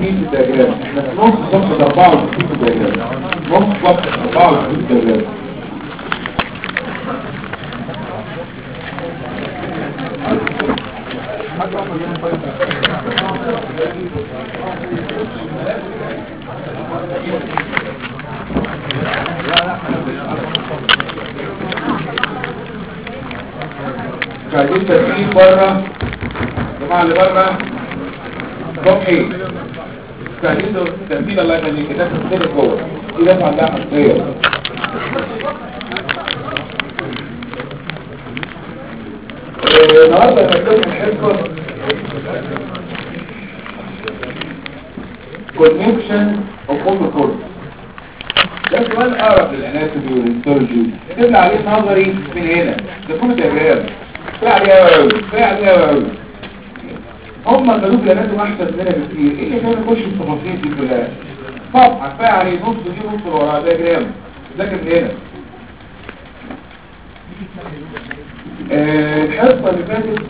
في الدياجرام احنا في نص صفحة 64 في الدياجرام نص صفحة 64 في الدياجرام عايزين ترتيب بره الجماعه اللي بره صبحي عايزين ترتيب الله يخليك الناس بتدخل جوه في ناس عندها حساسيه آه، النهارده مكتوب الحصه كونكشن اوف اوتو كورس ده سؤال اقرب للاناتومي والهيستولوجي كتبنا عليه نظري من هنا ده كله دياجرام كفايه عليه قوي قوي كفايه عليه قوي قوي هم قالوا لي الاناتومي احسن مننا بكتير ايه اللي كان يخش في التفاصيل دي كلها طبعا كفايه عليه نص دي نص اللي وراه دياجرام ذاكر من هنا آه، الحصه اللي فاتت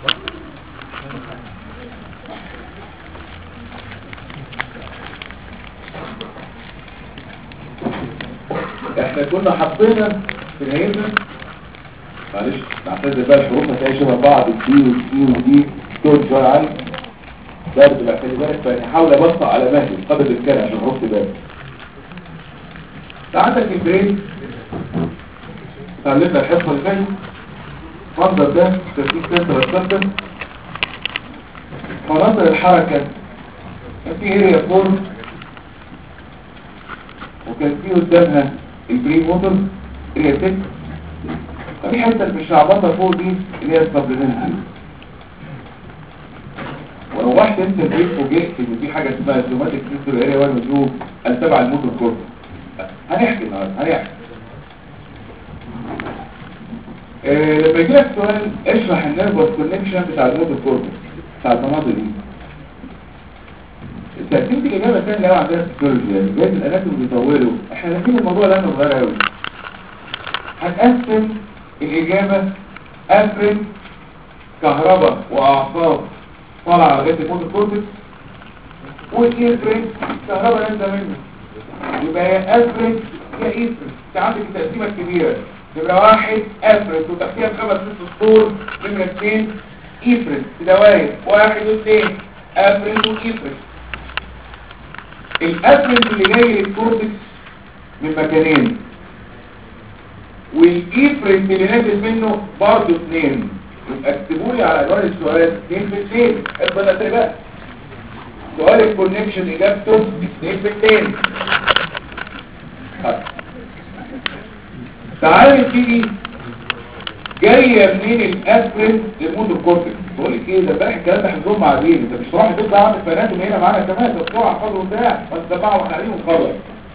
احنا كنا حطينا في نهايتنا معلش نعتذر بقى الحروف هتلاقي شبه بعض الدي والسي والدي دول شويه عالي ده بتبقى خلي بالك فنحاول ابسط على مهلي قدر الامكان عشان الحروف تبان ده عندك البرين اتعلمنا الحصه اللي فاتت المنظر ده ترتيب سنتر السنتر مناظر الحركه كان في اريا فور وكان في قدامها البري موتور اريا 6 في حته اللي مش عبطه فوق دي اللي هي السبلمنتري ولو رحت انت البيت فوجئت ان في حاجه اسمها سوماتيك سيستم اريا 1 و 2 التبع الموتور كورتكس هنحكي النهارده هنحكي آه، لما يجي لك سؤال اشرح النيرفس كونكشن بتاع الموتور كورتكس بتاع المناطق دي الترتيب الإجابة الثانية اللي هو عندنا في السيولوجي يعني جايز الأناتوم بيطولوا احنا نسيب الموضوع لأنه صغير أوي هنقسم الإجابة أفرد كهرباء وأعصاب طالعة لغاية الموتور كورتكس والإفرد كهرباء نازلة منه يبقى يا أفرد يا إفرد انت عندك التقسيمة الكبيرة نمرة واحد أفرد وتحتيها خمس ست سطور نمرة اثنين إفرد في دوائر واحد واثنين أفرد وإفرد الأفرد اللي جاي للكورتكس من مكانين والإفرد اللي نازل منه برضه اثنين يبقى اكتبوا لي على عنوان السؤال اثنين في اثنين اتفضل بقى سؤال الكونكشن اجابته اثنين في اثنين طيب. تعالى نبتدي جايه منين الاسبرين للموتور كورتكس تقول لك ايه ده امبارح الكلام ده حفظهم مع دين انت مش رايح تطلع عندك بنات هنا معانا كمان ده بسرعه حفظوا بتاع بس تبعوا واحنا قاعدين ونخلص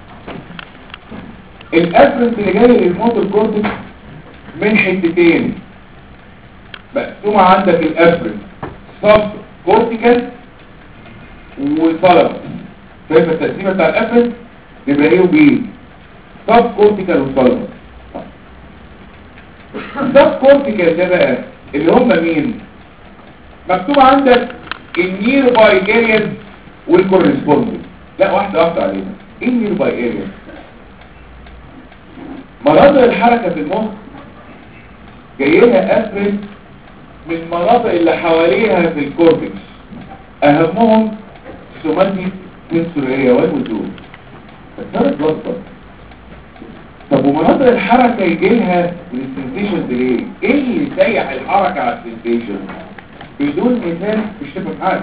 الاسبرين اللي جاي للموتور كورتكس من حتتين مقسومه عندك الاسبرين سب كورتيكال وصلب شايف التقسيمه بتاع الاسبرين يبقى ايه وبي سب كورتيكال وصلب السب كورتيكال ده بقى اللي هم مين مكتوب عندك النير باي ارياز والكورسبوندنج لا واحده واحده علينا ايه النير باي ارياز مناطق الحركه في المخ جاي لها افرد من المناطق اللي حواليها في الكورتكس اهمهم سوماتيك سنسوريا والوجود الثالث لخبط طب ومناطق الحركة يجي لها السنسيشن دي ليه؟ ايه اللي يسيح الحركة على السنسيشن؟ بدون مثال مش تفهم حاجة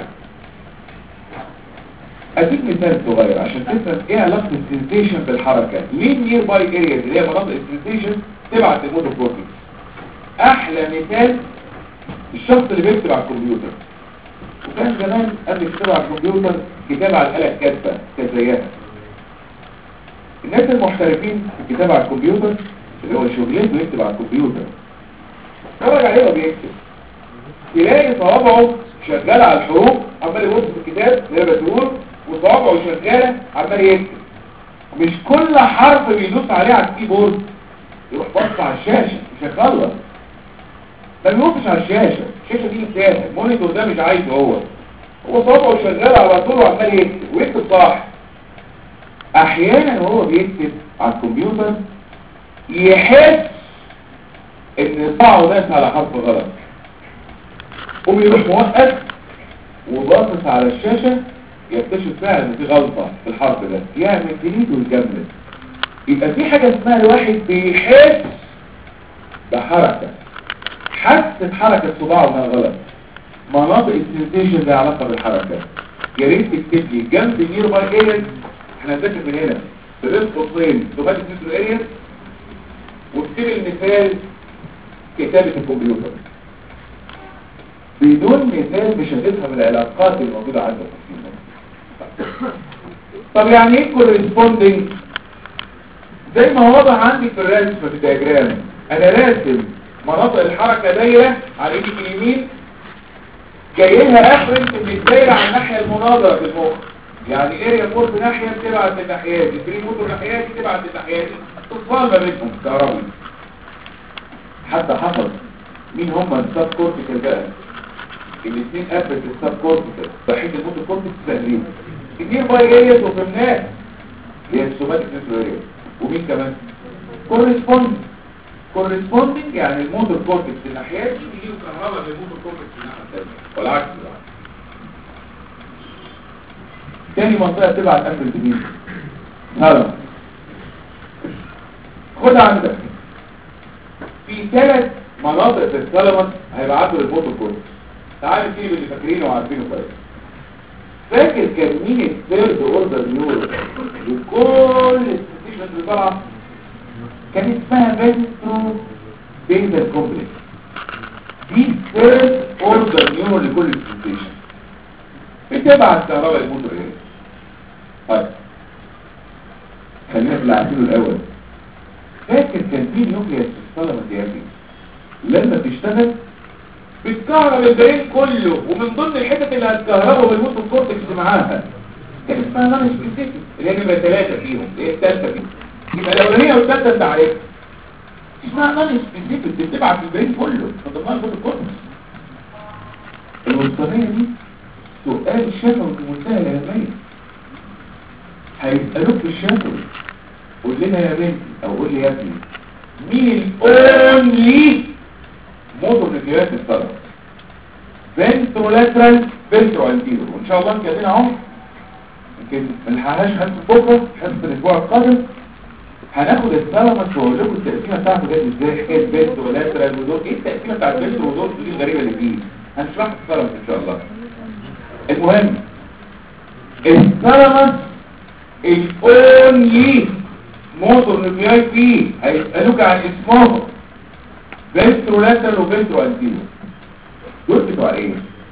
اديك مثال صغير عشان تفهم ايه علاقة السنسيشن بالحركة ليه النير باي ارياز اللي هي مناطق السنسيشن تبعت الموتور كورتكس احلى مثال الشخص اللي بيكتب على الكمبيوتر وكان زمان قبل يكتب على الكمبيوتر كتاب على الآلة الكاتبة كانت زيها الناس المحترفين في الكتابة على الكمبيوتر اللي هو شغلته يكتب على الكمبيوتر اتفرج عليه وبيكتب تلاقي صوابعه شغالة على الحروف عمال يبص في الكتاب زي ما بتقول وصوابعه شغالة عمال يكتب مش كل حرف بيدوس عليه على الكيبورد يروح بص على الشاشة مش هيخلص ما بيبصش على الشاشة الشاشة دي مثال المونيتور ده مش عايزه هو هو صوابعه شغال على طول وعمال يكتب ويكتب صح احيانا وهو بيكتب على الكمبيوتر يحس ان صباعه ناس على حرف غلط وبيروح موقف وباصص على الشاشة يكتشف فعلا ان في غلطة في الحرف ده يعمل ديليت ويكمل يبقى في حاجة اسمها الواحد بيحس بحركة حس بحركة صباعه انها غلط مناطق السنسيشن لها علاقة بالحركة يا ريت تكتب لي جنب نير باي اريز احنا هنذاكر من هنا بريس قصين دوماتيك نيوترال اريز واكتب المثال كتابة الكمبيوتر بدون مثال مش هتفهم العلاقات الموجودة عندك في السيستم. طب يعني ايه كورسبوندنج زي ما واضح عندي في الرسم في الدياجرام انا راسم مناطق الحركة دايرة على ايدي اليمين جايلها افرنت من الدايرة على الناحية المناظرة في المخ يعني اريا فورس ناحية بتبعت للناحية دي فري موتور ناحية دي تبعت للناحية دي اتصال ما بينهم كهربي حتى حصل مين هم السب كورتيكال بقى الاثنين افرنت السب كورتيكال بحيث الموتور كورتيكال سهلين النير باي ارياس وفهمناه هي السوماتيك نيوترال ومين كمان كورسبوند كورسبوندنج يعني الموتور كورتكس الناحيات دي بيجي له كهرباء من الموتور كورتكس الناحيه الثانيه والعكس بقى تاني منطقه تبعت قبل الجديد هلا خد عندك في ثلاث مناطق في الثالاموس هيبعتوا للموتور كورتكس تعال نجيب اللي فاكرينه وعارفينه كويس فاكر كان مين الثيرد اوردر نيورو لكل الستيشن اللي طالعه كان اسمها فيسترو بيزل كومبلكس دي ثيرد اوردر نيورو لكل الستيشن بتبعت كهرباء الموتور ايه طيب خلينا في اللي عارفينه الاول فاكر كان في نيوكليس في الصلاه ماتياتي لما تشتغل بتكهرب البرين كله ومن ضمن الحتت اللي هتكهربه بالموتور كورتكس معاها كان اسمها نون سبيسيفيك اللي هي نمره ثلاثه فيهم اللي هي الثالثه دي يبقى الاولانيه والثالثه انت عارفها اسمها نون سبيسيفيك بتبعت البرين كله من ضمنها الموتور كورتكس الوسطانيه دي سؤال شفوي في منتهى الاهميه هيسالوك في الشفوي قول لنا يا بنتي او قول لي يا ابني مين الاونلي موتور نيوكليات الطلب فنترولاترال فنترو انتيرو وان شاء الله كده اهو يمكن ما نلحقهاش حصه بكره حصه الاسبوع القادم هناخد الثالاموس واقول لكم التقسيمه بتاعته جت ازاي حكايه فنترولاترال ودول ايه التقسيمه بتاعت فنترو ودول دي الغريبه اللي فيه هنشرحها في الثالاموس ان شاء الله المهم الثالاموس الاونلي موتور نيوكليات فيه هيسالوك عن اسمهم فينترو لاترال وفينترو انتيرو دول بتوع ايه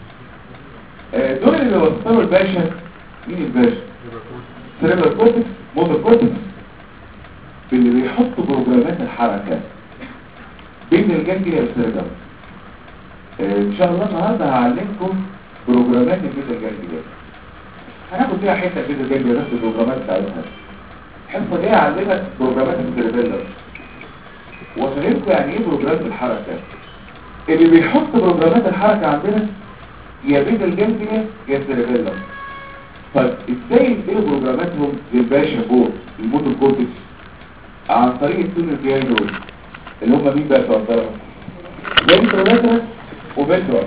آه دول اللي وصلوا الباشا مين الباشا سيريبرال كورتكس موتور كورتكس اللي بيحطوا بروجرامات الحركه بين الجانجليا والسيريبرال آه ان شاء الله النهارده هعلمكم بروجرامات البيتا الجانجليا هناخد فيها حته كده الجانجليا نفس البروجرامات بتاعتها الحصه دي هعلمك بروجرامات السيريبرال وفهمكم يعني ايه بروجرامات الحركة اللي بيحط بروجرامات الحركة عندنا يا بيت الجنبية يا السيربيلا طيب ازاي ينقلوا بروجراماتهم للباشا فوق الموتور كورتكس عن طريق التون الجاي دول اللي هم مين بقى توصلهم فنترولاترال وفنترول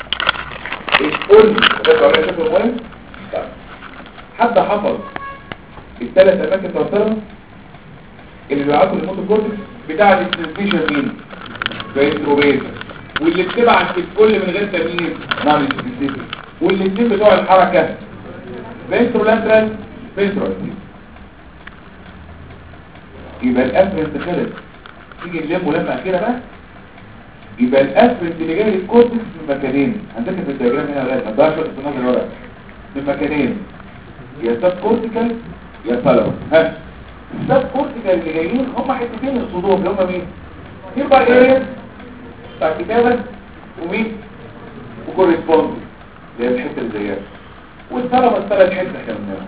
الكل فنترول شكل مهم طيب حد حفظ الثلاث اماكن توصلهم اللي بيبعتوا للموتور كورتكس بتاع الاستنسيشن مين فيستروبيز واللي بتبعت الكل من غير تمييز نعم الاستنسيشن والاثنين بتوع الحركة فيسترولاترال فيسترولاترال يبقى الافرنت خلص تيجي نلمه لما اخيرا بقى يبقى الافرنت اللي جاي للكورتكس من مكانين هنذاكر في الدياجرام هنا لغايه ما تضيعش وقت في النظر ورا من مكانين يا سب كورتيكال يا ثالاموس ها السب كورتيكال اللي جايين هم حتتين الصدور اللي هم مين يبقى ايه بتاع كتابة ومين وكوريسبوند اللي هي الحته اللي زيها والثلاث الثلاث حته كمان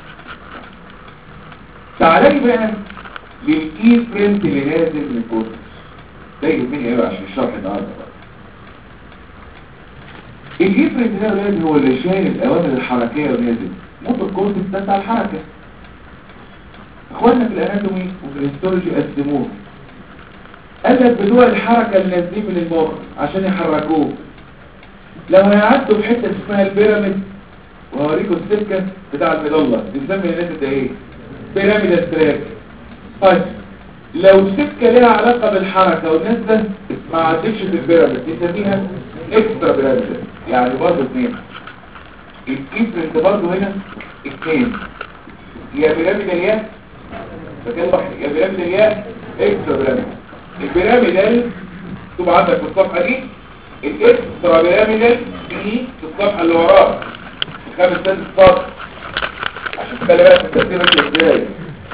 تعالى بقى للاي برنت اللي نازل من الكورتكس ده يهمني قوي عشان الشرح النهارده بقى الافرنت ده يا ولاد هو اللي شايل الاوامر الحركيه ونازل موتور كورتكس ده بتاع الحركه اخواننا في الاناتومي وفي الهيستولوجي قسموه قال لك بتوع الحركه اللي نازلين من المخ عشان يحركوه لو هيعدوا في حته اسمها البيراميد وهوريكم السكه بتاع المضله بنسمي الناس ده ايه بيراميد تراك طيب لو سكه ليها علاقه بالحركه والنازله ما عدتش في البيراميد نسميها اكسترا بيراميد يعني برضه اثنين الافرنت برضه هنا اثنين يا بيراميد الياء فكان واحد يا بيراميد الياء اكسترا بيراميد البيراميدال تبقى عندك في الصفحه دي الاكسترا بيراميدال دي في الصفحه اللي وراها خمس ست سطر عشان تخلي بالك من الترتيب ماشي ازاي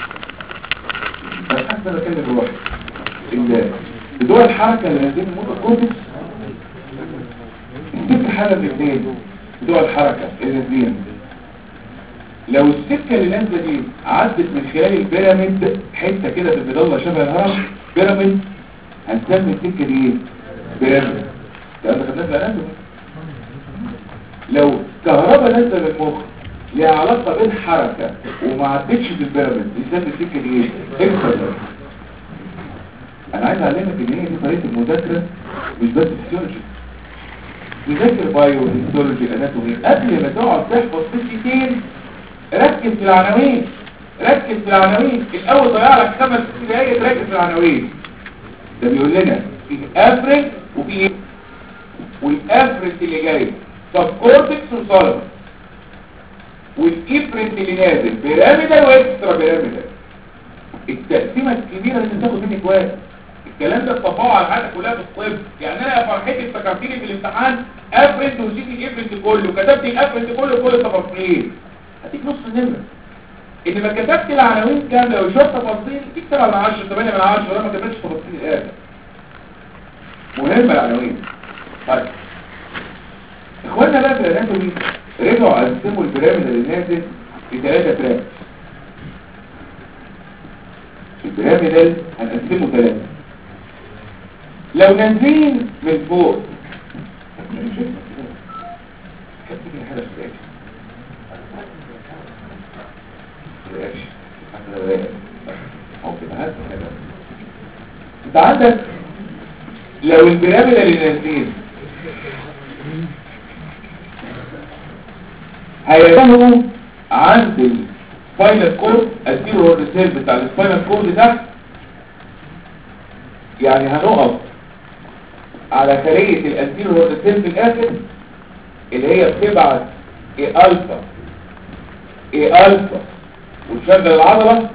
بس حتى انا كلمه بروحي ان بدون الحركه اللي نازلين الموتور كورتكس السكه حاله من الاثنين بدون الحركه اللي نازلين لو السكه اللي نازله دي عدت من خلال البيراميد حته كده في المضله شبه الهرم بيراميد هنسمي السكه دي ايه بيراميد ده انا خدناها في الاناتومي لو كهرباء نازله من المخ ليها علاقه بالحركه وما عدتش في البيراميد نسمي السكه دي ايه اكسترا انا عايز اعلمك ان هي دي طريقه المذاكره مش بس فيسيولوجي تذاكر بايو هيستولوجي اناتومي قبل ما تقعد تحفظ قصتين ركز في العناوين ركز في العناوين الاول ضيع لك خمس ست دقايق تركز في العناوين ده بيقول لنا في افرج وفي ايه والافرج اللي جاي سب كورتكس وصلب والافرج اللي نازل بيراميدال واكسترا بيراميدال التقسيمه الكبيره اللي تاخد منك وقت الكلام ده اتطبقوا على الحاجه كلها في الطب يعني انا يا فرحتي افتكرتني في الامتحان افرد وشيت الافرد كله كتبت الافرد كله كل التفاصيل هديك نص النمره ان ما كتبت العناوين كامله وشويه تفاصيل دي 7 من 10 8 من 10 ولا ما كتبتش تفاصيل الاخر مهمه العناوين طيب اخواننا بقى في الاناتومي رجعوا قسموا البيراميد اللي نازل لثلاثه تراك البيراميدال هنقسمه ثلاثه لو نازلين من فوق انت عندك لو البيراميد اللي نازلين هيكونوا عند السباينال كورد اديله الريسيرف بتاع السباينال كورد تحت يعني هنقف على خلية الانتيرو هورتيل في الاخر اللي هي بتبعت اي الفا اي الفا وتشغل العضلة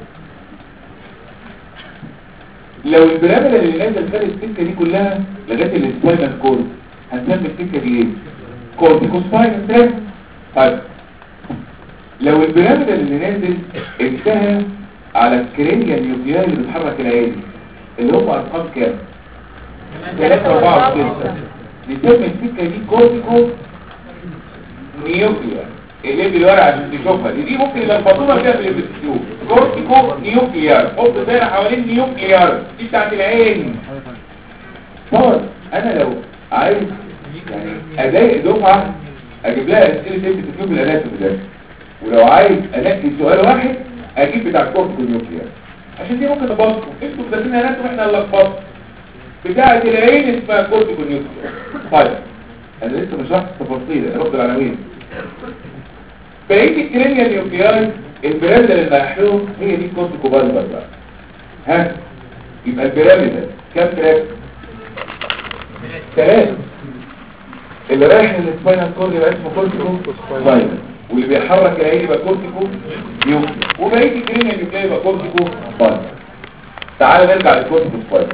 لو البرامل اللي نازل خلال السكة دي كلها لغاية السباينال كورد هنسمي السكة دي ايه؟ كورتيكوسباينال تراك طيب لو البرامل اللي نازل انتهى على الكرينيا النيوكليار اللي بتحرك العين اللي هم ارقام كام؟ 3 4 6 نسمي السكه دي كورتيكو نيوكليار اللي بالورقه عشان تشوفها دي, دي ممكن يلخبطونا فيها في الفيديو كورتيكو نيوكليار حط دايره حوالين نيوكليار دي بتاعت العين طبعا انا لو عايز يعني اضايق دفعه اجيب لها اسئله تبت تكتب الاناتومي ده ولو عايز انقي سؤال واحد اجيب بتاع الكورتيكو نيوكليار عشان دي ممكن نبسطه انتوا كاتبين اناتومي احنا اللي لخبطنا بتاعة العين اسمها كورتيكو نيوكليار طيب انا لسه مش شرحت التفاصيل انا باخد العناوين بقيه الكرينيا النيوكليار البيراميد اللي رايحلهم هي دي كورتيكو بالبر بقى ها يبقى البيراميد كام تراك ثلاثة اللي رايح للسباينال كورد يبقى اسمه كورتيكو سباينال واللي بيحرك العين يبقى كورتيكو نيوكليار وبقيه الكرينيا النيوكليار يبقى كورتيكو بالبر تعال نرجع للكورتيكو سباينال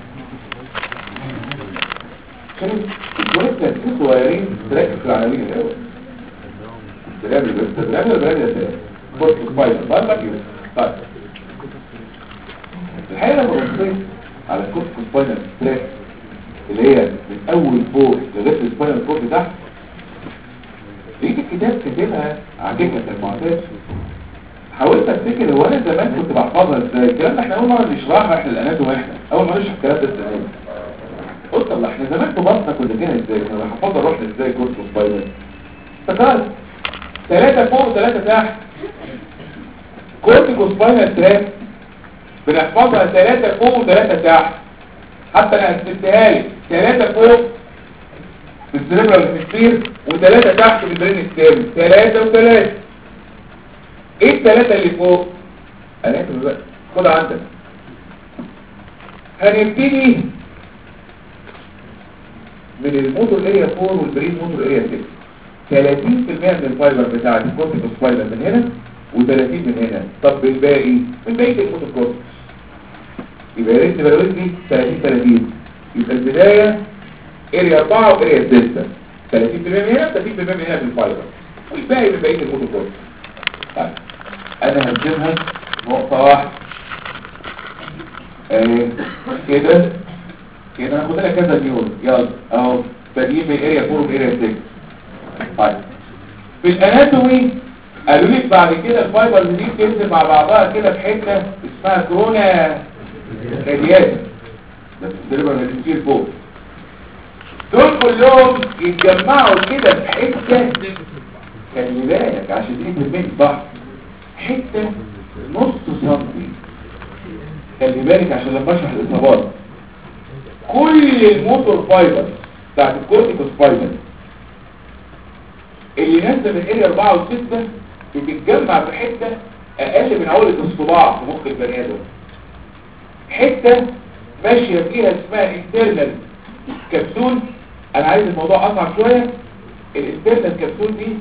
الجوانب تنسيق صغيرين تركز في العناوين الاول البرامج بس البرامج البرامج ده كورت سباينال بالك طيب الحقيقه لما بصيت على الكورت سباينال تراك اللي هي من اول فوق لغايه السباينال كورد تحت لقيت الكتاب كاتبها عكيكه المعتاد حاولت افتكر هو انا زمان كنت بحفظها ازاي الكلام ده احنا اول مره نشرحها احنا الاناتوم احنا اول مره نشرح الكلام ده السنه قلت الله احنا زمان ببصنا كنا كده ازاي انا حفظنا روحنا ازاي كورس سباينال افتكرت ثلاثة فوق وثلاثة تحت كورتيكو سباينال تراك بنحفظها ثلاثة فوق وثلاثة تحت حتى انا قسمتها لك ثلاثة فوق في السيريبرال هيمسفير وثلاثة تحت في البرين ستيم ثلاثة وثلاثة ايه الثلاثة اللي فوق؟ انا هكتب بقى خد عندك هنبتدي من الموتور اريا 4 والبرين موتور اريا 6 30% من الفايبر بتاع الكورتيكو سباينال من هنا و30 من هنا طب الباقي من بقيه الموتور كورتكس يبقى يا ريت تبقى دي 30 30 يبقى البدايه اريا 4 واريا 6 30% من هنا 30% من هنا في الفايبر والباقي من بقيه الموتور كورتكس طيب انا هرسمها نقطه واحده آه، كده كده هاخد لك كذا نيون يلا اهو بادئين من اريا 4 واريا 6 طيب في الاناتومي قالوا لك بعد كده الفايبرز دي بتنزل مع بعضها كده في حته اسمها كورونا راديات ده السيربر اللي بتصير فوق دول كلهم يتجمعوا كده في حته خلي بالك عشان دي تبين صح حته نص سنتي خلي بالك عشان لما اشرح الاصابات كل الموتور فايبر بتاعت الكورتيكوس فايبر اللي نازله من اريا 4 و6 بتتجمع في حته اقل من عقله الصباع في مخ البني ادم حته ماشيه فيها اسمها انترنال كبسول انا عايز الموضوع اصعب شويه الانترنال كبسول دي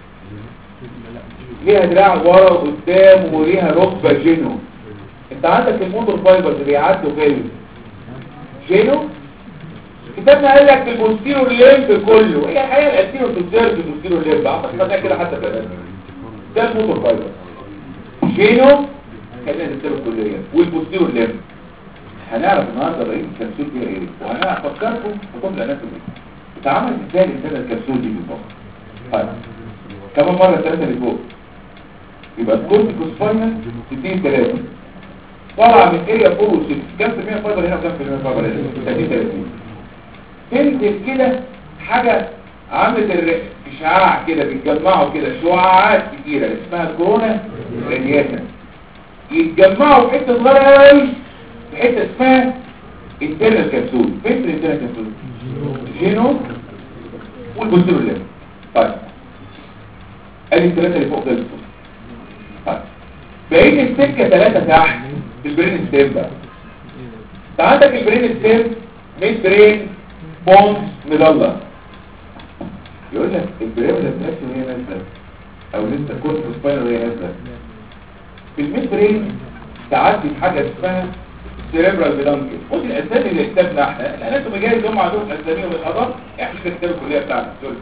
ليها دراع ورا وقدام وليها ركبه جينو انت عندك الموتور فايبرز اللي بيعدوا فين جينو كتابنا قال لك البوستيرو ليمب كله هي الحقيقه الانتيرو تزرج البوستيرو ليمب اعتقد ده كده حتى في الأدب. ده الموتور فايبر جينو خلينا نكتبه كليا والبوستيرو ليمب هنعرف النهارده رئيس الكبسول فيها ايه وهنفكركم في طب الاناتومي اتعمل ازاي الانسان الكبسول دي بالظبط طيب كمان مره الثلاثه اللي فوق يبقى الكورتيكوس فاينل 60 3 طالعه من اريا 4 و 6 كام في المية فايبر هنا وكام في المية فايبر هنا 30 30 تنزل كده حاجة عاملة الر- اشعاع كده بيتجمعوا كده شعاعات كتيرة اسمها كورونا رادياتا يتجمعوا في حتة صغيرة قوي في حتة اسمها انترنال كبسول فين الانترنال كبسول؟ جينو والبوستيرو الليمب طيب ادي الثلاثة اللي فوق خلصوا طيب بقيت السكة ثلاثة تحت في البرين ستيم بقى انت عندك البرين ستيم ميد برين بونز مضلة يقول لك البرين اللي بتنفسه وهي نازلة او لسه كورس سباينر وهي نازلة في الميد برين تعدي في حاجة اسمها سيريبرال بيدانكل خد الاسامي اللي كتبنا احنا الاناتومي جاي هم عندهم اسامي والاضاء احنا اللي كتبنا الكليه بتاعنا سوري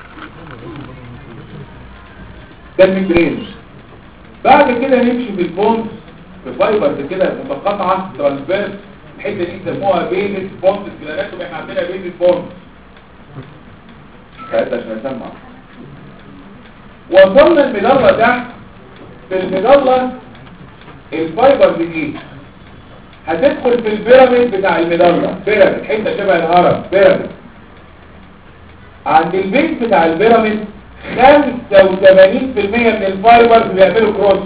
ده الميد بعد كده نمشي في البونز في فايبرز كده متقاطعه ترانسفيرس الحته دي يسموها بيزس بونز في الاناتومي احنا عندنا بيزس بونز ساعتها عشان اسمع وصلنا المدلة تحت في المدلة الفايبرز دي هتدخل في البيراميد بتاع المدلة بيراميد حته شبه الهرم بيراميد عند البيت بتاع البيراميد 85% من الفايبرز بيعملوا كروس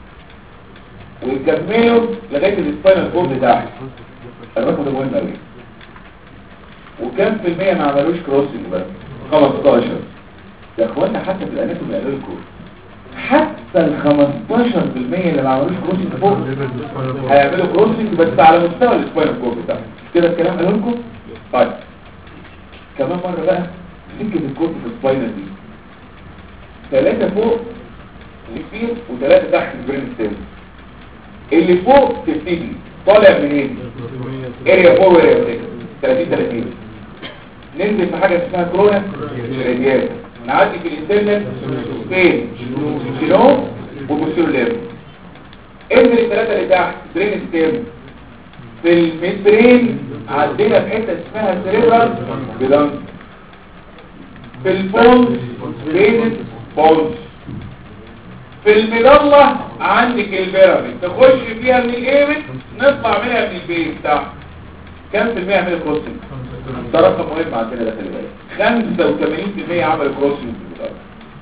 ويكملوا لغايه السباينال كورد بتاعهم الرقم ده مهم قوي وكام في المية ما عملوش كروسنج بس 15 يا اخوانا حتى في الاناتومي قالوا لكم حتى ال 15% اللي ما عملوش كروسنج فوق هيعملوا كروسنج بس على مستوى السباينال كورد بتاعهم كده الكلام قالوا لكم طيب كمان مره بقى سكه الكورد في السباينال دي ثلاثة فوق لفين وثلاثة تحت البرين ستيم اللي فوق تبتدي طالع منين اريا 4 واريا 6 30 30 ننزل في حاجة اسمها كورونا راديات نعدي في الانترنت فين شنو وبوستيرو لير انزل الثلاثة اللي تحت برين ستيم في الميدبرين عندنا في حتة اسمها سيريبرال بيدانك في البونز بين بونز في المظلة عندك البيراميد تخش فيها من الايمت نطلع منها من البيت تحت كم في المية من الكروسنج ده رقم مهم عندنا ده خلي بالك 85% عمل كروسنج بتاعه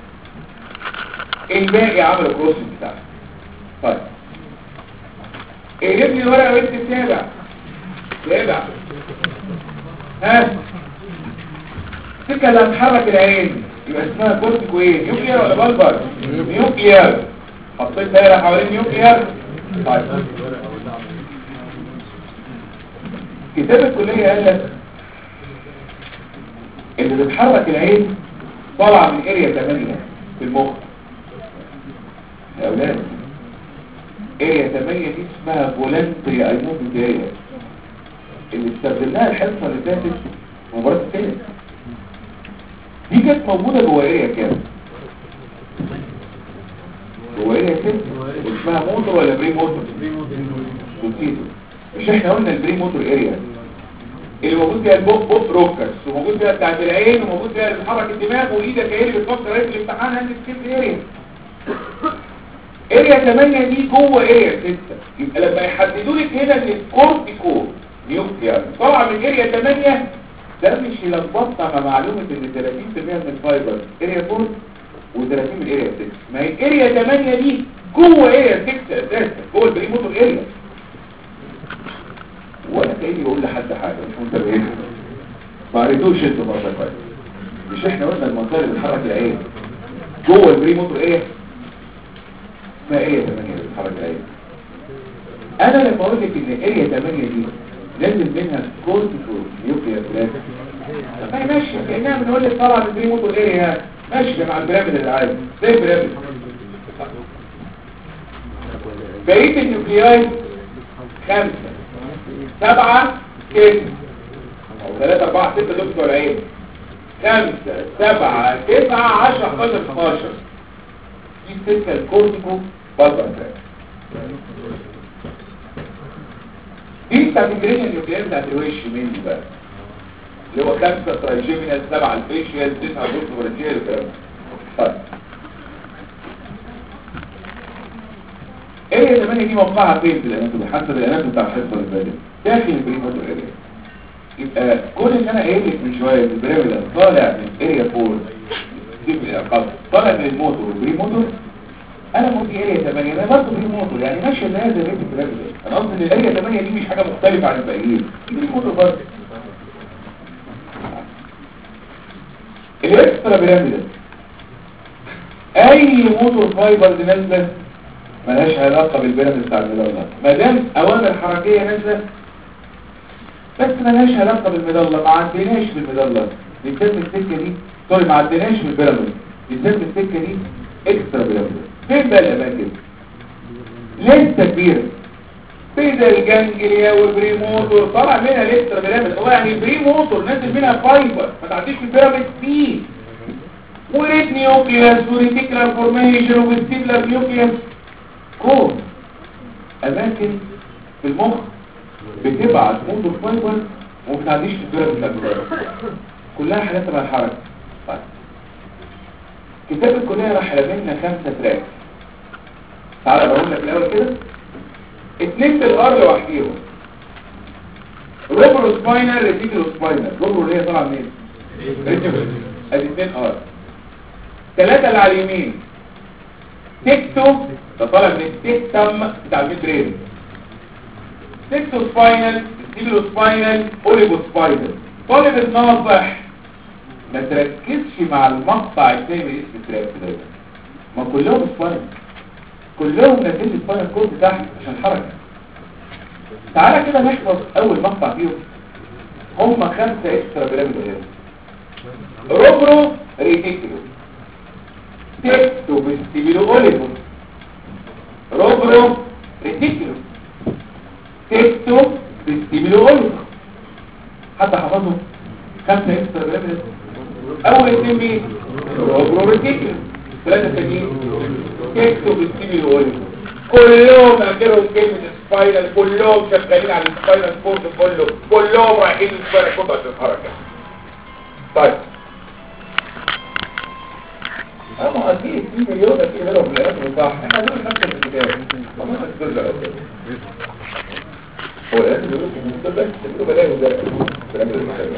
الباقي عمل كروسنج بتاعه طيب اقلب لي الورقه وانت تتابع تابع ها السكه اللي هتحرك العين يبقى اسمها كورتيكو ايه نيوكليير ولا بلبر نيوكليير حطيت دايره حوالين نيوكليير طيب كتاب الكليه قال لك اللي بتحرك العين طالعه من اريا 8 في المخ يا اولاد اريا 8 دي اسمها فولنتري ايموبيديا اللي استخدمناها الحصه اللي فاتت في مباراه التنس دي كانت موجوده جوه اريا كام جوه اريا كام اسمها موتور ولا بري موتور نسيته مش احنا قلنا البري موتور اريا اللي موجود فيها البوب بوب روكرز وموجود فيها بتاعت العين وموجود فيها اللي بتحرك الدماغ وايدك هي اللي بتفكر ايه في الامتحان هندس كيف اريا اريا 8 دي جوه اريا 6 يبقى لما يحددوا لك هنا ان الكورتيكو نيوكليار طبعا من اريا 8 ده مش يلخبطنا مع معلومه ان 30% من الفايبر اريا 4 و30 من اريا 6 ما هي اريا 8 دي جوه اريا 6 اساسا جوه البري موتور اريا ولا كاني بقول لحد حاجه مش منتبهين ما قريتوش انتوا مره كويس مش احنا قلنا المنطقه اللي بتحرك العين جوه البري موتور اريا ما اريا 8 اللي بتحرك العين انا لما اقول لك ان اريا 8 دي لازم منها كورتيكو نيوكليير بلاك طب هي ماشيه كانها بنقول لك طالعه من البري موتور اريا ماشيه مع البيراميد اللي عايز زي البيراميد بقيه النيوكلياي خمسه سبعة ستة أو ثلاثة أربعة ستة دول بتوع العين خمسة سبعة تسعة عشرة 11 12 دي الستة الكورتيكو بلبر دي بتاعت الجرينيا النيوكليير بتاعت الوش مني بقى اللي هو خمسة ترايجيمينال سبعة الفيشيال تسعة بوست ورجيال والكلام ده طيب اريا 8 دي موقعها فين في الاناتومي حسب الاناتومي بتاع الحصه اللي فاتت داخل البريموتور اريا يبقى كل اللي انا قايل لك من شويه البريموتور طالع من اريا 4 دي العقاب طالع من الموتور والبريموتور انا مودي اريا 8 انا برضه بريموتور يعني ماشيه زي زي البريموتور انا قصدي ان الاريا 8 دي مش حاجه مختلفه عن الباقيين دي بريموتور برضه الاكسترا بيراميدال اي موتور فايبر دي نازله ملهاش علاقة بالبيراميد بتاع المظلة ما دام اوامر حركية نازلة بس ملهاش علاقة بالمظلة ما عديناش بالمظلة بنسمي السكة دي سوري ما عديناش بالبيراميد بنسمي السكة دي اكسترا بيراميد فين بقى الاماكن لسه كبيرة بين الجنجليا والبريموتور طلع منها الاكسترا بيراميد هو يعني البريموتور نازل منها فايبر ما تعديش بالبيراميد فيه وريت نيوكليوس وريتيكولار فورميشن وفيستيبولار نيوكليوس كون اماكن في المخ بتبعت موتور فايبر وما بتعديش في الدوره بتاعت كلها حاجات تبع الحركه طيب كتاب الكليه راح لنا خمسه تراك تعالى بقول لك الاول كده اتنين بالار لوحديهم روبرو سباينر ريتيكولو سباينر روبرو اللي هي طالعه منين ريتيكولو ادي اتنين ار ثلاثه اللي على اليمين تكتو ده طالع من التكتم بتاع الميدرين تكتو سباينال ستيبلو سباينال اوليبو سباينال طالب الناصح ما تركزش مع المقطع الثاني من اسم التراك ده ما كلهم سباينال كلهم نازلين سباينال كود تحت عشان حركه تعالى كده نحفظ اول مقطع فيهم هم خمسه اكسترا بيراميد روبرو ريتيكولو تكتو فيستيبلو اوليبو روبرو ريتيكولو تكتو فيستيبلو اوليبو حتى حفظهم خمسة اكسترا بيراميد اول اثنين مين روبرو ريتيكولو ثلاثة تانيين تكتو فيستيبلو اوليبو كلهم اخرهم كلمة سباينال كلهم شغالين على السباينال كورد كله كلهم رايحين السباينال كورد عشان الحركة طيب اما اكيد في مليون اكيد منهم في الاخر صح احنا دول خمسة في الكتاب وما تقدرش على كده هو الاخر بيقول لك ان الكتاب ده تكتبوا بلاقي وزارة في الاخر المحلة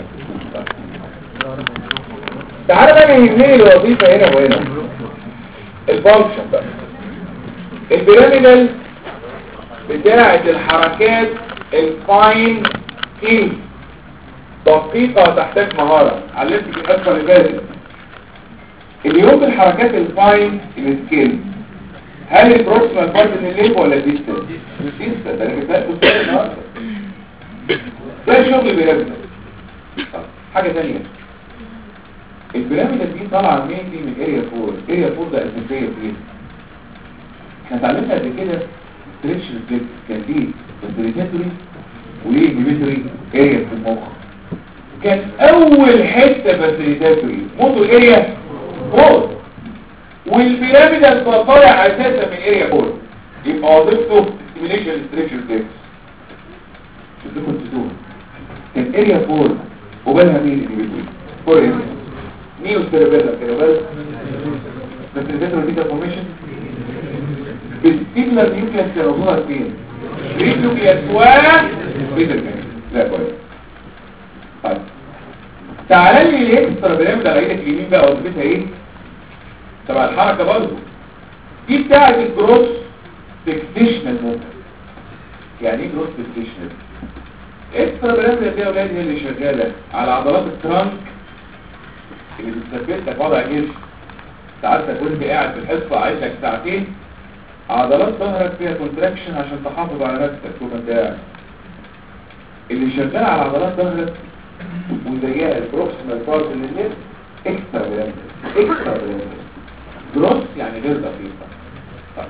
تعالى بقى يهمني الوظيفة هنا وهنا الفانكشن بقى البيراميدال بتاعة الحركات الفاين كينج دقيقة تحتاج مهارة علمتك الحصة اللي فاتت اليوم الحركات الفاين السكيل هل البروكسيمال بارت من الليف ولا الديستال؟ الديستال ده انا جبتها لكم النهارده ده شغل بيراميدال طب، حاجة تانية البيراميدال دي طالعة منين دي من اريا 4 اريا 4 ده اساسية فين احنا اتعلمنا قبل كده ستريتش ريفلكس كان ليه فاسيليتاتوري وليه انهبيتوري اريا في المخ كان اول حته فاسيليتاتوري موتور اريا 4 والبيراميدال ده طالع اساسا من اريا 4 يبقى وظيفته ستيميليشن ستريتش ريفلكس شوف لكم تسوه كان اريا 4 وبالها مين انهبيتوري 4 اريا نيو سيربيلر كده بس فاسيليتاتوري بيتا فورميشن بالسيملر نيوكليس كانوا فين نيوكليس و بيتر لا كويس طيب تعالى لي الاكسترا بيراميد على ايدك اليمين بقى وظيفتها ايه تبع الحركه برضه دي بتاعه الجروس فيكسيشنال موفمنت يعني ايه جروس فيكسيشنال اكسترا بيراميد دي يا اولاد هي اللي شغاله على عضلات الترانك اللي بتثبت لك وضع جسم ساعات كنت قاعد في الحصه عايز لك ساعتين عضلات ظهرك فيها كونتراكشن عشان تحافظ على نفسك وانت قاعد اللي شغال على عضلات ظهرك وزيها البروكسيمال بارت من النفس اكسترا بيراميد اكسترا بيراميد جروس يعني غير دقيقه طيب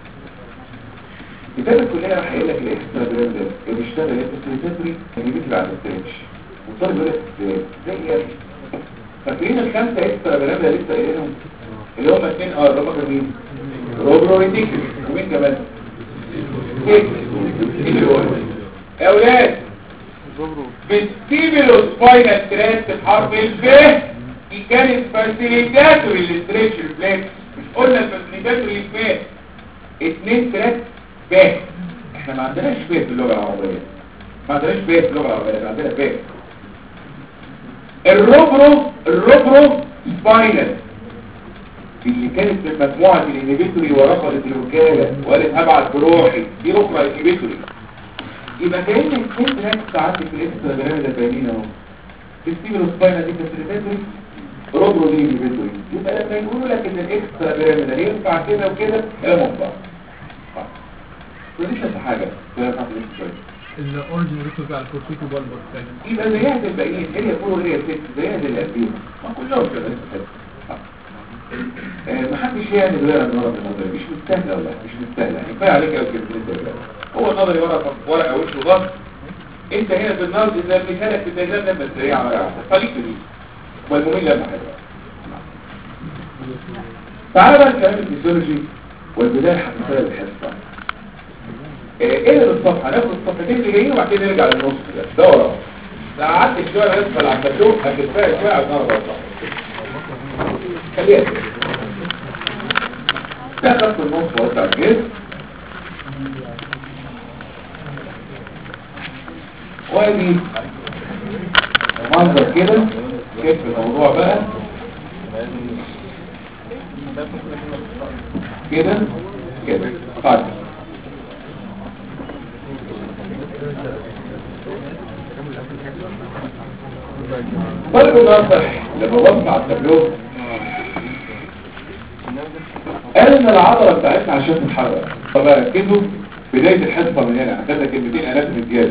كتاب كلنا راح يقول لك الاكسترا بيراميد اللي بيشتغل الفاسيليتاتوري اللي بيجي بعد الستريتش والطالب يقول لك ازاي زي يا ابني فاكرين الخمسه اكسترا بيراميد اللي لسه قايلينهم اللي هم اثنين اه اللي هم كانوا مين روبرو ريتيكس ومين كمان يا اولاد بالسيبلو سباينال تراست بحرف الف دي كانت فاسيليتاتوري للستريتش ريفلكس مش قلنا الفاسيليتاتوري الف اتنين تراست ب احنا ما عندناش ب في اللغه العربيه ما عندناش ب في اللغه العربيه احنا عندنا ب الروبرو الروبرو سباينال اللي كانت من مجموعة الانهبيتوري ورفضت الوكالة وقالت هبعت بروحي دي اخرى انهبيتوري يبقى كأن الاثنين هناك ساعات في الاكسترا بيراميد البيانين اهو الستيبل سباينا دي فاسيليتاتوري روبرو دي انهبيتوري يبقى لما يقولوا لك ان الاكسترا بيراميد ينفع كده وكده كلام مطبع ودي بس حاجة كده بتاعت الاكسترا الاوريجن ريتو بتاع الكورتيكو بالبر الثاني يبقى زيها زي الباقيين هي فور هي ست زيها زي القديم ما كلهم كده آه، محدش يعني غير النظر النظري مش مستاهله والله مش مستاهله يعني كفايه عليك قوي كده هو النظري ورقه ورقه وش وضغط انت هنا في النظر اذا مثالك في التجارب لما تريع على واحده خليك في دي والممل لما حلوه تعالى بقى الكلام الفيزيولوجي والبدايه حقيقيه للحصه آه، ايه اللي الصفحه ناخد الصفحتين اللي جايين وبعد كده نرجع للنص ده ده ورا لا قعدت شويه ندخل على الكتاب هتتفاعل شويه على النهارده خليها كده. ده خط النص وسع الجسم وادي منظر كده كيف الموضوع بقى كده كده طيب طيب الناصح لما وقف على التابلو قال ان العضله بتاعتنا عشان تتحرك طب ركزوا بدايه الحصه من هنا هتبقى كلمتين اناتومي زياده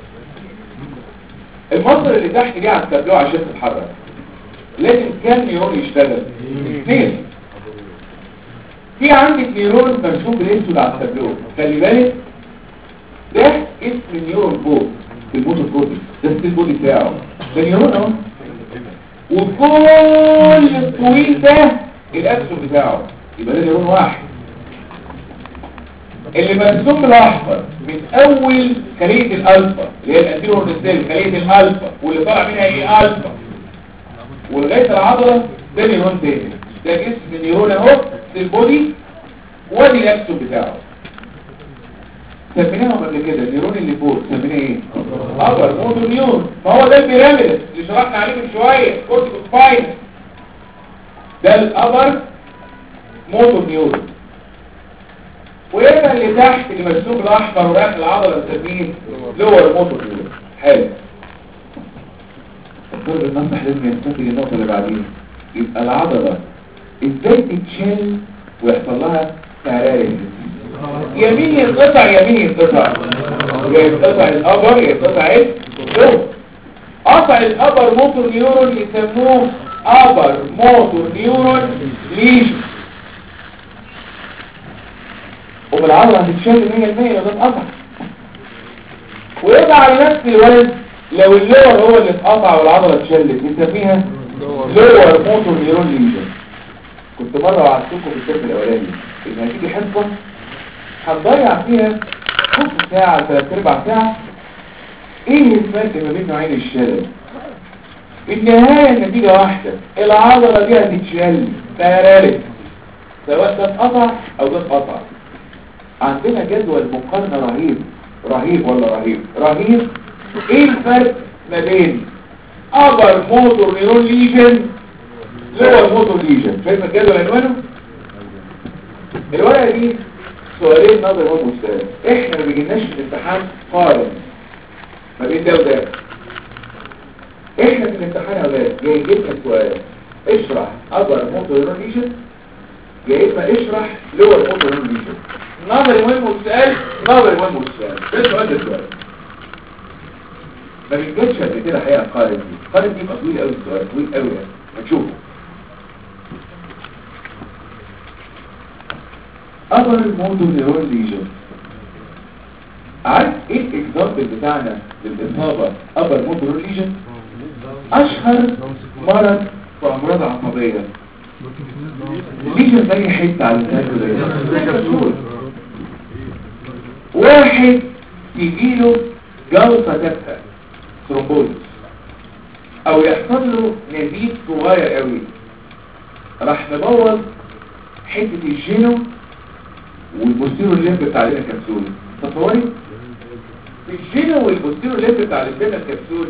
المصدر اللي تحت دي على التابلو عشان تتحرك لازم كام نيرون يشتغل اثنين في عندك نيرون مرسوم بالاسود على التابلو خلي بالك ده اسم النيورون فوق في الموتور كورتكس ده السيل بودي بتاعه ده نيرون اهو وكل الطويل ده الاكسون بتاعه يبقى ده نيرون واحد اللي مرسوم بالاحمر من اول خليه الالفا اللي هي الانتيرور سيل خليه الالفا واللي طالع منها ايه الفا ولغايه العضله ده نيرون تاني ده جسم نيرون اهو سيل بودي وادي الاكسون بتاعه سميناهم قبل كده النيرون اللي فوق سميناه ايه ابر موتور نيورون ما هو ده البيراميدال اللي شرحنا عليه من شويه كورتيكو سباين ده الابر موتور نيورون ويبقى اللي تحت اللي مرسوم الاحمر ورايح العضله بنسميه لور موتور نيورون حلو الدور النصح لازم ينتقل للنقطه اللي بعديها يبقى العضله ازاي تتشال ويحصل لها باراليسيس يمين يتقطع يمين يتقطع يتقطع الابر يتقطع الدور قطع الابر موتور نيورون يسموه ابر موتور نيورون ليجن وبالعضلة هتتشال 100% لو ده اتقطع ويبقى على نفس الوزن لو اللور هو اللي اتقطع والعضلة اتشلت نسميها لور موتور نيورون ليجن كنت مرة وعدتكم في الترم الاولاني ان هتيجي حصة هتضيع فيها نص ساعة ثلاث ارباع ساعة ايه الفرق ما بين نوعين الشلل في النهاية النتيجة واحدة العضلة دي هتتشل باراليس سواء ده اتقطع او ده اتقطع عندنا جدول مقارنة رهيب رهيب ولا رهيب رهيب ايه الفرق ما بين ابر موتور نيرون ليجن لور موتور ليجن فاهم الجدول عنوانه الورقة دي سؤالين نظر هم مستوى احنا ما بيجيناش في الامتحان قارن ما بين ده وده احنا في الامتحان يا ولاد جاي جبنا سؤال اشرح ابر موتور نيرون ليجن يا اما اشرح لور موتور نيرون ليجن نظري مهم والسؤال نظري مهم والسؤال ده السؤال ده السؤال ما بيجيش قبل كده حقيقة قارن دي قارن دي يبقى طويل قوي السؤال طويل قوي يعني هتشوفه أبر موتور نيرون ليجن عارف ايه الاكزامبل بتاعنا للإصابة أبر موتور نيرون ليجن أشهر مرض في أمراض عصبية الليجن زي حتة على الكالكوليتر واحد يجيله جلطة تافهة ثرومبوز او يحصل له نزيف صغير قوي راح مبوظ حتة الجينو والبوستيرو الليمب بتاع لنا كبسول تصوري في الجينو والبوستيرو الليمب بتاع لنا كبسول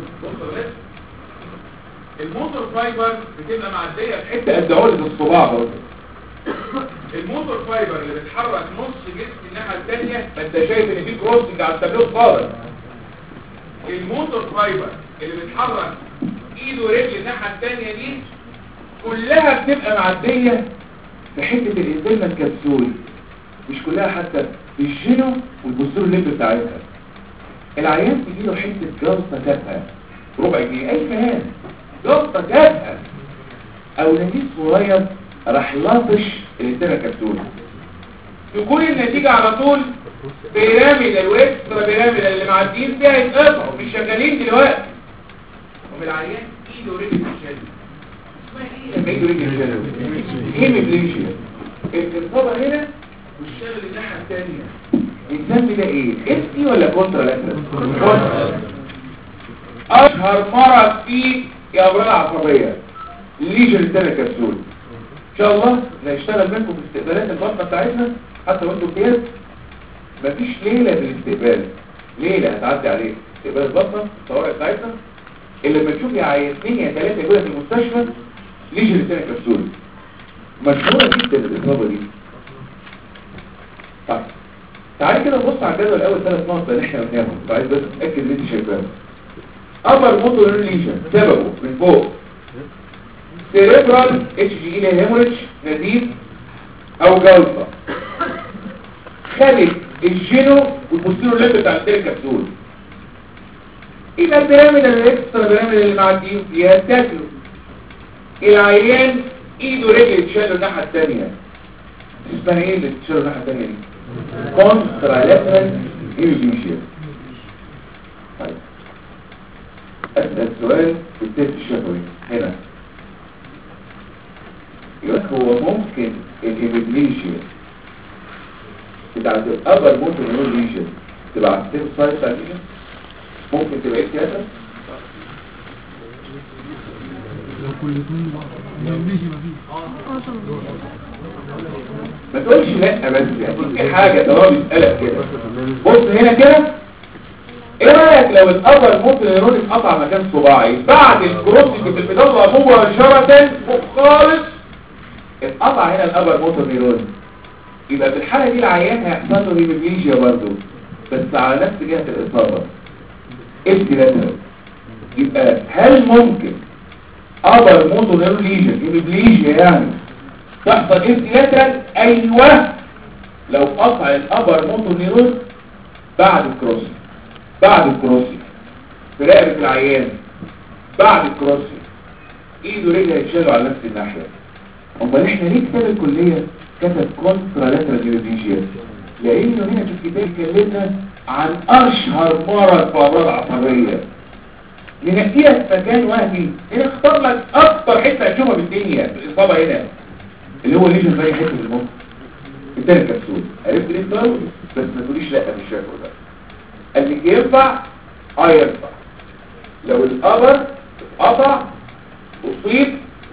الموتور فايبر بتبقى معدية في حتة قد عقلة الصباع برضه الموتور فايبر اللي بتحرك نص جسم الناحية الثانية ما انت شايف ان في كروسنج على التابلو خالص الموتور فايبر اللي بتحرك ايده ورجل الناحية الثانية دي كلها بتبقى معدية في حتة الانزيم الكبسول مش كلها حتى الجينو والبوستور الليمب بتاعتها العيان تجيله حتة جلطة تافهة ربع جنيه اي كلام جلطة تافهة او نزيف صغير راح لاطش الانزيم الكبسول تكون النتيجة على طول بيراميدال واكسترا بيراميدال اللي معديين فيها يتقطعوا مش شغالين دلوقتي ومن العيان ايده ورجل الشلل اسمها ايه لما ايده ورجل الشلل هيمبليجيا الاصابه هنا والشلل الناحيه الثانيه الدم ده ايه اسمي ولا كونترا لاترال اشهر مرض فيه يا امراض عصبيه الليجن الثانيه كبسول ان شاء الله نشتغل منكم في استقبالات البطنه بتاعتنا حتى وانتم كده مفيش ليلة في الاستقبال ليلة هتعدي عليك استقبال البطنة الطوارئ بتاعتنا اللي لما تشوف يا عينتين يا ثلاثة يقولها في المستشفى ليجي لسانة كبسول مشهورة جدا الإصابة دي طيب تعالي كده نبص على الجدول الأول ثلاث نقط اللي احنا قلناهم عايز بس اتأكد ان انت شايفاهم أبر موتور ليجن سببه من فوق سيريبرال اتش جي اي هيموريدج نزيف أو جلطة خدت الجينو والبوستيرو الليمب بتاع الكبسول يبقى البيراميد الاكسترا بيراميد اللي معديين فيها تاكلوا العيان ايده رجل يتشالوا الناحيه الثانيه اسمها ايه اللي تتشالوا الناحيه الثانيه دي كونترا لاترال ايميجيشن طيب اسال سؤال في التست الشفوي هنا يقول هو ممكن الهيميجليشيا بتاعت الابر موتور نيورون ليجن تبقى على السيم سايت بتاع الليجن ممكن تبقى ايه سياسة لو كل اثنين بعض ما يجيش ما فيش ما تقولش لا بس يعني في حاجة ده هو بيسألك كده بص هنا كده ايه رأيك لو الأبر موتو نيرون اتقطع مكان صباعي بعد الكروسنج في البداية مباشرة فوق خالص اتقطع هنا الأبر موتو نيرون يبقى في الحالة دي العيان هيحصل له هيموبليجيا برضه بس على نفس جهة الإصابة ابتلاتا يبقى هل ممكن أبر موتو نيرون ليجن هيموبليجيا يعني تحصل ابتلاتا أيوة لو قطع الأبر موتو نيرون بعد الكروسنج بعد الكروسنج في رقبة العيان بعد الكروسنج ايده ورجله يتشالوا على نفس الناحية امال احنا ليه كتاب الكلية كتب كونترا لاترال نيوروفيجيا لانه هنا في الكتاب اتكلمنا عن اشهر مرض في امراض عصبية ننقيها في مكان وهمي هنا اختار لك اكتر حتة هتشوفها في الدنيا في الاصابة هنا اللي هو ليجن في حتة في المخ التاني كبسول عرفت ليه الضرب بس ما تقوليش لا مش شايفه ده قال لك ينفع اه ينفع لو القبر اتقطع اصيب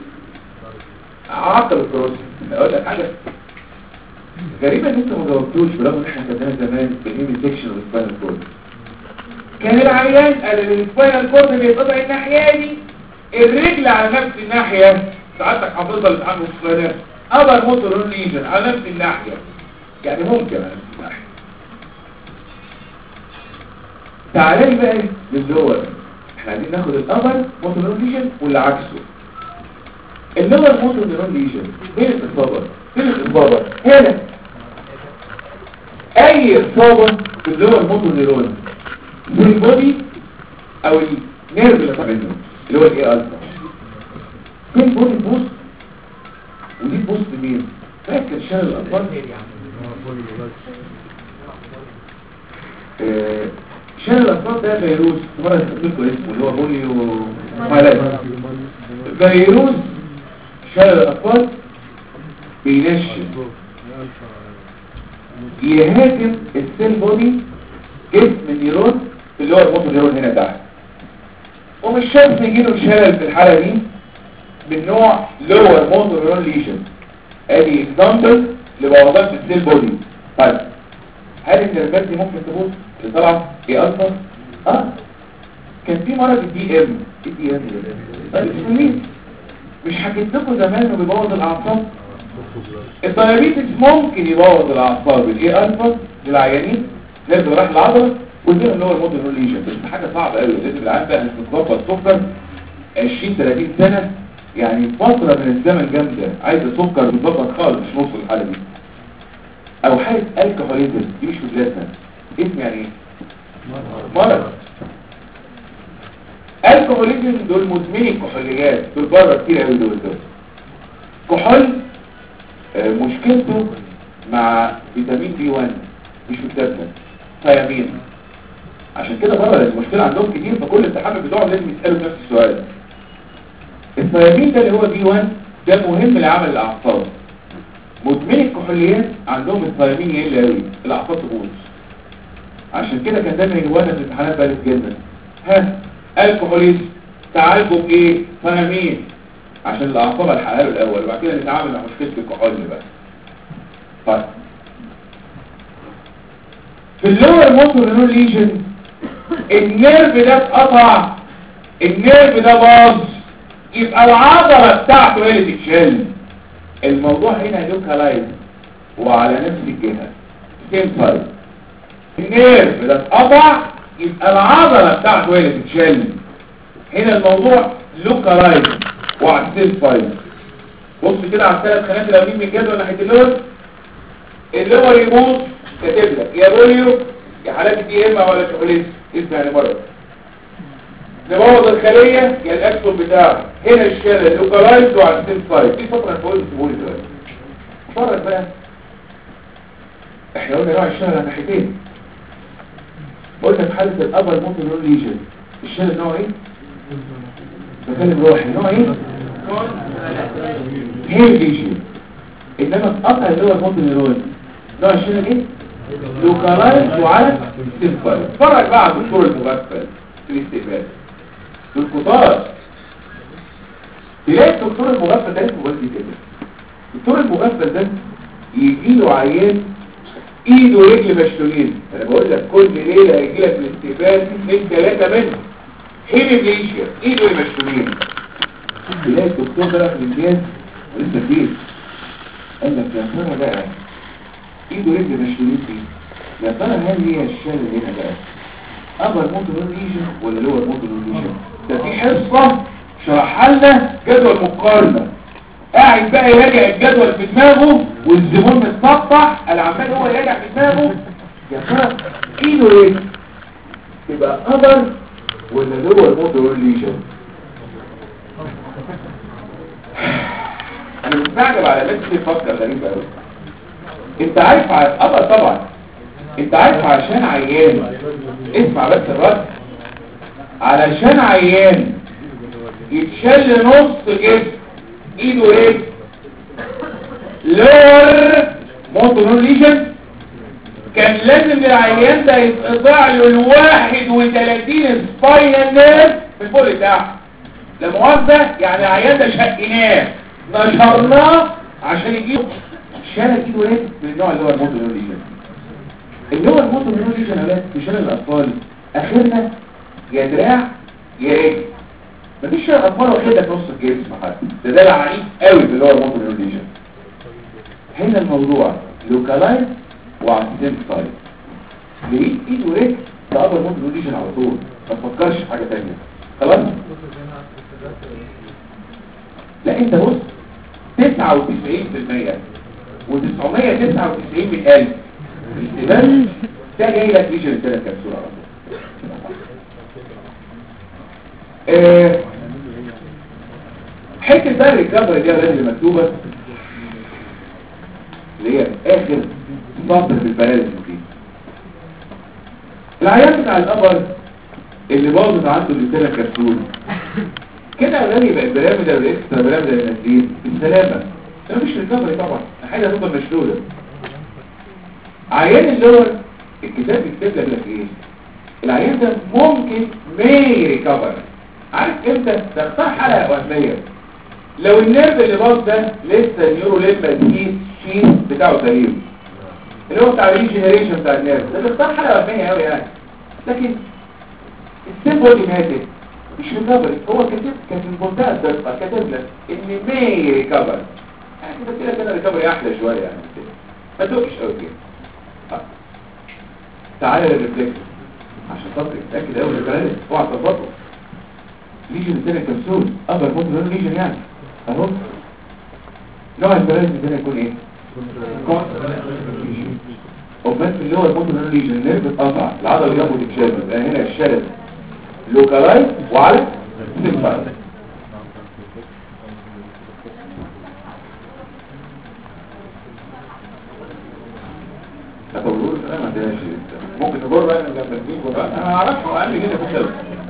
عقل الكروسي اقول لك حاجه غريبه ان انت ما جاوبتوش برغم ان احنا خدناها زمان بالهيمي سيكشن والسباينال كورد كان العيان قال ان السباينال كورد بيتقطع الناحيه دي الرجل على نفس الناحيه ساعتك حافظها اللي عنده الصغيره قبر موتور ليجن على نفس الناحيه يعني ممكن على نفس الناحيه تعالى لي بقى للور احنا عايزين ناخد الابر موتور ليجن واللي عكسه اللور موتور نيرون ليجن فين الاصابه فين الاصابه هنا اي اصابه في اللور موتور نيرون في البودي او النيرف اللي طالع منه اللي هو الاي الفا فين بودي بوست ودي بوست مين فاكر شال الاطفال آه، شال الاطفال ده فيروس مرة تقول اسمه اللي هو بوليو مالايز فيروس شال الأطفال بينشن يهاجم السيل بودي جسم النيرون اللي هو الموتو نيرون هنا تحت ومش شرط يجيله شلل في الحالة دي من نوع لور موتو نيرون ليجن ادي اكزامبل لبوظان في السيل بودي طيب هل النيرفات دي ممكن تبوظ اللي طلع ايه اصلا اه كان في مرض الدي ام الدي ام طيب مش حكيت لكم زمان انه بيبوظ الاعصاب الدايابيتس ممكن يبوظ الاعصاب الايه الفا للعيانين لازم راح العضله والدين اللي هو المودرن ليجن بس حاجه صعبه قوي لازم العيان بقى متوفى السكر 20 30 سنه يعني فتره من الزمن جامده عايز سكر متظبط خالص مش نص الحاله دي او حاله الكحوليزم دي مش مجلسه اسم يعني ايه مرض الكحوليزم دول مدمني الكحوليات دول بره كتير قوي دول دول كحول آه، مشكلته مع فيتامين بي 1 مش مكتبنا ثيامين عشان كده بره المشكله عندهم كتير فكل التحمل بتوعهم لازم يسالوا نفس السؤال الثيامين ده اللي هو بي 1 ده مهم لعمل الاعصاب مدمني الكحوليات عندهم الثيامين يقل قوي الاعصاب تبوظ عشان كده كان دايما يجوانا في الامتحانات بارد جدا ها الكحوليزم تعالجوا بايه فاهمين عشان الاعصاب الحقها له الاول وبعد كده نتعامل مع مشكله الكحول بقى طيب في اللور موتور نيرون ليجن النيرف ده اتقطع النيرف ده باظ يبقى العضله بتاعته هي اللي تتشل الموضوع هنا لوكالايز وعلى نفس الجهه سيم سايد النيرف ده اتقطع يبقى العضلة بتاعته هي اللي تتشل هنا الموضوع لوكالايز وعلى السيل فايل بص كده على الثلاث خانات الاولين من الجدول ناحيه اللور اللور يبوظ كاتب لك يا بوليو يا حالات دي ام ولا شوكولاتة اسمع يعني بره نبوظ الخلية يا الاكسون بتاعه هنا الشلل لوكالايز وعلى السيل فايل دي فترة كويس تقول دلوقتي اتفرج بقى احنا قلنا نوع الشلل على ناحيتين قلنا في حالة الأبر ممكن نقول ليجن الشلل نوع ايه؟ بكلم روحي نوع ايه؟ هي ليجن انما القطع اللي هو الممكن نقول نوع الشلل ايه؟ لوكالايز وعلى سيمبل اتفرج بقى على الدكتور المغفل في الاستقبال الكتار تلاقي الدكتور المغفل ده اسمه والدي كده الدكتور المغفل ده يجي له عيان ايده ورجل مشلولين انا بقول لك كل ليله هيجي لك الاستقبال اثنين ثلاثه منهم هيميبليشيا ايده مشلولين تلاقي الدكتور ده في الامتياز ولسه فيه قال لك يا ترى بقى ايده رجل مشلولين دي يا ترى هل هي الشلل هنا بقى ابر موتور ليجن ولا لور موتور ليجن ده في حصه شرح لنا جدول مقارنه قاعد بقى يراجع الجدول في دماغه والزبون متسطح العمال هو يراجع في دماغه يا ترى ايده ايه تبقى ابر ولا لور موتور ليجن انا مستعجب على الناس اللي بتفكر غريب قوي انت عارف ع- ابر طبعا انت عارف عشان عيان اسمع بس الرد علشان عيان يتشل نص جسم ايده ايه لور موتور ليجن كان لازم العيان ده يتقطع له ال 31 سباينال نيرف في الفوق بتاعه لا مؤاخذه يعني العيان ده شقناه نشرناه عشان يجيب شال ايده ايه من النوع اللي هو الموتور ليجن اللي هو الموتور ليجن يا ولاد في شلل الاطفال اخرنا يا دراع يا رجل مفيش شلل اطفال واخدها في نص الجسم حتى ده ده العنيف قوي في اللي هو الموتور ليجن هنا الموضوع لوكالايز وعلى السيم سايد لقيت ايد ورجل ده اكبر موتور ليجن على طول ما تفكرش في حاجه ثانيه خلاص لا انت بص 99% و999 من ألف الاحتمال ده جاي لك ليجن ثلاث كبسولة على طول آه، حته بقى الريكفري دي يا ولاد اللي مكتوبه اللي هي اخر سطر في البيان دي العيان بتاع القبر اللي باظت عنده اللي كبسول كده يا ولاد يبقى البراميدال والاكسترا براميدال النازلين بالسلامه ده مفيش ريكفري طبعا حاجه هتبقى مشلوله عيان اللور الكتاب بيكتب لك لك ايه العيان ده ممكن مي ريكفر عارف امتى تختار حلقه وهميه لو النيرف اللي باظ ده لسه النيورو ليمبا دي شيت بتاعه سليم اللي هو بتاع الريجنريشن بتاع النيرف ده تختار حلقه وهميه قوي يعني لكن السيمبل اللي ماتت مش ريكفري هو كاتب كان في منتهى الدقه كاتب لك ان مي ريكفر يعني كده كده كده ريكفري احلى شويه يعني ما تقفش قوي كده آه. تعالى للريفلكس عشان خاطر تتاكد قوي الكلام اوعى تظبطه ليجن الثاني كبسول ابر موتور ليجن يعني اهو نوع البلد الثاني يكون ايه وبس اللي هو الموتور ليجن النيرف اتقطع العضله جنبه تتشال يبقى هنا الشلل لوكالايز وعلى سيمبايز لا تقولوا انا ما عندناش ممكن نجر بقى من جنب الدين بقى انا ما اعرفش هو قال لي كده في السبب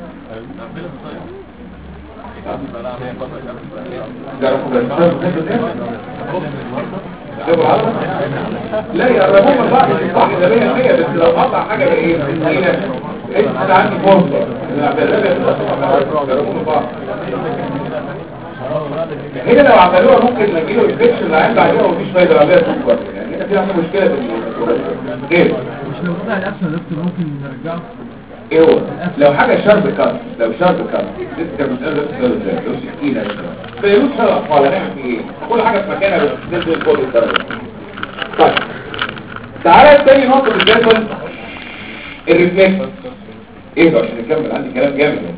لا يقربوه من بعض صح ده 100 بس لو قطع حاجه ايه هنا انا عندي فرصه يقربوه من بعض هنا لو عملوها ممكن نجيله انفكشن اللي عنده عليها ومفيش فايده العمليه تكبر يعني هنا في عندنا مشكله في غير مش لو قطع الأكشن دكتور ممكن نرجعه ايه هو لو حاجه شرب كات لو شرب كات لسه كان مسألة بس لو لو سكينة فيروس شرب اطفال هنعمل فيه ايه كل حاجه في مكانها بس تنزل فوق الدرجه طيب تعالى تاني نقطه في الجدول الريفلكس ايه ده عشان نكمل عندي كلام جامد يعني.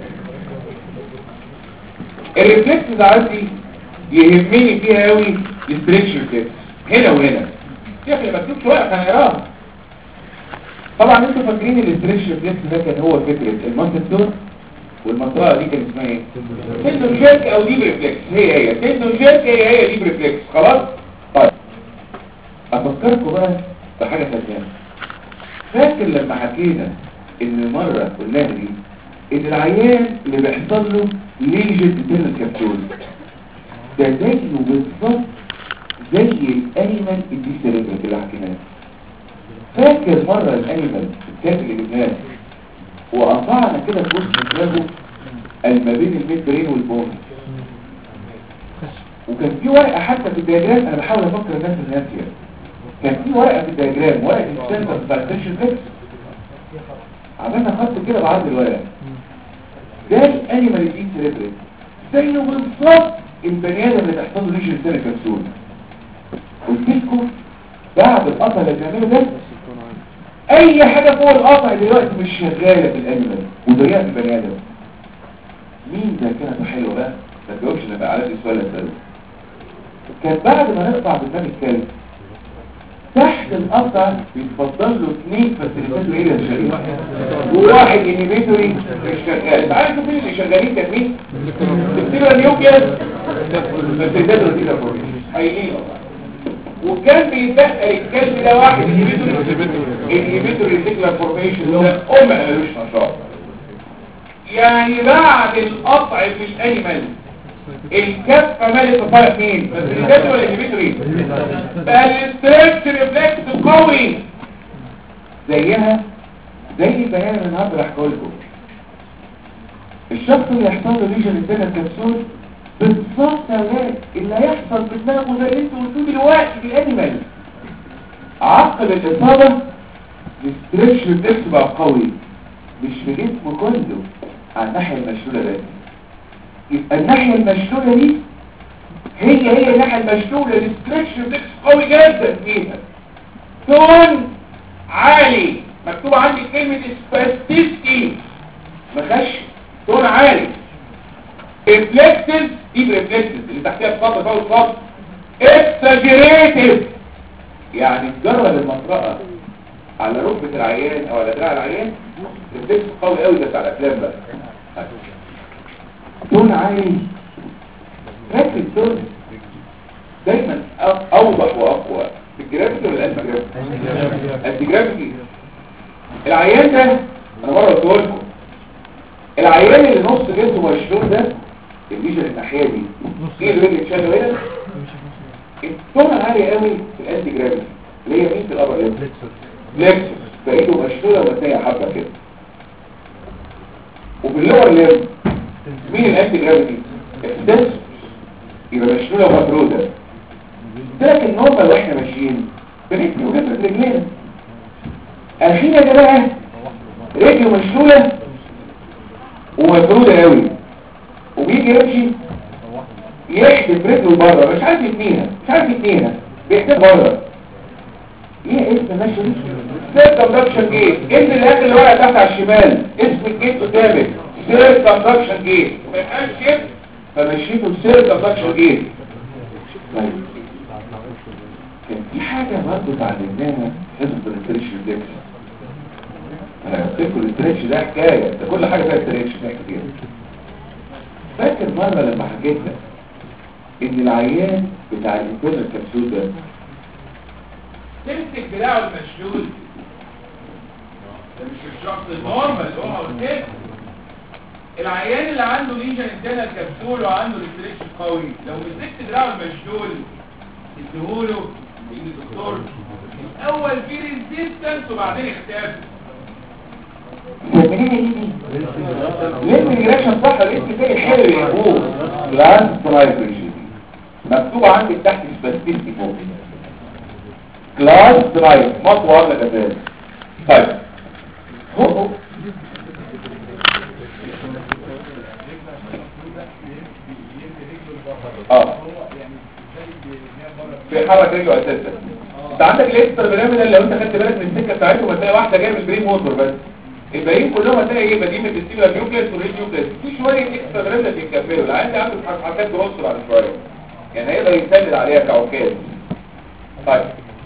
الريفلكس ده عندي يهمني فيها قوي الستريتش ريفلكس هنا وهنا شايف اللي مكتوب شويه هنقراها طبعا انتوا فاكرين الاستريتش ريفلكس ده كان هو فكره المانتسور والمنطقه دي كان اسمها ايه تندون شيرك او ديب ريفلكس هي هي تندون شيرك هي هي ديب ريفلكس خلاص طيب افكركم بقى بحاجه ثانيه فاكر لما حكينا ان مره قلنا دي ان العيان اللي بيحصل له ليجن انترنال كابسول ده زيه بالظبط زي الانيمال الديسيريبرال اللي حكيناه فاكر مرة الانيمال الكاتب اللي جبناه وقطعنا كده في وسط دماغه ما بين الميد برين والبون وكان في ورقة حتى في الدياجرام انا بحاول افكر الناس اللي ناسيه كان في ورقة في الدياجرام ورقة السنتر بتاع التنشن فيكس عملنا خط كده بعرض الورقة ده الانيمال الايد سيريبريت زيه بالظبط البني ادم اللي تحصل له ليجن سنة كبسول قلت لكم بعد القطع اللي بنعمله ده اي حاجة فوق القطع دلوقتي مش شغالة في الانيمال وزيها في البني ادم مين ده كانت حلوة بقى ما تجاوبش انا بقى عارف السؤال اساله كان بعد ما نقطع دماغ الكلب تحت القطع بيتفضل له اثنين فاسيليتاتور ايه اللي شغالين وواحد انيبيتوري مش شغال انت عارف مين اللي شغالين كان مين؟ بتبقى نيوكليس فاسيليتاتور دي فورميشن حقيقيين وكان بيتبقى الكلب ده واحد انيبيتوري انيبيتوري ريتيكولار فورميشن اللي هو ام ملوش نشاط يعني بعد القطع في الانيمال الكفه مالت تفرق مين فاسيليتاتور ولا انيبيتوري بقى الاستريتش ريفلكس قوي زيها زي البيان اللي النهارده راح لكم الشخص اللي يحصل له ليجن الدنيا الكبسول بالظبط يا ولاد اللي هيحصل في دماغه زي اللي انتوا قلتوه دلوقتي في الانيمال عقب الاصابه الاستريتش ريفلكس بقى قوي مش في جسمه كله على الناحيه المشلوله بس يبقى الناحيه المشلوله دي هي هي الناحيه المشلوله الاستريتش ريفلكس قوي جدا فيها تون عالي مكتوب عندي كلمه سباستيستي ما خش تون عالي ريفلكسز دي ريفلكسز اللي تحتها الخط فوق الخط اكساجريتيف يعني تجرب المطرقه على ركبه العيان او على دراع العيان ريفلكس قوي قوي ده بتاع الافلام بقى تون عالي فاكر التون دايما أو- اوضح واقوى في الجرافيكي ولا الانتي جرافيكي الانتي جرافيكي العيان ده انا مره قلت لكم العيان اللي نص جسمه مشلول ده الليجن الناحيه دي ايه اللي رجل اتشال هنا التون عالي قوي في الانتي جرافيكي اللي هي مين في الابر ليب لكسس بقيته مشلوله ومتنيه حبه كده وفي اللور ليب مين الانتي جرافيتي احداث يبقى مشلوله ومفروده لكن نورمال واحنا ماشيين بنبني وجبت رجلينا اخيرا ده بقى رجله مشلوله ومفروده قوي وبيجي يمشي يحدف رجله بره مش عارف يتنيها مش عارف يتنيها بيحدف بره ايه اسم ماشي سير كوندكشن جيت انت اللي اخر الورقه تحت على الشمال اسم الجيت قدامك سير كوندكشن جيت ما يبقاش كده فمشيته سير كوندكشن جيت طيب كان في حاجه برضه اتعلمناها حفظ الاستريتش ريفلكس انا افتكر الاستريتش ده حكايه ده كل حاجه فيها استريتش فيها كتير فاكر مره لما حكيت لك ان العيان بتاع الانترنال كبسول ده تمسك دراعه المشلول ده مش الشخص النورمال اللي هو قلت العيان اللي عنده ليجن انترنال كبسول وعنده ريستريكشن قوي لو مسكت دراعه المشلول اديهوله يجي الدكتور الاول في ريزيستنس وبعدين اختفى منين يجي ليه الرياكشن صح الاسم تاني حلو يا ابوه بلانس ترايبريجي مكتوب عندي تحت سبيسيفيك فوق كلاس درايف مطوى ولا كذلك طيب هو اه بيحرك رجله اساسا انت عندك الاكسترا بيراميدال لو انت خدت بالك من السكه بتاعتهم هتلاقي واحده جايه من البرين موتور بس الباقيين كلهم هتلاقي ايه بديل من الستيبلا نيوكليس والريد نيوكليس في شويه اكسترا بيراميدال بيتكفلوا العيان ده عنده حركات جروس بعد شويه يعني هيقدر يسند عليها كعكاز طيب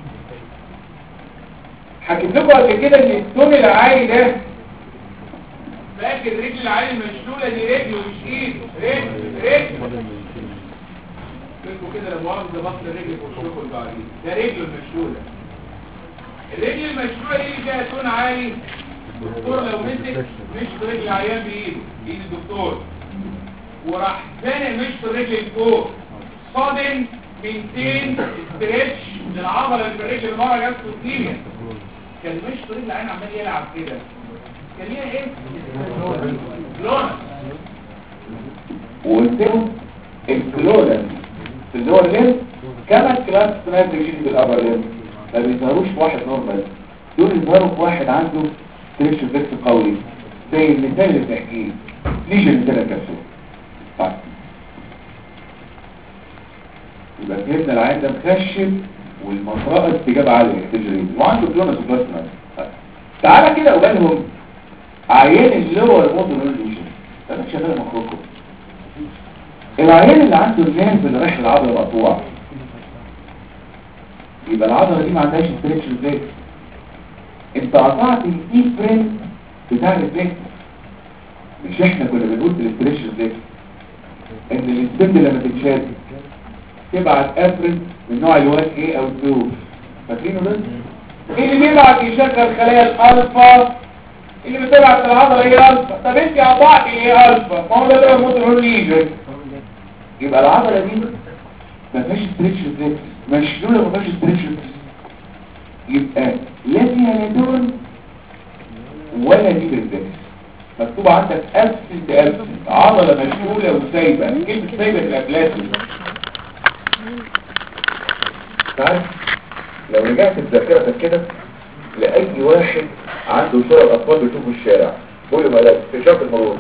حكيت لكم قبل كده ان التون العالي ده فاكر رجل العيان المشلوله دي رجله مش ايده رجل رجل فكروا كده لما واحد بطل رجل في وشكم بعدين ده رجله المشلوله الرجل المشلوله دي اللي فيها تون عالي الدكتور لو مسك مشط رجل العيان بايده بايد الدكتور وراح زانق مشط الرجل لفوق صادم منتين ستريتش للعضله اللي في الرجل اللي ورا جابته كيمياء كان مشط رجل العيان عمال يلعب كده كان ليها ايه؟ لونس وقلت لهم الكلونال في اللور ليم كما الكلاس سنايب ريجيد بالابر ليم ما بيظهروش في واحد نورمال دول يظهروا في واحد عنده ستريتش ريفلكس قوي زي المثال اللي بنحكيه ليجن مثال الكبسول طيب يبقى فهمنا العين ده مخشب والمنطقه استجابه عاليه احتجاريه وعنده كلونس وبلاسما طيب. تعالى كده وقالهم عيان اللور مودرن ليجن ده مش شغال مخرجكم العيان اللي عنده النيرف اللي رايح العضله مقطوع يبقى العضله دي ما عندهاش ستريتش ريفلكس انت قطعت الاي فريم بتاع الريفلكس مش احنا كنا بنقول في الاستريتش ريفلكس ان السبند لما تتشاد تبعت افرد من نوع الوان ايه او 2 فاكرينه ده ايه اللي بيبعت يشغل خلايا الالفا اللي بتبعت العضله هي الفا طب انت قطعتي ايه الفا ما هو ده اللي موتور ليجن يبقى العضله دي ما فيهاش ستريتش ريفلكس مشلوله ما فيهاش ستريتش ريفلكس يبقى لا فيها لا دون ولا دي ريفلكس مكتوب عندك ابسنت ابسنت عضله مشلوله وسايبه كلمه سايبه تبقى بلاتين تعرف لو رجعت بذاكرتك كده لأي واحد عنده صورة أطفال بيشوفوا الشارع قول له ملاك في شرط المرور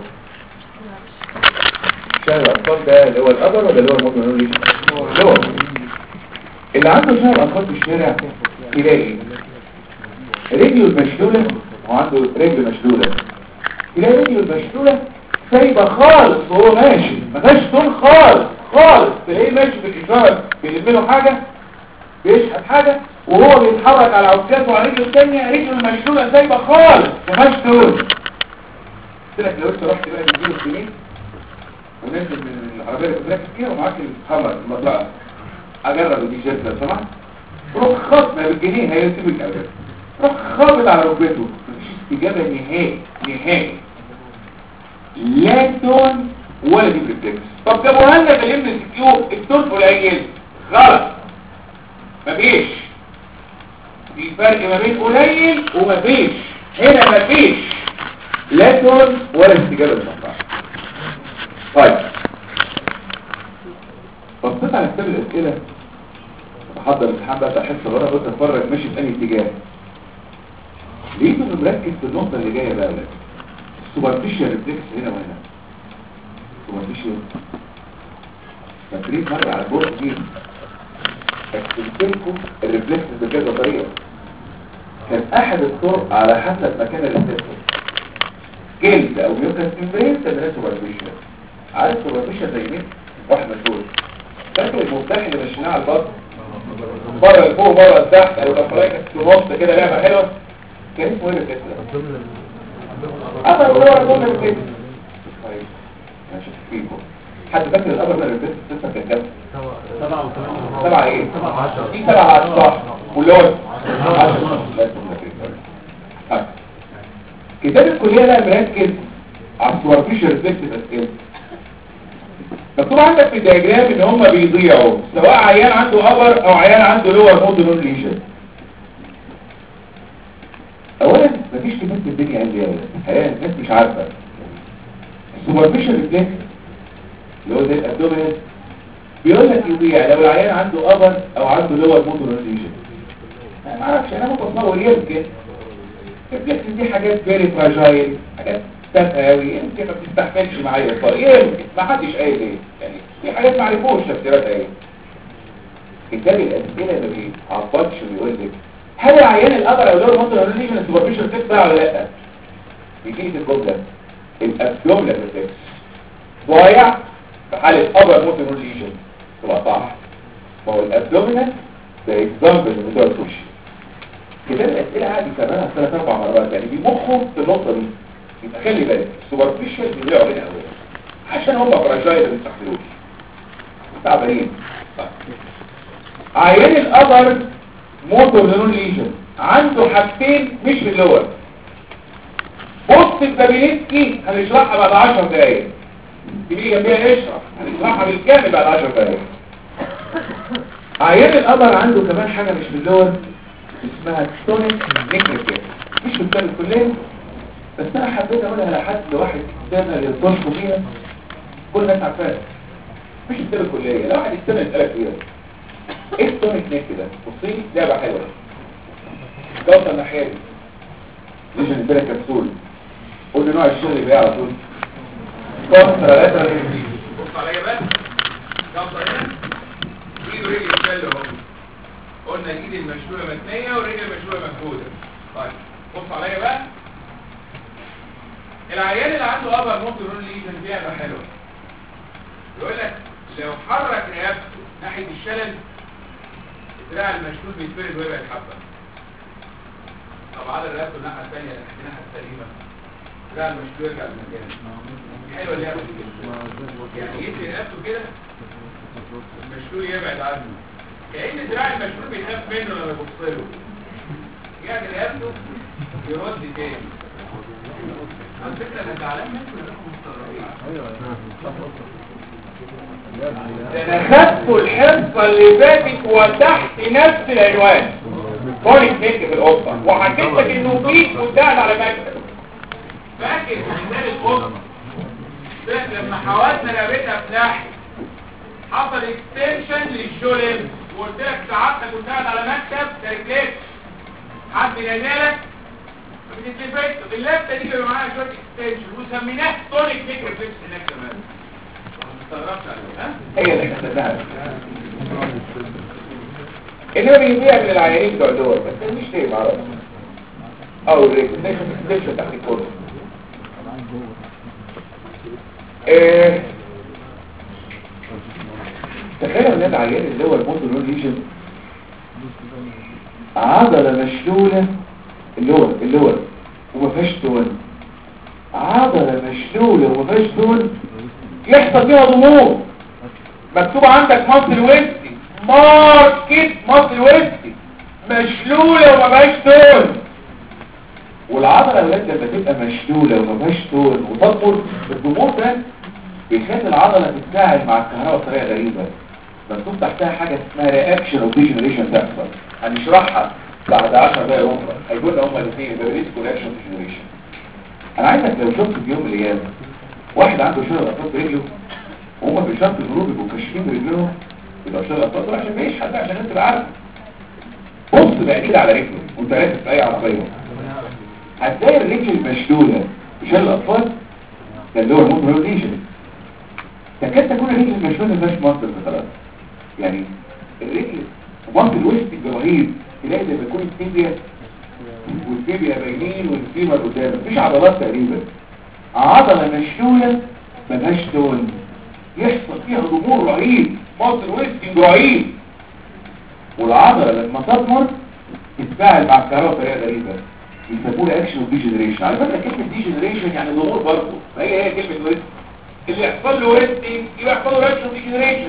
شارع الأطفال ده اللي هو الأبر ولا اللي هو الموت منه اللي هو اللي عنده شارع الأطفال في الشارع يلاقي رجله المشلولة وعنده رجل مشلولة يلاقي رجله المشلولة سايبة خالص وهو ماشي ما فيهاش طول خالص خالص تلاقيه ماشي في الإشارة بيلم له حاجة بيشحت حاجة وهو بيتحرك على عكازه وعلى رجله الثانية رجله المشلولة سايبة خالص ما فيهاش طول قلت لك لو انت رحت بقى تديله السنين ونزل من العربية اللي بتركز فيها ومعاك الحمر المطلقة اجرب دي جد لو سمحت روح خط ما بالجنيه هيسيب الكلام روح خابط على ركبته مفيش استجابة نهائي نهائي لا تون ولا دي بريفلكس طب جابوها لنا في الام سي كيو التون قليل غلط مفيش في فرق ما بين قليل ومفيش هنا مفيش لا تون ولا استجابة للمصنع طيب بصيت على كتاب الاسئله بحضر الامتحان بقى بحس بره قلت اتفرج ماشي في انهي اتجاه لقيته انه مركز في النقطه اللي جايه بقى ولاد السوبرفيشال ريفلكس هنا وهنا سوبرفيشال فاكرين مره على البورد دي قسمت لكم الريفلكس بكذا طريقه كان احد الطرق على حسب مكان الريفلكس جلد او ميوكاس ممبرين تمرين سوبرفيشال عارف سوبرفيشال زي مين واحد مشهور فاكر المفتاح اللي مشيناه على البطن بره لفوق بره لتحت او الافرايكس في نص كده لعبه حلوه كان اسمه ايه الريفلكس أبر هو الجملة الكتب طيب ماشي فيكم حد فاكر الأبر من الريفلكس السلسة كان كام؟ سبعة وثمانية سبعة ايه؟ سبعة عشر دي سبعة عشر صح واللون عشر لا تكون لك طيب. كتاب الكلية بقى مركز على السوبرفيشال ريفلكس بس مكتوب عندك في الدياجرام ان هم بيضيعوا سواء عيان عنده ابر او عيان عنده لور مود نون ليجن اولا مفيش كتاب في الدنيا قال لي الحقيقه الناس مش عارفه السوبرفيشال ريفلكس اللي هو زي الابدومينال بيقول لك يضيع لو العيان عنده ابر او عنده لور مود نون ليجن انا ما اعرفش انا متصور يمكن الريفلكس دي حاجات فيري فراجايل حاجات تافهه قوي يمكن ما بتستحملش معايا الطريق يمكن ما حدش قايل ايه يعني في حاجات ما عرفوش تفسيراتها ايه كتاب الاسئله ما بيعبطش ويقول لك هل العيان الابر او لور ممكن اقول لي من السوبرفيشال فيكس بقى ولا لا بيجي في الجمله الابدومينال ريفلكس ضايع في حاله ابر ممكن اقول ليجن تبقى صح ما هو الابدومينال ده اكزامبل من بتوع السوشي كتاب الاسئله قاعد يكررها ثلاث اربع مرات يعني بيمخوا في النقطه دي يبقى خلي بالك السوبرفيشال بيضيعوا هنا قوي عشان هم فراجايل ما بيستحملوش تعبانين طيب. عيان الابر موتور نيرون ليجن عنده حاجتين مش في اللور بص البابينسكي هنشرحها بعد 10 دقايق تيجي جنبيها نشرح هنشرحها بالكامل بعد 10 دقايق عيان القمر عنده كمان حاجة مش في اللور اسمها تونيك نيكليك مش في الكتاب الكلية بس انا حبيت اقولها لحد لواحد سنة يلطشوا فيها كل الناس عارفاها مش السنه الكليه لا واحد السنه يسالك فيها ايه التونيك نيك ده بصي لعبه حلوه جوطه الناحيه دي ليش اللي بالك كبسول قول لي نوع الشغل اللي بيها على طول كونترا لاترال بص عليا بقى جنب هنا ايد ورجل الشل اهو قلنا الايد المشلوله متنيه والرجل المشلوله مفروده طيب بص عليا بقى العيان اللي عنده ابر ممكن يقول لي كان فيها بقى حلوه يقول لك لو حرك رقبته ناحيه الشلل الدراع المشلول بيتفرد ويبعد حبه طب على رقبته الناحيه الثانيه ناحيه الناحيه السليمه الدراع المشلول يرجع لمكانه حلوه اللعبه دي كده يعني يدي رقبته كده المشلول يبعد عنه كأن دراع المشلول بيخاف منه لما يبص له يعني رقبته يرد تاني على فكرة انا زعلان منكم انكم مستغربين ده انا خدت الحصه اللي فاتت وتحت نفس العنوان كونيك نيك في القطه وحكيت لك انه فيك وتقعد على مكتب فاكر مثال القطة ده لما حاولنا رقبتها في ناحية حصل اكستنشن للشولم وقلت لك ساعتها كنت قاعد على مكتب تركت حد نادالك ما بتتلفتش اللفته دي كانوا معاها شويه اكستنشن وسميناه تونيك نيك ريفلكس هناك كمان ما تستغربش عليه ها هي اللي خدتها انما بيبيع من العيانين بتوع دول بس مش ليه معرفش او الريكونديشن تحت الكورس ايه تخيل ان العيان اللي هو الموتور ليجن عضلة مشلولة اللي هو اللي هو وما فيهاش تون عضلة مشلولة وما فيهاش تون يحصل فيها ضمور مكتوب عندك مصل ويستي ماركت مصل ويستي مشلولة وما فيهاش تون والعضلة يا ولاد لما تبقى مشلولة وما فيهاش تون وتطول الضمور ده بيخلي العضلة تتفاعل مع الكهرباء بطريقة غريبة مكتوب تحتها حاجة اسمها رياكشن اوف ديجنريشن تحصل هنشرحها بعد 10 دقايق اخرى هيقول هما الاثنين يبقى ريسك ورياكشن اوف ديجنريشن انا عايزك لو شفت في يوم من الايام واحد عنده شغل اطفال في رجله وهم في شرط الغروب يبقوا كاشفين برجلهم يبقى شغل اطفال دول عشان بيشحت عشان انت تبقى عارف بص بقى كده على رجله وانت راكب في اي عربيه هتلاقي الرجل المشلوله في شغل الاطفال ده اللي هو الموتور ليجن تكاد تكون الرجل المشلوله مش مصدر خلاص يعني الرجل مصدر الوسط الجماهير تلاقي زي ما يكون التيبيا والتيبيا باينين والفيمر قدام مفيش عضلات تقريبا عضلة مشلولة ملهاش تون يحصل فيها ضمور رهيب مصر ويستنج رهيب والعضلة لما تضمر تتفاعل مع الكهرباء بطريقة غريبة يسموها اكشن اوف ديجنريشن على فكرة كلمة ديجنريشن يعني ضمور برضه ما هي هي كلمة ويست اللي يحصل له ويستنج يبقى يحصل له اكشن اوف ديجنريشن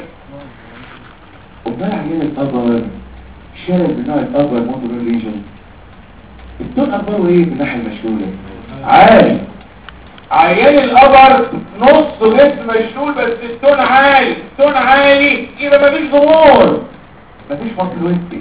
وده عيان الأبر شلل من نوع الأبر موتور ليجن التون أخباره ايه من الناحية المشلولة عالي عيان الأبر نص جسم مشلول بس التون عالي التون عالي يبقى مفيش ضمور مفيش فصل وسطي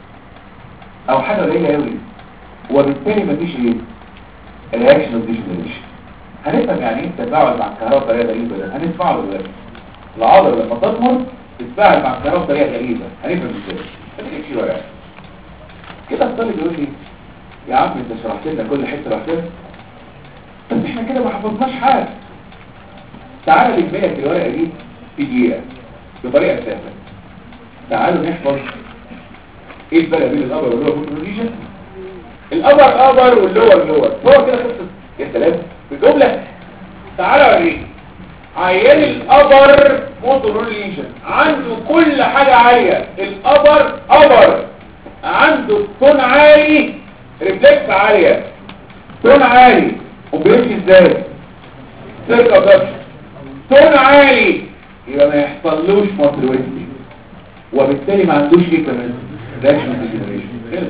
او حاجة قليلة قوي وبالتالي مفيش ايه الرياكشن اوف ديجنريشن هنفهم يعني ايه التفاعل مع الكهرباء بطريقه غريبه ده هنسمعه دلوقتي العضله لما تضمر تتفاعل مع الكهرباء بطريقه غريبه هنفهم ازاي خليك شيء ورقه كده الطالب يقول لي يا عم انت شرحت لنا كل حته لوحدها بس احنا كده ما حفظناش حاجه تعالى نجملك الورقه دي في دقيقه بطريقه سهله تعالوا نحفظ ايه الفرق بين الابر واللور كونتروليشن الابر ابر واللور لور هو كده خلصت يا سلام بجمله تعالى اوريك عيان الابر موتور ليجن عنده كل حاجه عاليه الابر ابر عنده تون عالي ريفلكس عاليه تون عالي وبيمشي ازاي سيركا ضغط تون عالي يبقى ما يحصلوش موترويستي وبالتالي ما عندوش ايه كمان رياكشن ديجنريشن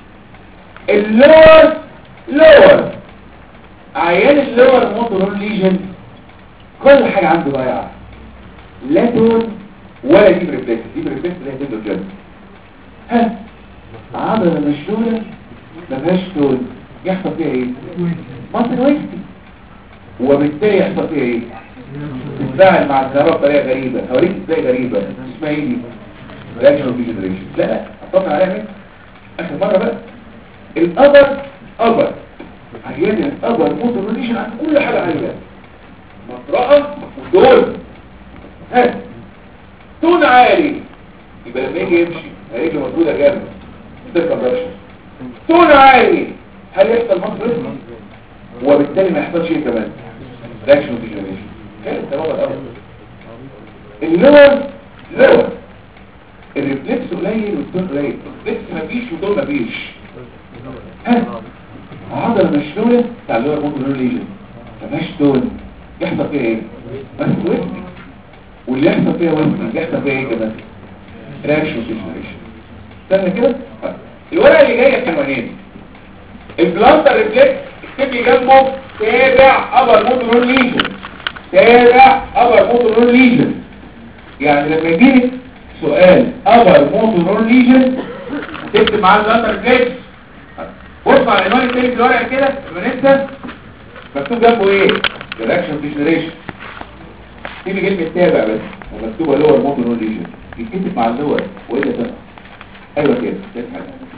اللور لور عيان اللور موتور ليجن كل حاجه عنده ضايعه لا تون ولا ديب ريفلكس ديب ريفلكس اللي هي تندو جنب ها عضله مشلوله ما فيهاش تون يحصل فيها ايه مصر ويستي وبالتالي يحصل فيها ايه تتفاعل مع الكهرباء بطريقه غريبه هوريك ازاي غريبه اسمها ايه دي رياكشن اوف ديجنريشن لا لا اطلع عليها فين اخر مره بقى الابر ابر عيان الابر موتور ريليشن عند كل حاجه عاليه مطرقه ودول ها تون عالي يبقى لما يجي يمشي هيجي مجهوده جامد تركب رشا تون عالي هل يحصل مصر وبالتالي ما يحصلش ايه كمان رياكشن ديجنريشن كان السبب الاول اللور لور الريفلكس قليل والتون قليل الريفلكس مفيش والتون مفيش ها عضله مشلوله بتاع اللور ممكن ليجن مفيهاش تون يحصل فيها ايه بس وزن واللي يحصل فيها وزن يحصل فيها ايه كمان رياكشن ديجنريشن استنى كده طيب. الورقه اللي جايه عنوانين البلانتر ريفلكس اكتب لي جنبه تابع ابر موتور ليجن تابع ابر موتور ليجن يعني لما يجيلك سؤال ابر موتور ليجن تكتب معاه البلانتر ريفلكس بص على العنوان التاني في الورقه كده لما ننسى مكتوب جنبه ايه رياكشن ديجنريشن تيجي كلمه تابع بس ومكتوبه لور موتور ليجن يتكتب مع اللور وايه ده بقى ايوه كده تفهم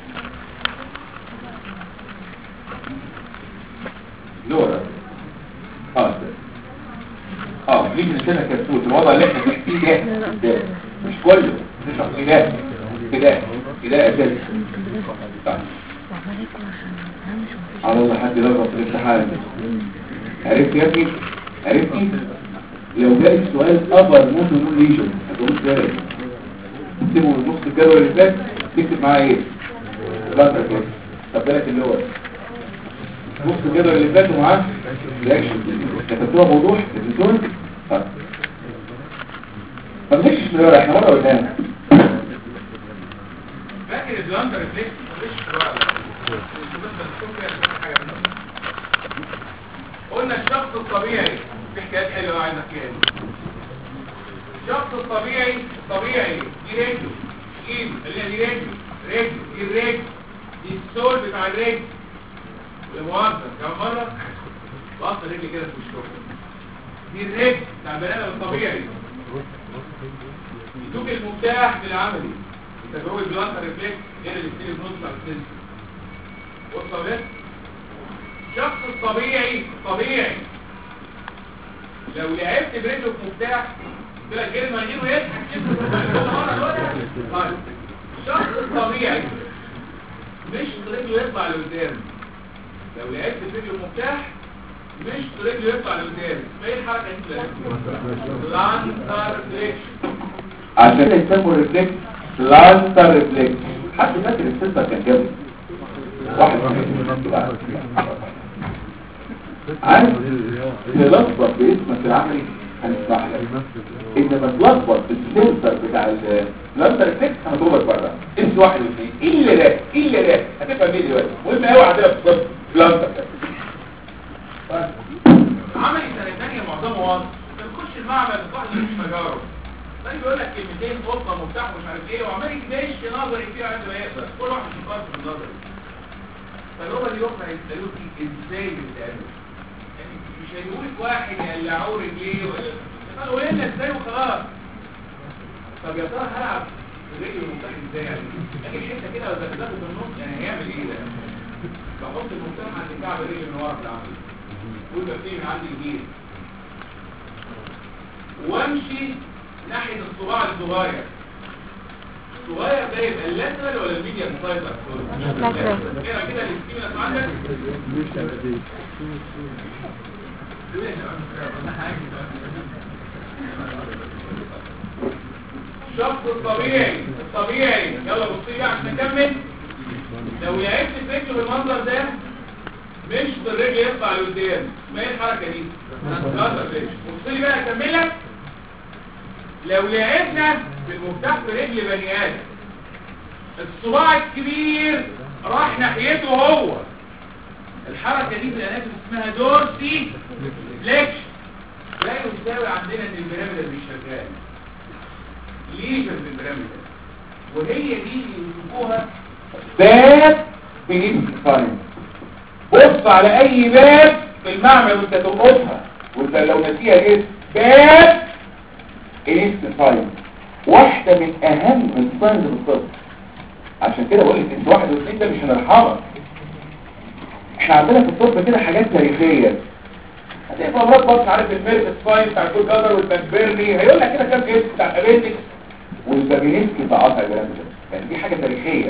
لورا اه اه ليه نسينا كبسوت الوضع اللي احنا فيه ده ده مش كله نشرح فيه ده كده كده اساسي طيب. على الله حد يضرب في الامتحان عرفت يا ابني عرفتي لو جالك سؤال ابر موتور ليجن هتقول ازاي تكتبه نص الجدول اللي فات تكتب معاه ايه بلاتر كده طب بالك اللي هو نص الجدول اللي فات ومعاه رياكشن كتبتوها بوضوح كتبتوها طب ما نمشيش من الورق احنا مره قدام فاكر البلانتر ريفلكس مش في الورقه بس بس تكون فيها حاجه منهم قلنا الشخص الطبيعي في حكايات حلوه عايز احكيها لك الشخص الطبيعي الطبيعي دي رجله ايده اللي هي دي رجله رجله دي الرجل دي السول بتاع الرجل المؤاخذه كم مره بقص الرجل كده في الشغل دي الرجل بتاع البني ادم الطبيعي يدوك المفتاح بالعملي تجربه البلانتر ريفلكس غير الاستيل بنص على السن بص يا ولاد الشخص الطبيعي طبيعي لو لعبت برجله في مفتاح يقول لك غير ما يجيبه يضحك كده مرة الوضع. طيب الشخص الطبيعي مش رجله يطلع لقدام لو لعبت برجله مفتاح مش رجله يطلع لقدام ما هي الحركه دي لانتر فليكشن عشان يسموا الريفلكس لانتر ريفلكس حد فاكر السنتر كان جابه واحد عارف تلخبط باسمك العملي هنسمح لك انما تلخبط بالسنتر بتاع اللانتر ريفلكس هنضربك بره اسم واحد واثنين ايه اللي ده ايه اللي ده هتفهم ايه دلوقتي المهم قوي عندنا في الصف لانتر عملي سنة تانية معظمه واضح بنخش المعمل الواحد مش تجارب طيب يقول لك كلمتين قطه مفتاح ومش عارف ايه وعمال يكدش نظري فيها قد ما يقدر كل واحد يفكر في النظري فاللغه دي يقرا يسالوك ازاي بتتعمل يعني مش هيقولك واحد يقلعوه رجليه ولا قالوا لنا ازاي وخلاص طب يا ترى هلعب الرجل المفتاح ازاي يعني لكن حته كده لو دخلته في النص يعني هيعمل ايه ده بحط المفتاح عند كعب الرجل من ورا في العمل ويبقى فيه من عندي الجيل وامشي ناحية الصباع الصغير الصغير ده يبقى اللاترال ولا الميديا مسيطر كده كده الاسكيمة عندك الشخص الطبيعي الطبيعي يلا بصي بقى عشان نكمل لو لعبت الرجل بالمنظر ده مش بالرجل يطلع لقدام ما هي الحركه دي بصي بقى اكمل لك لو لعبنا بالمفتاح في رجل بني ادم الصباع الكبير راح ناحيته هو الحركه دي في الاناتومي اسمها دورسي فليكشن لا يساوي عندنا ان البيراميدال مش شغال ليجن في البيراميدال وهي دي اللي يشوفوها باب باسم الفاين بص على اي باب في المعمل وانت تلقطها وانت لو نسيها الاسم باد انستفايد واحدة من اهم الساينز بالطب عشان كده بقول لك انت واحد واثنين ده مش هنرحمك احنا عندنا في الطب كده حاجات تاريخية هتلاقي في امراض بطن عارف الميرت سباين بتاع كل جدر والباكبيرني هيقول لك كده كام جسم بتاع الابندكس والبابينسكي بتاع قطع الجرام يعني دي حاجة تاريخية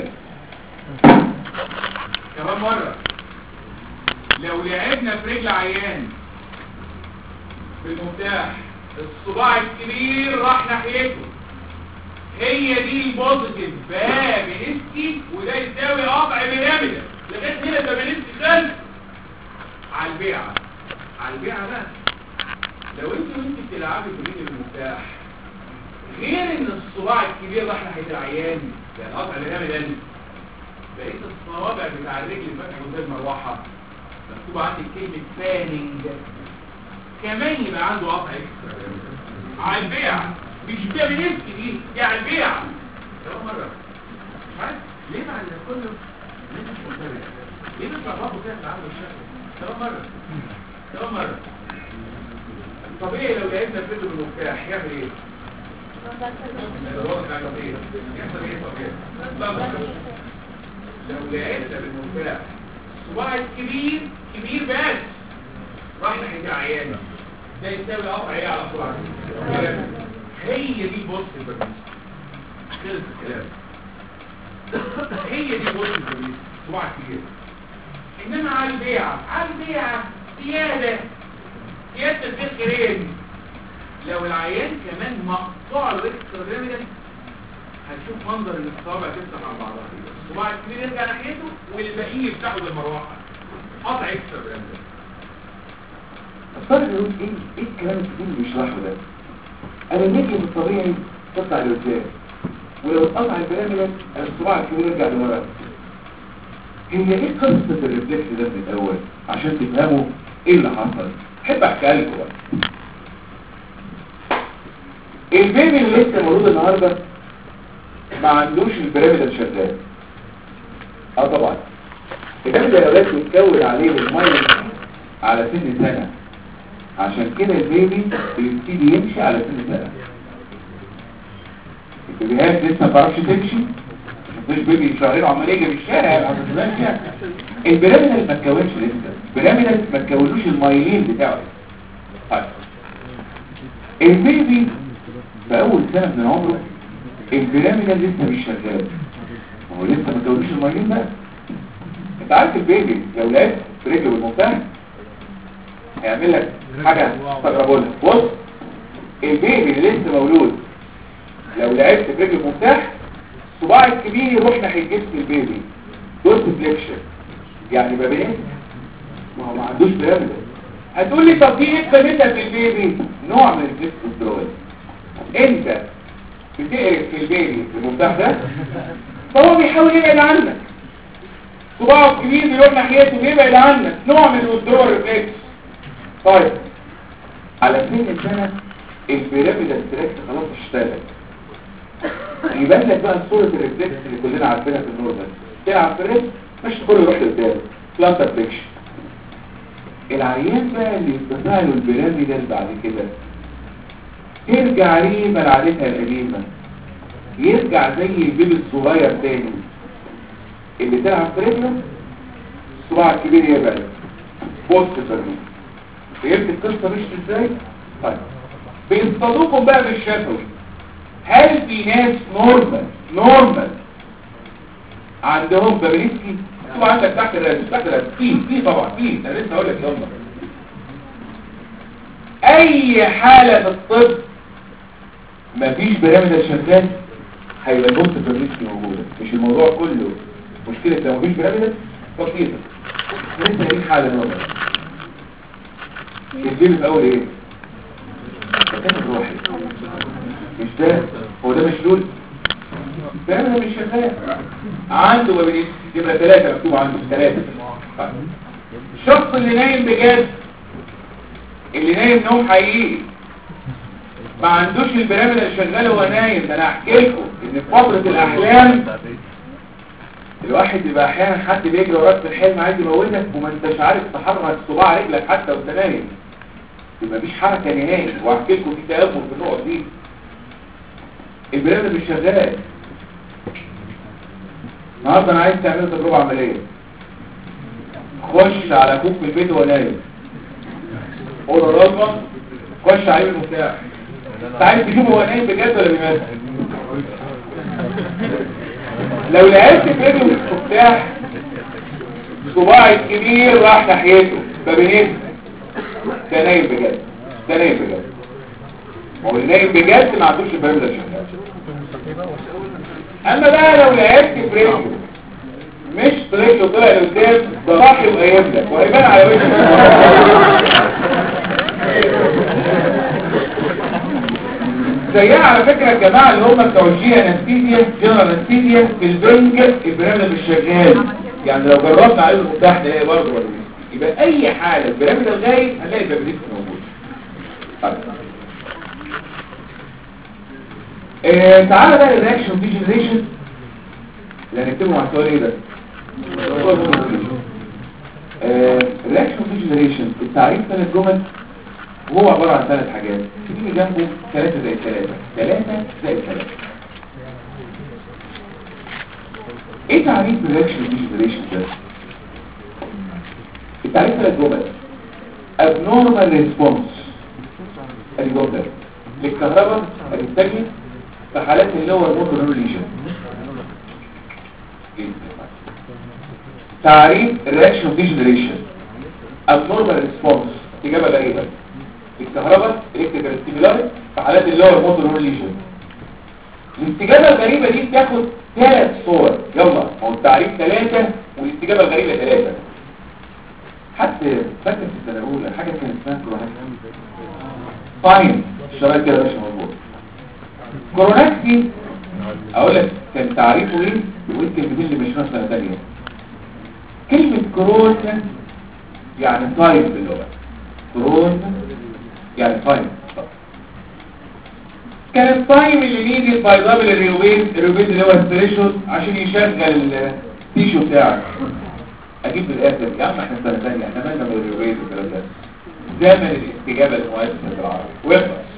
كمان مرة لو لعبنا في رجل عيان بالمفتاح الصباع الكبير راح ناحيته هي دي البوزيتيف بابينسكي وده يساوي قطع بيراميدا لغايه هنا بابينسكي خلف على البيعه على البيعه بقى لو انت وانت بتلعبي في رجل المفتاح غير ان الصباع الكبير راح ناحيه العيان يعني قطع بيراميدا دي بقيت الصوابع بتاع الرجل الفتح قدام المروحه مكتوب عندي كلمه فاننج كمان يبقى عنده قطع اكسترا على البيع مش بيع بنفسي دي دي على البيع كمان مره مش عارف ليه مع اللي كله ليه مش مقتنع ليه مش بتلخبطوا كده في عنده الشكل كمان مره كمان مره طبيعي لو لقيتنا في رجل المفتاح يعمل ايه؟ الوضع يعمل ايه؟ يحصل ايه طبيعي؟ لا لا لو لقيتنا بالمفتاح الصباع الكبير كبير بس راح ناحيه العيان ده يساوي قطع ايه على طول هي دي بص البرميس خلص الكلام هي دي بص البرميس صباع كبير انما على البيعة على البيعة زيادة زيادة الفخرين لو العيان كمان مقطوع الاكسترا ريميدال هتشوف منظر ان الصوابع تفتح على بعضها الصباع الكبير يرجع ناحيته والباقيين يفتحوا للمروحه قطع اكسترا ريميدال الطالب يقول ايه ايه الكلام الكبير اللي بيشرحه ده انا النجم الطبيعي تطلع لقدام ولو اتقطع البرامج الصباع الكبير يرجع لورا هي ايه قصه الريفلكس ده من الاول عشان تفهموا ايه اللي حصل احب احكي لكم بقى البيبي اللي لسه مولود النهارده ما عندوش البيراميدال شغال اه طبعا البيراميدال يا اولاد بيتكون عليه الميه على سن سنه عشان كده البيبي بيبتدي يمشي على سن سنه البيبيهات لسه ما تعرفش تمشي مش بيبي شهرين عمال يجري في الشارع يعني ما تفهمش يعني. البيراميدال ما اتكونش لسه البيراميدال ما اتكونوش المايلين بتاعه طيب البيبي في اول سنه من عمره البيراميدال لسه مش شغال هو لسه ما اتكونوش المايلين بقى انت عارف البيبي لو لقيت رجله بالمفتاح هيعمل لك حاجه تجربوا لها بص البيبي اللي لسه مولود لو لعبت برجل المفتاح الصباع الكبير يروح ناحيه جسم البيبي دوت فليكشن يعني ما بين ما هو ما عندوش بيراميدال هتقول لي طب دي ايه قيمتها في البيبي نوع من الديسترويد انت بتقرف في البيبي المفتاح ده فهو بيحاول يبعد عنك صباعه الكبير بيروح ناحيته بيبعد عنك نوع من الويدرول ريفلكس طيب على سن السنه البيراميدال ستراكت خلاص اشتغل يبان لك بقى صورة الريفلكس اللي كلنا عارفينها في النور ده تلعب في الريفلكس مش كله يروح لقدام بلانتر فليكشن العيان بقى اللي يستطيع له البيراميدال بعد كده ترجع ريما لعادتها القديمة يرجع زي البيبي الصغير تاني اللي تلعب في رجله الصباع الكبير يبعد بص فرمي فهمت القصة مش ازاي؟ طيب بيصطادوكم بقى بالشفوي هل في ناس نورمال نورمال عندهم بابليسكي طبعا عندك تحت الرأس تحت الرأس في في طبعا في انا لسه هقول لك يلا اي حالة في الطب مفيش بيراميدال شغال هيبقى البوست بابليسكي موجودة مش الموضوع كله مشكلة لو مفيش بيراميدال بسيطة لسه هيجيب حالة نورمال الجيل الاول ايه؟ تكتب روحي مش ده هو ده مشلول ده مش شغال عنده وبين يبقى ثلاثة مكتوب عنده ثلاثة طيب. الشخص اللي نايم بجد اللي نايم نوم حقيقي ما عندوش البرامج اللي شغاله وهو نايم ده انا احكي لكم ان في فترة الاحلام الواحد بيبقى احيانا حد بيجري وراك في الحلم عايز يموتك وما انتش عارف تحرك صباع رجلك حتى وانت نايم يبقى مفيش حركه نهائي وهحكي لكم في تامل في النقط دي البرنامج مش شغال النهارده انا عايز تعملوا تجربه عمليه خش على اخوك في البيت وهو نايم قول الرقم خش عليه بالمفتاح انت عايز تشوفه هو نايم بجد ولا بيمثل لو لقيت في ايده المفتاح صباعي الكبير راح ناحيته ده بنيت ده نايم بجد ده نايم بجد ما هو اللي نايم بجد ما عندوش البرنامج ده شغال اما بقى لو لعبت برجله مش برجله طلع لقدام ده راح يبقى يملك وهيبان على وشه زيها على فكرة الجماعة اللي هم بتوع الجي انستيزيا جنرال انستيزيا في البنج البرامج مش شغال يعني لو جربنا عليه المفتاح نلاقي برضه ولا مش. يبقى اي حالة البرامج الغايب هنلاقي البرامج موجود طيب آه تعالى بقى الرياكشن دي جنريشن اللي هنكتبه مع السؤال ايه ده الرياكشن دي جنريشن التعريف ثلاث جمل وهو عبارة عن ثلاث حاجات تيجي جنبه ثلاثة زائد ثلاثة ثلاثة زائد ثلاثة ايه تعريف الرياكشن دي جنريشن ده التعريف ثلاث جمل abnormal response الجملة للكهرباء المتجه في حالات اللي هو الموتور ليجن تعريف الرياكشن دي جنريشن abnormal response اجابه غريبه الكهرباء الكتريكال ستيمولاري في حالات اللي هو الموتور ليجن الاستجابه الغريبه دي بتاخد ثلاث صور يلا ما هو التعريف ثلاثه والاستجابه الغريبه ثلاثه حتى فاكر في السنه الاولى حاجه كانت اسمها كورونا فاين الشباب كده مش مظبوط كوروناكسي اقول لك كان تعريفه ايه بيقول كلمتين اللي مش سنه ثانيه كلمه كورونا يعني تايم باللغه كورونا يعني تايم كان التايم اللي نيجي بايضابل الريوبين الريوبين اللي هو الثريشولد عشان يشغل التيشو بتاعك اجيب بالاخر يا عم احنا سنه ثانيه احنا مالنا من الريوبين والكلام ده زمن الاستجابه المؤسسه بالعربي ويخلص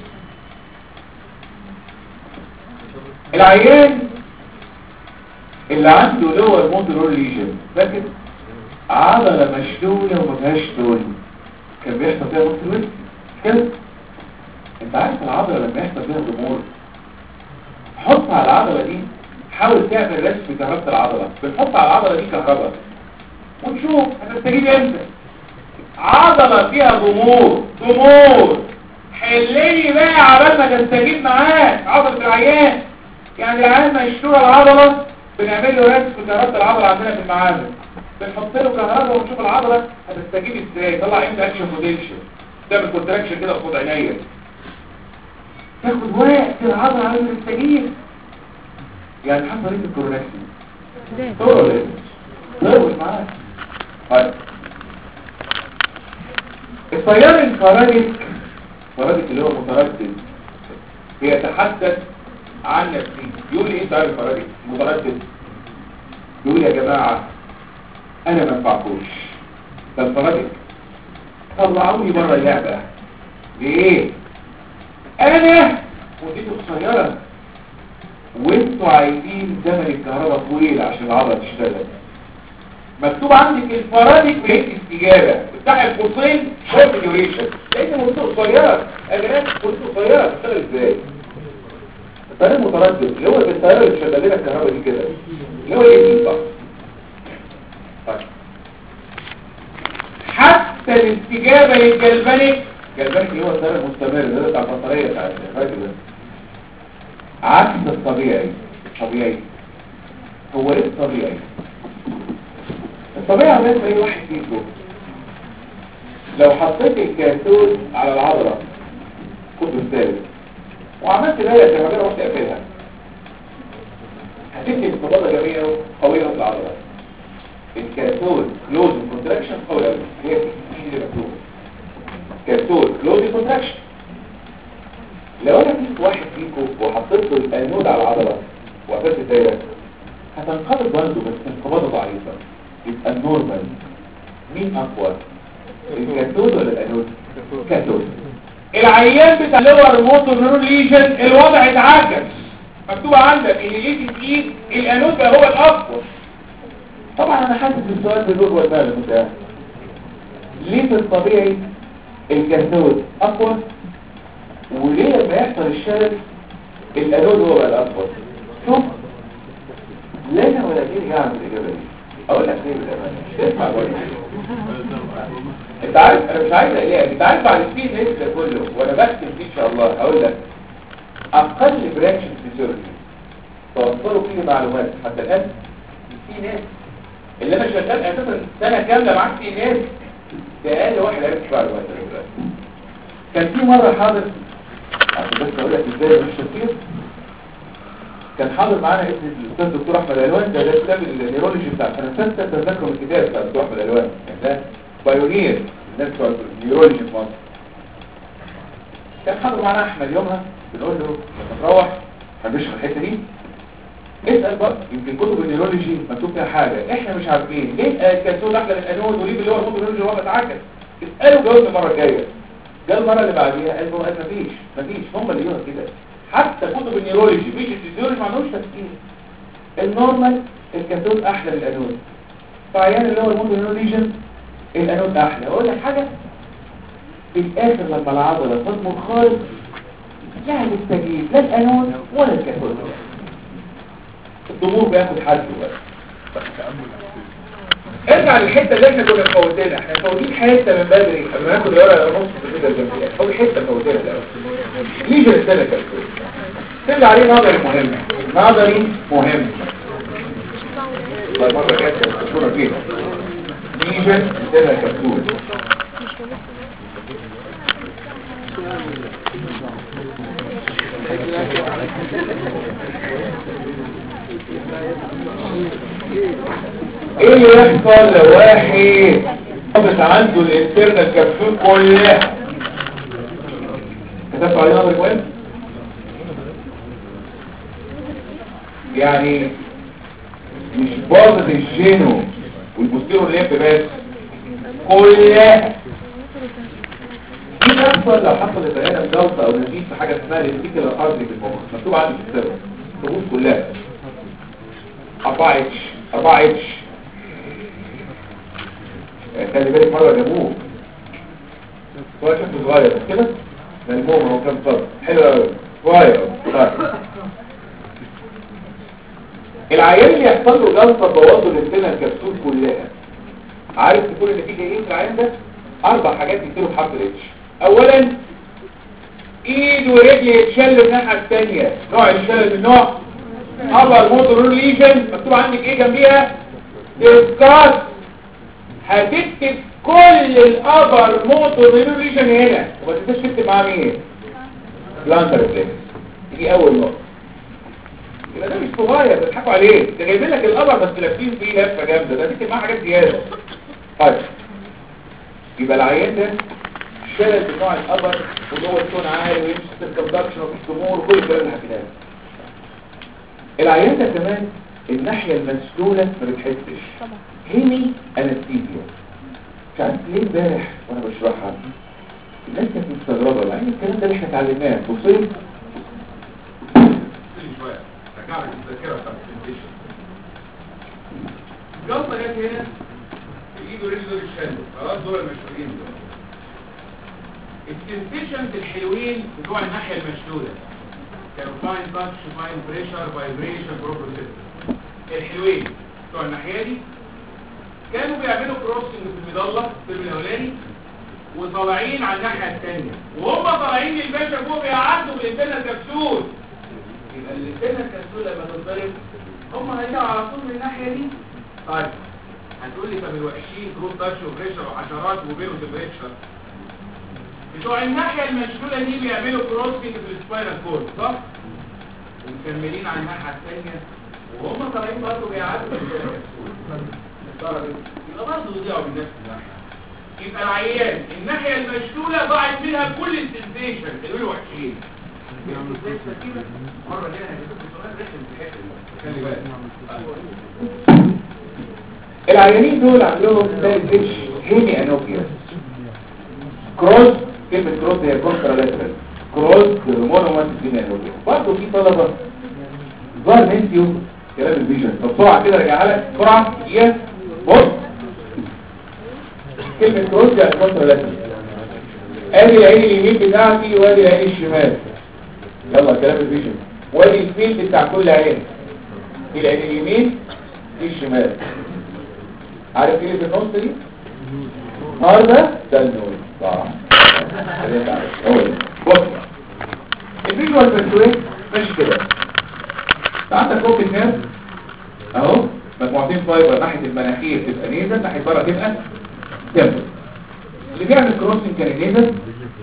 العيان اللي عنده لور موتور ليجن فاكر عضله مشلوله وما فيهاش تون كان بيحصل فيها موتور كده انت عارف العضله لما يحصل فيها ضمور حط على العضله دي حاول تعمل رسم كهرباء العضله بنحط على العضله دي كهرباء ونشوف هتستجيب امتى عضله فيها ضمور ضمور حلني بقى عبال ما تستجيب معاك عضله العيان يعني العيان مشلول العضله بنعمل له رسم كهرباء العضله عندنا في المعامل بنحط له كهرباء ونشوف العضله هتستجيب ازاي طلع امتى اكشن بوتنشال تعمل كونتراكشن كده قصاد عينيا تاخد وقت العضله على ما تستجيب يعني حصل ايه في الكوروناكسي طول ايه طول معاك طيب التيار الفرادك فرادك اللي هو متردد بيتحدث عن نفسه يقول ايه التيار الفرادك متردد يقول يا جماعة انا ما انفعكوش ده الفرادك طلعوني بره اللعبة ليه انا مدته قصيرة وانتوا عايزين زمن الكهرباء طويل عشان العضلة تشتغل مكتوب عندك الفرادك بهيك استجابة بتاع القوسين شورت ديوريشن لان مدته قصيرة اجرات مدته قصيرة تشتغل ازاي الطيار المتردد اللي هو الطيار اللي شغال لنا الكهرباء دي كده اللي هو ايه صح طيب حتى الاستجابة للجلبانيك جلبانيك اللي هو الطيار المستمر ده بتاع البطارية بتاعت الراجل ده عكس الطبيعي الطبيعي هو ايه الطبيعي الطبيعي عمال اي واحد فيكم لو حطيت الكرتون على العضلة كنت الثالث وعملت دايرة زي ما كده رحت اقفلها هتدي انقباضة جميلة قوية في العضلة الكرتون كلوز كونتراكشن قوي قوي هي دي اللي مكتوبة كرتون كلوز كونتراكشن لو انا جبت واحد فيكم وحطيت له الانود على العضلة وقفلت الدايرة هتنقبض برضه بس انقباضه ضعيفة يبقى النورمال مين اقوى الكاثود ولا الانود كاثود العيان بتاع لور موتور نيرون ليجن الوضع اتعكس مكتوب عندك ان الاي تي الانود بقى هو الاقوى طبعا انا حاسس بالسؤال ده جوه دماغي متاهل ليه في الطبيعي الكاثود اقوى وليه لما يحصل الشلل الانود هو بقى الاقوى شوف لا انا ولا غيري يعمل الاجابه دي اقول لك ليه بالامانه اسمع بقول انت عارف انا مش عايز اقلقك انت عارف بعد السي ان ده كله وانا بكتب فيه ان شاء الله هقول لك اقل برانش في سيرجي توصلوا فيه معلومات حتى الان في ناس اللي انا شغال اساسا سنه كامله معاك في ناس ده اقل واحد عرف معلومات دلوقتي كان في مره حاضر عشان بس اقول لك ازاي مش تفكير كان حاضر معانا اسم الاستاذ الدكتور احمد الوان ده ده كتاب النيرولوجي بتاع سنه سته تذكروا من الكتاب بتاع الدكتور احمد الوان يعني ده بايونير الناس بتوع النيرولوجي في مصر كان حاضر معانا احمد يومها بنقول له لما تروح هنشرح الحته دي اسال بقى يمكن كتب النيرولوجي مكتوب فيها حاجه احنا مش عارفين ليه الكالسيوم احلى من الانود وليه اللي هو الهوم النيرولوجي هو بيتعكس اسالوا جاوب المره الجايه جه المره اللي بعديها قال له قال مفيش مفيش هم اللي يقولوا كده حتى كتب النيرولوجي مش الفيزيولوجي ما عندهمش تفكير النورمال الكاثود احلى من الانود فعيان اللي هو الموتو نيروليجن الانود احلى اقول لك حاجه في الاخر لما العضله تضمر خالص لا هتستجيب لا الانود ولا الكاثود الضمور بياخد حد دلوقتي ارجع للحته اللي احنا كنا مفوتينها احنا مفوتين حته من بدري قبل ما ناخد الورقه نص كده الجنبيه فوت حته مفوتينها الاول ليجن السنه كالكول ترجع عليه نظري مهم نظري مهم والله مره كانت الصوره فيها ليجن السنه كالكول ايه اللي يحصل لو واحد ضابط عنده الانترنال كبسول كلها كتبت عليه نظر كويس يعني مش باظت الجينو والبوستيرو الليمب بس كلها ايه يحصل لو حصل لبني ادم جلطه او نزيف في حاجه اسمها الانتيكال ارتري في المخ مكتوب عندي في الكتاب الرؤوس كلها 4 اتش 4 اتش خلي بالك مره جابوه هو شكله صغير بس كده ملموم هو كام صدر حلو قوي صغير طيب العيان اللي يحصل له جلطه بوظه الانتنا الكبسول كلها عارف تكون النتيجه ايه في العيان ده اربع حاجات يكتبوا بحرف الاتش اولا ايد ورجل يتشل الناحيه الثانيه نوع الشلل من نوع ابر موتور ليجن مكتوب عندك ايه جنبيها ديسكاس هتكتب كل الابر موتور ليجن هنا وما تنساش تكتب معاه مين بلانتر ريفلكس دي اول نقطه يبقى ده مش صغير بيضحكوا عليه ده جايبين لك الابر بس لافين فيه لفه جامده ده تكتب معاه حاجات زياده طيب يبقى العيان ده شلل بنوع الابر وجوه التون عالي ويمشي الكوندكشن ومفيش ضمور وكل الكلام اللي حكيناه العيان ده كمان الناحيه المسلوله ما بتحسش هيمي انستيزيا مش عارف ليه امبارح وانا بشرحها الناس كانت مستغربه مع ان الكلام ده اللي احنا اتعلمناه بصي الجلطه جت هنا الايد ورجل دول الشلل خلاص دول المشهورين دول السنسيشنز الحلوين بتوع الناحيه المشلوله كانوا فاين تاتش فاين بريشر فايبريشن بروبروسيس الحلوين بتوع الناحيه دي كانوا بيعملوا كروسنج في المظله في الاولاني وطالعين على الناحيه الثانيه وهم طالعين للباشا فوق بيعدوا بالانتنا الكبسول يبقى الانتنا الكبسول لما تنضرب هم هيجوا على طول من الناحيه دي طيب هتقول لي طب الوحشين جروب تاتش وبريشر وحشرات وبيرو بريشر بتوع الناحية المشلولة دي بيعملوا كروسنج في السباينال كورد صح؟ ومكملين على الناحية الثانية وهم طالعين برضه بيعدوا الدرجة يبقى برضه بيضيعوا من نفس الناحية يبقى العيان الناحية المشلولة ضاعت منها كل السنسيشن اللي هو وحشين مرة هنا هيجيبوا سؤال رخم في الحتة دي خلي بالك العيانين دول عندهم زي الاتش هيمي انوبيا كروس كلمة كروس هي كونترالاترال كروس مونوماتيزينال برضه في طلبة ظهر نسيو كلام الفيجن طب بسرعة كده رجعها لك بسرعة دقيقة بص كلمة كروس يعني كونترالاترال ادي العين اليمين بتاعتي وادي العين الشمال يلا كلام الفيجن وادي الفيلد بتاع كل عين دي العين اليمين دي الشمال عارف ايه اللي في النص دي هذا ده النور صح هو ده. بص الفيجوال بيرسويت ماشي كده انت عندك اوبن ناس اهو مجموعتين فايبر ناحيه المناخير تبقى نيزل ناحيه بره تبقى تمبل اللي بيعمل كروسنج كان النيزل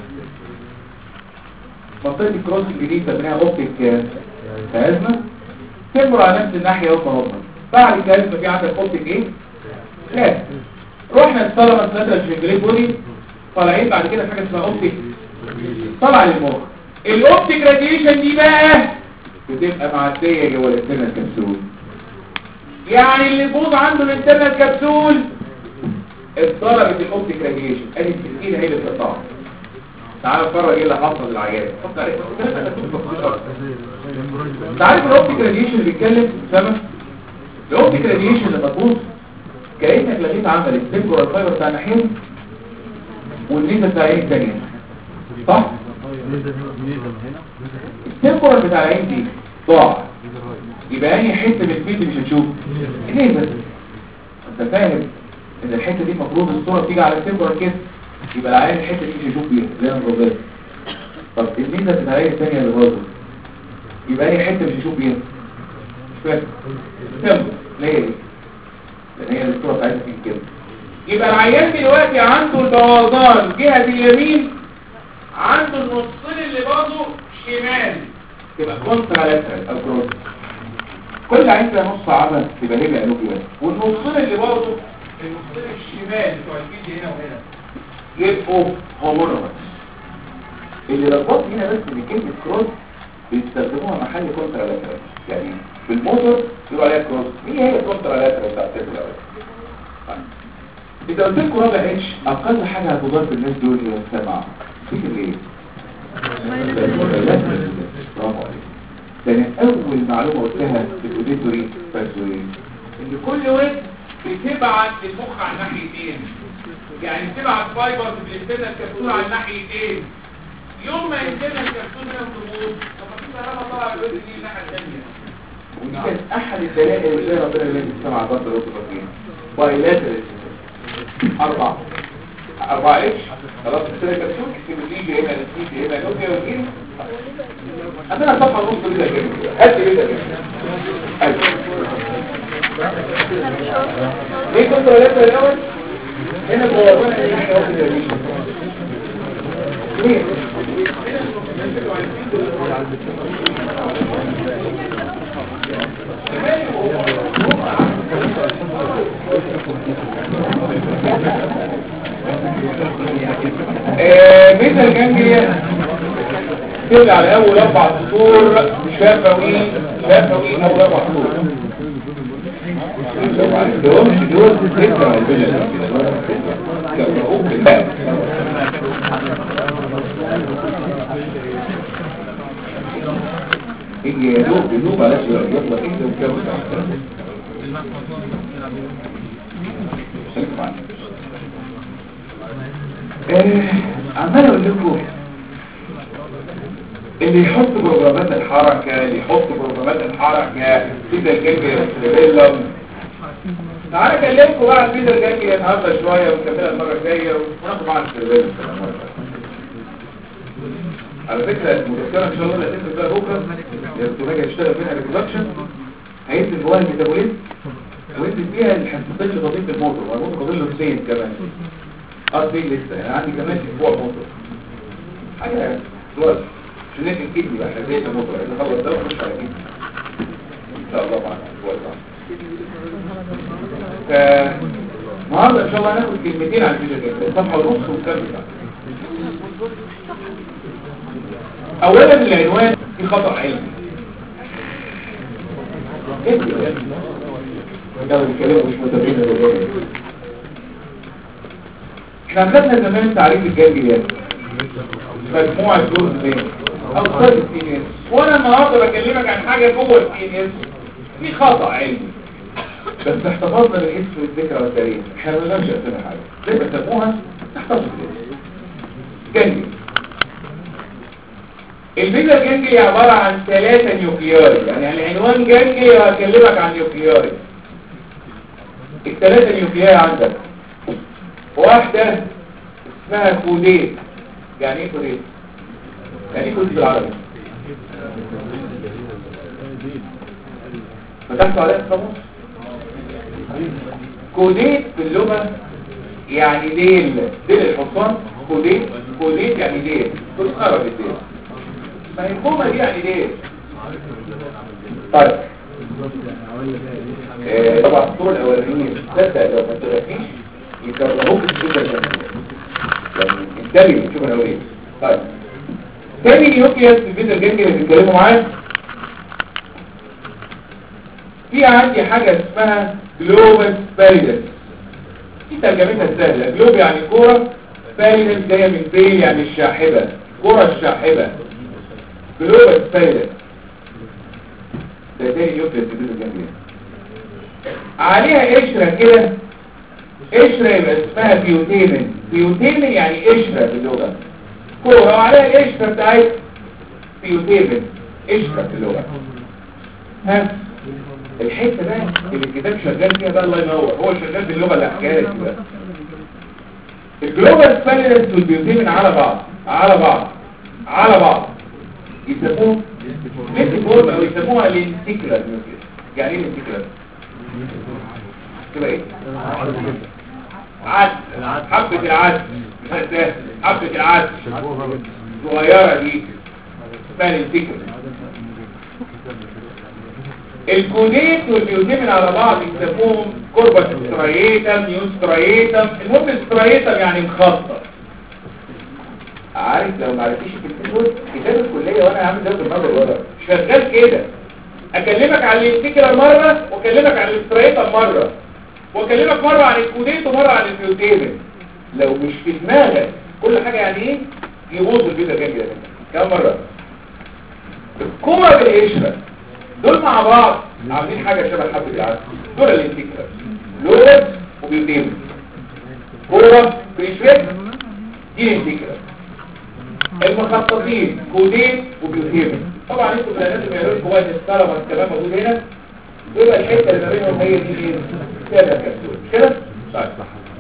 منطقه الكروسنج دي بنسميها اوبتيك كازما تمر على نفس الناحيه هم هم بعد الكازما في عندك اوبتيك ايه لا رحنا الطلبه مثلا الجنجليت بودي طالعين بعد كده في حاجه اسمها اوبتيك طلع للمخ الاوبتيك راديشن دي بقى بتبقى معديه جوه الانترنال كبسول يعني اللي يبوظ عنده الانترنال كبسول اتضربت الاوبتيك راديشن ادي السكينه هي اللي بتقطعها تعال نتفرج ايه اللي حصل للعيان حط عليك انت عارف الاوبتيك راديشن بيتكلم سما الاوبتيك راديشن لما تبوظ كانك لغيت عمل التمبورال فايبر بتاع ناحيتين والنيزه بتاع عين ثانيه صح التمبورال بتاع العين دي ضاع يبقى انهي حته من الفيلد مش هتشوف النيزه انت فاهم ان الحته دي المفروض الصوره بتيجي على التمبورال كده يبقى العين الحته دي مش هيشوف بيها اللي انا بقولها طب النيزه بتاع العين الثانيه اللي باظت يبقى انهي حته مش هيشوف بيها مش فاهم تمبورال ليه دي لان هي الصوره بتاعتها فيه كده يبقى العيان دلوقتي عنده البوظان جهه اليمين عنده النصين اللي برضه شمال تبقى كونترا لاترال او كروس كل عين فيها نص عمل تبقى هنا قالوا كده والنصين اللي برضه النصين الشمال بتوع الفيد هنا وهنا يبقوا هومونومس اللي ربط هنا بس ان كلمه كروس بيستخدموها محل كونترا لاترال يعني في الموتور يقولوا عليها كروس مين هي الكونترا لاترال بتاعت الأول إذا قلت لكم رابع اتش أقل حاجة هتضار في الناس دول هي السمع تفتكر ليه؟ برافو عليك لأن أول معلومة قلتها في الأوديتوري فاسوري إن كل وقت بتبعت المخ على ناحيتين يعني بتبعت فايبرز بالانترنال كبسول على ناحيتين يوم ما ينتهي الكبسول هنا تبوظ طب ما في كهرباء طالعه الوزن دي الناحيه الثانيه ودي كانت احد الدلائل اللي ربنا يلزم السمع برضه لو تفكرين بايلاترال أربعة أربعة إيش خلاص السنة كبسول كتبتيجي هنا نتيجي هنا نوبيا وكين عندنا صفحة نص كده كده هات لي كده كده هات ليه كنت ولادة الأول هنا بوابانا اللي احنا وقت اليمين ليه مثل جانجليا تبقى على اول اربع سطور شفوي شفوي اول اربع سطور لو عرفتهمش دول ستة والبلد كده يقرؤوك بالله يجي يدوب يدوب على شيء يطلع ايه وكم خليك معنا عمال اقول لكم اللي يحط بروجرامات الحركة اللي يحط بروجرامات الحركة كده الجنجل يستبلم تعالى اكلمكم بقى عن كده الجنجل النهارده شوية ونكملها المرة الجاية وناخد معانا الاستبلم على فكرة المذكرة ان شاء الله اللي هتنزل بقى بكرة يا باجي اشتغل فيها ريبرودكشن هينزل جواها الميتابوليزم وينزل فيها الحساسية تضيف الموتور والموتور فاضل له سين كمان قصدي لسه يعني عندي كمان اسبوع موتور حاجه دلوقتي عشان نقفل كدني بقى حاجه الموتور يعني خلص ده ونخش على كدني ان شاء الله معانا الاسبوع الجاي ف النهارده ان شاء الله هناخد كلمتين عن الفيديو جيم صفحه ونص ونكمل بقى اولا العنوان في خطا علمي ده الكلام مش متابعين احنا خدنا زمان تعريف الجانجليات مجموعة دول بين او خارج السي ان اس وانا النهارده بكلمك عن حاجة جوه السي ان اس في خطأ علمي بس احتفظنا بالاسم والذكرى والتاريخ احنا ما نقدرش نقسمها حاجة زي ما سموها تحتفظ بالاسم جنجل البيتا جنجلي عبارة عن ثلاثة نيوكلياري يعني العنوان جنجلي وهكلمك عن نيوكلياري الثلاثة نيوكلياري عندك واحدة اسمها كوديت يعني ايه كوديت؟ يعني ايه كوديت بالعربي؟ فتحتوا عليها القاموس؟ كوديت باللغة يعني ديل ديل الحصان كوديت كوديت يعني ديل تتخرب الديل ما هي الكومة دي يعني ديل طيب آه، طبعا الصورة الأولانية تصدق لو ما تغفيش يكرهوك السوبر يعني انتبه شوف الأولانية طيب تاني نيوكليوس في البيت الجنجي اللي بيتكلموا معاه في عندي حاجة اسمها جلوبال باليدس دي ترجمتها سهلة جلوب يعني كورة باليدس جاية من بيل يعني الشاحبة كورة الشاحبة جلوبال باليدس ده تاني نيوكليوس في البيت الجنجي عليها قشرة كده قشرة يبقى اسمها بيوتيمن بيوتيمن يعني قشرة باللغة كورة وعليها القشرة بتاعت بيوتيمن قشرة في اللغة ها الحته بقى اللي الكتاب شغال فيها بقى الله ينور هو شغال باللغه اللي حكايه لك بقى الجلوبال سبالينس والبيوتيمين على بعض على بعض على بعض يسموه ميتيفورم او يسموها الانتيكرال نيوكليس يعني ايه الانتيكرال تبقى ايه عدس حبه العدس حبه العدس صغيره دي اسمها الانتيكرال الكوديت والبيوتيمين على بعض يسموهم كوربس سترايتم نيوسترايتم المهم سترايتم يعني مخطط عارف لو ما عرفتيش الكلمتين كتاب الكليه وانا عامل ده بالنظر ورا شغال كده اكلمك عن الانتيكرال مره واكلمك عن الاسترايتم مره واكلمك مره عن الكوديت ومره عن البيوتيمين لو مش في دماغك كل حاجه يعني ايه يبوظ الفيديو جامد كده كم مره الكوره بالقشره دول مع بعض عاملين حاجة شبه حبة العسل دول الانتكرال لورد وبيوتيمن كورة بريشويت دي الانتكرال المخططين كودين وبيوتيمن طبعا انتوا في الناس اللي بيعملوا كويس السلامة كمان موجود هنا دول الحتة اللي ما بينهم هي دي ايه كده كبسول مش كده؟ طيب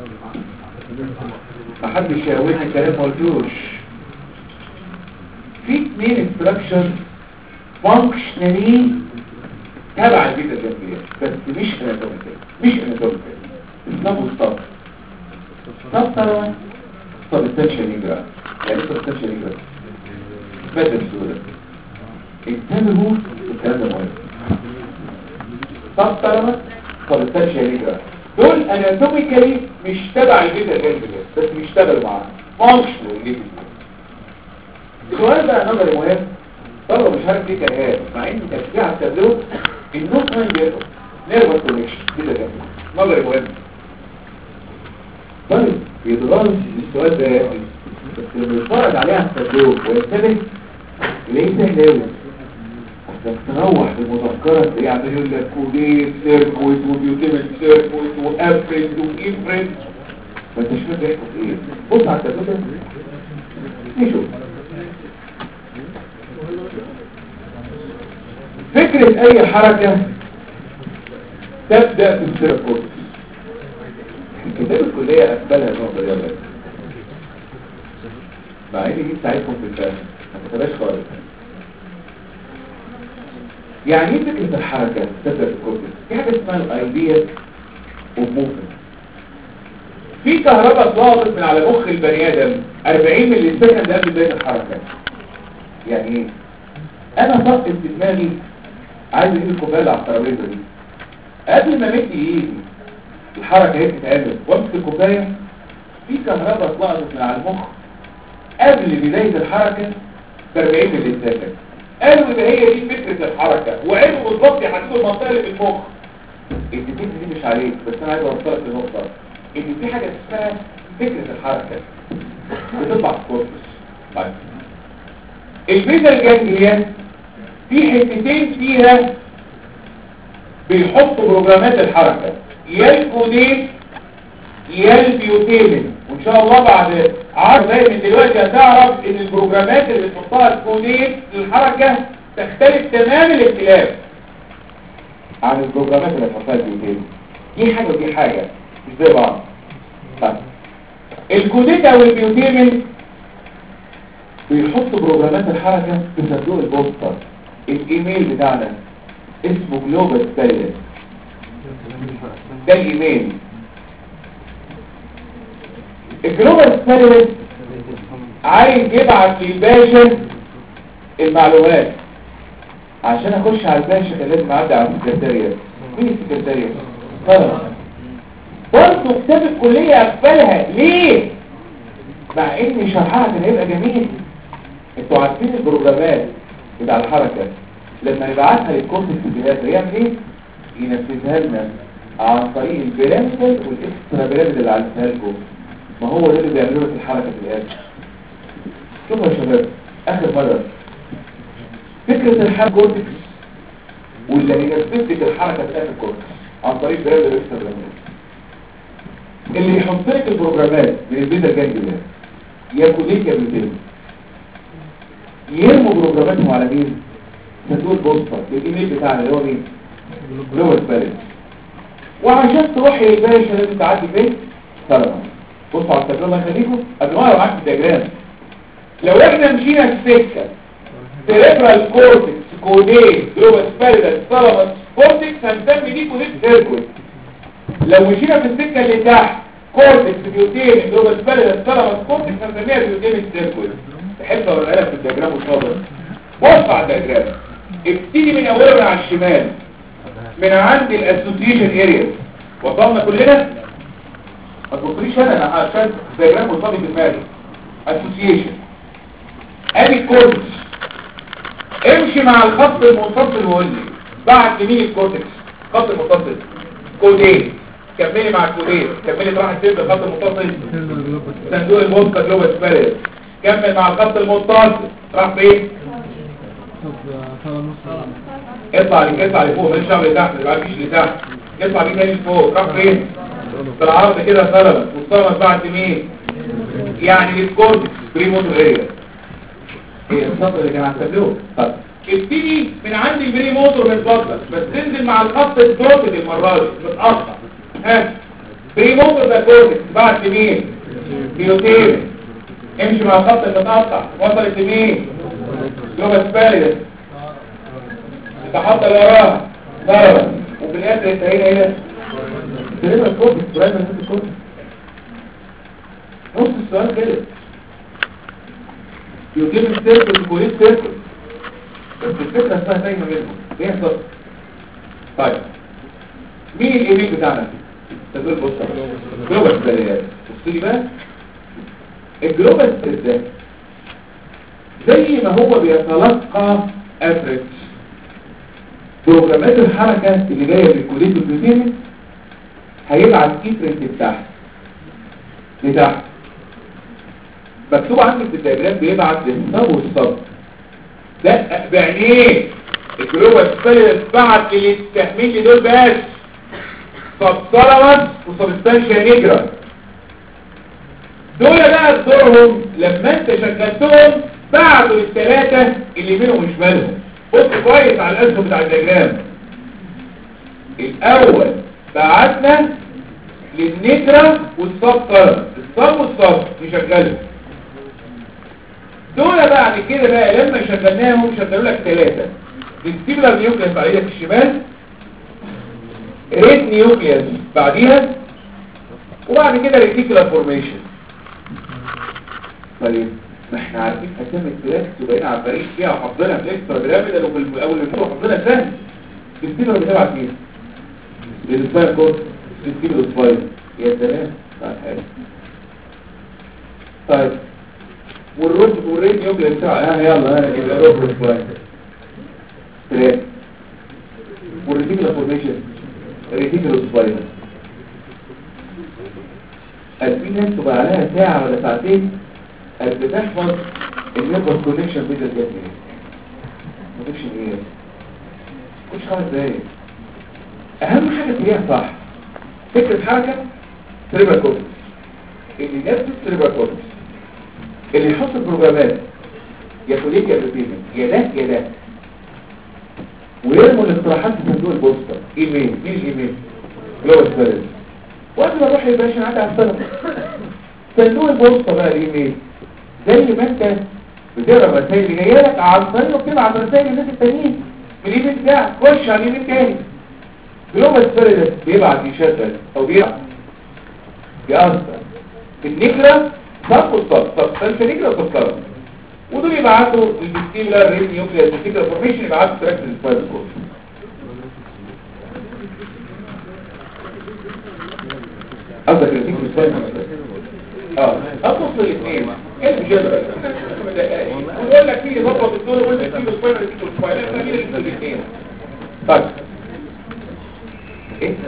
محدش يقولني الكلام ما قلتوش في اثنين استراكشر فانكشنالي تبع البيتا الجنبية بس مش اناتوميكال مش اناتوميكال اسمه ستاب ستاب طبعا ستاب التنشن يجرى يعني ايه التنشن يجرى بدل سورة انتبهوا الكلام ده مهم ستاب طبعا ستاب التنشن يجرى دول اناتوميكالي مش تبع البيتا الجنبية بس بيشتغلوا معاها فانكشنالي السؤال بقى نظري مهم طبعا مش عارف ليه كان مع ان تشجيع التبلوغ النوت ماين بيرفض نيرفس كونكشن كده كده نظري مهم طيب يتغلط السؤال ده يا اخي بس لما يتفرج عليه على التبلوغ وينتبه ليه سهل قوي عشان تروح بالمذكره تلاقيه عمال يقول لك كوديت سيركويت وبيوتيمنت سيركويت وابرنت وانفرنت ما انتش فاهم بيحكوا في ايه بص على التبلوغ ده نشوف فكرة اي حركة تبدأ بالسيركوت الكتاب الكلية أقبلها النقطة دي بس مع ان دي بتاعتكم في الفهم ما تبقاش خالص يعني ايه فكرة الحركة تبدأ بالكورتكس في حاجة اسمها الايديا اوف موفمنت في كهرباء ضاغط من على مخ البني ادم 40 ملي سكند قبل بداية الحركة يعني ايه انا طقت في دماغي عايز اجيب الكوبايه على الترابيزه دي قبل ما مد ايدي الحركه هي بتتعمل وامسك الكوبايه في كهرباء طلعت من على المخ قبل بدايه الحركه ب 40 ملي سكند قالوا ده هي دي فكره الحركه وعرفوا بالظبط يحددوا المنطقه اللي في المخ الديتيلز دي مش عليك بس انا عايز اوصلك لنقطه ان في حاجه اسمها فكره الحركه بتطلع في الكورتكس طيب البيتا الجانجليا في حتتين فيها بيحطوا بروجرامات الحركة يا الكودين يا البيوتيمن وان شاء الله بعد عشر دقايق من دلوقتي هتعرف ان البروجرامات اللي بتحطها الكودين للحركة تختلف تمام الاختلاف عن البروجرامات اللي بتحطها البيوتيمن دي حاجة ودي حاجة مش زي بعض طيب الكوديت او البيوتيمن بيحط بروجرامات الحركة في صندوق البوستر الايميل بتاعنا اسمه جلوبال ستايلس ده الايميل الجلوبال ستايلس عايز يبعت للباشا المعلومات عشان اخش على الباشا كان لازم اعدي على السكرتارية مين السكرتارية؟ طلبة برضه كتاب الكلية اقبلها ليه؟ مع ان شرحها كان هيبقى جميل انتوا عارفين البروجرامات بتاع الحركة لما نبعتها للكورس في الجهاز هيعمل ايه؟ ينفذها لنا عن طريق البيراميدال والاكسترا بيراميدال اللي علمتها لكم ما هو ده اللي بيعملوه في الحركة في الاخر شوفوا يا شباب اخر مرة فكرة الحركة كورتكس واللي هينفذ لك الحركة في اخر كورتكس عن طريق بيراميدال والاكسترا بيراميدال اللي يحط لك البروجرامات من البيتا جانجليا يا كوديك يا بيتين يرموا بروجراماتهم على مين؟ صندوق البوسطة الايميل بتاعنا اللي هو مين؟ اللي هو البالانس وعشان تروح للباشا لازم تعدي فين؟ طلبة بصوا على التجربة الله يخليكم قبل ما اقرا معاك في الدياجرام لو احنا مشينا السكة سيريبرال كورتكس كودين جلوبال سباليدال ثالاموس كورتكس هنسمي دي كوديك سيركويت لو مشينا في السكة اللي تحت كورتكس بيوتين جلوبال سباليدال ثالاموس كورتكس هنسميها بيوتين سيركويت تحب اوريها لك في الدياجرام والصابر بص على الدياجرام ابتدي من اولها من على الشمال من عند الاسوسيشن اريا وصلنا كلنا ما تبصليش انا انا عشان الدياجرام مرتبط بدماغي اسوسيشن ادي الكورتكس امشي مع الخط المنفصل وقول لي بعد يمين الكورتكس خط المنفصل كودين كملي مع الكودين كملي راح تسيب الخط المنفصل صندوق البوسكا جلوبال سبيريت كمل مع الخط المتصل راح فين اطلع لك اطلع لفوق ماليش دعوه لتحت ما تبعتيش لتحت اطلع بيه تاني لفوق راح فين بالعرض كده ثلبت والثلبت بعد مين يعني الكورتكس بريموتور اريا هي السطر اللي كان على التابلو طب ابتدي من عند البري موتور من فضلك بس تنزل مع الخط الدوتد المره دي متقطع ها بري موتور ده كورتكس بعد مين بيوتين امشي مع الخط المتقطع وصلت لمين لغه سباليس تحط اللي وراها ضربت وفي الاخر انتهينا هنا تقريبا الكورتكس قريب من نص الكورتكس نص السؤال كده يجيب السيركل الكوليت سيركل بس الفكرة اسمها دايما منهم ايه صح طيب مين الايميل بتاعنا تدول بص جلوبال سباليات بص لي بقى الجلوبال سباليات زي ما هو بيتلقى افريج بروجرامات الحركة اللي جاية من الكوليت والبروتين هيبعت كيفرنت بتاعها لتحت مكتوب عندك في الدياجرام بيبعت للصب والصب لا بعينيه الجلوبال سبيلس بعت اللي تحميل لي دول بس سبسلمس وسبستانشيا نيجرا دول بقى دورهم لما انت شغلتهم بعتوا للثلاثة اللي بينهم وشمالهم بص كويس على الاسهم بتاع الدياجرام الاول بعتنا للنيجرا والسبسلمس الصب والصب نشغلهم دول بعد كده بقى لما شغلناهم شغلوا لك ثلاثة الستيبلر نيوكليس على ايدك الشمال ريت نيوكليس بعديها وبعد كده ريتيكولار فورميشن طيب ما احنا عارفين اسامي الثلاث وبقينا عارفين فيها وحافظينها في الاكسترا بيراميدال وفي اول اللي حافظينها سهل الستيبلر بتبعت مين؟ السباير كورس الستيبلر سباير يا سلام طيب حلو طيب والرد والريد يوجد بتاع ها يلا ها يبقى روبر سلايد تريد والريتيكولا فورميشن ريتيكولا سلايد قد في ناس تبقى عليها ساعة ولا ساعتين قد بتحفظ النيرفس كونكشن بين الجنب ما تمشي ايه مش خمس دقايق اهم حاجه تلاقيها صح فكره حركه سيريبرال كورتكس اللي نفس السيريبرال كورتكس اللي يحط البروجرامات يا كوليك يا بروتيمنت يا ده يا ده ويرموا الاقتراحات في صندوق البوسطه ايميل مين الايميل جلوبال سبيريت وقت ما اروح للباشا عندي على السلم صندوق البوسطه بقى الايميل زي ما انت بتقرا الرسائل اللي جايه لك على الطريق وبتبعت رسائل للناس التانيين من الايميل بتاعك خش على الايميل تاني جلوبال سبيريت بيبعت يشغل او بيبعت بيأثر النكرة صف والصف صف صف نكرة وصف صف ودول يبعتوا الفيستيبولار ريت نيوكليس الفكرة فورميشن يبعتوا تراكت السبايد كود قصدك الريتيك السبايد اه اقصد الاثنين كلمة جدرة ويقول لك فيه ضبط الدور ويقول لك فيه السبايد الريتيك السبايد لا خلينا نكتب الاثنين طيب ايه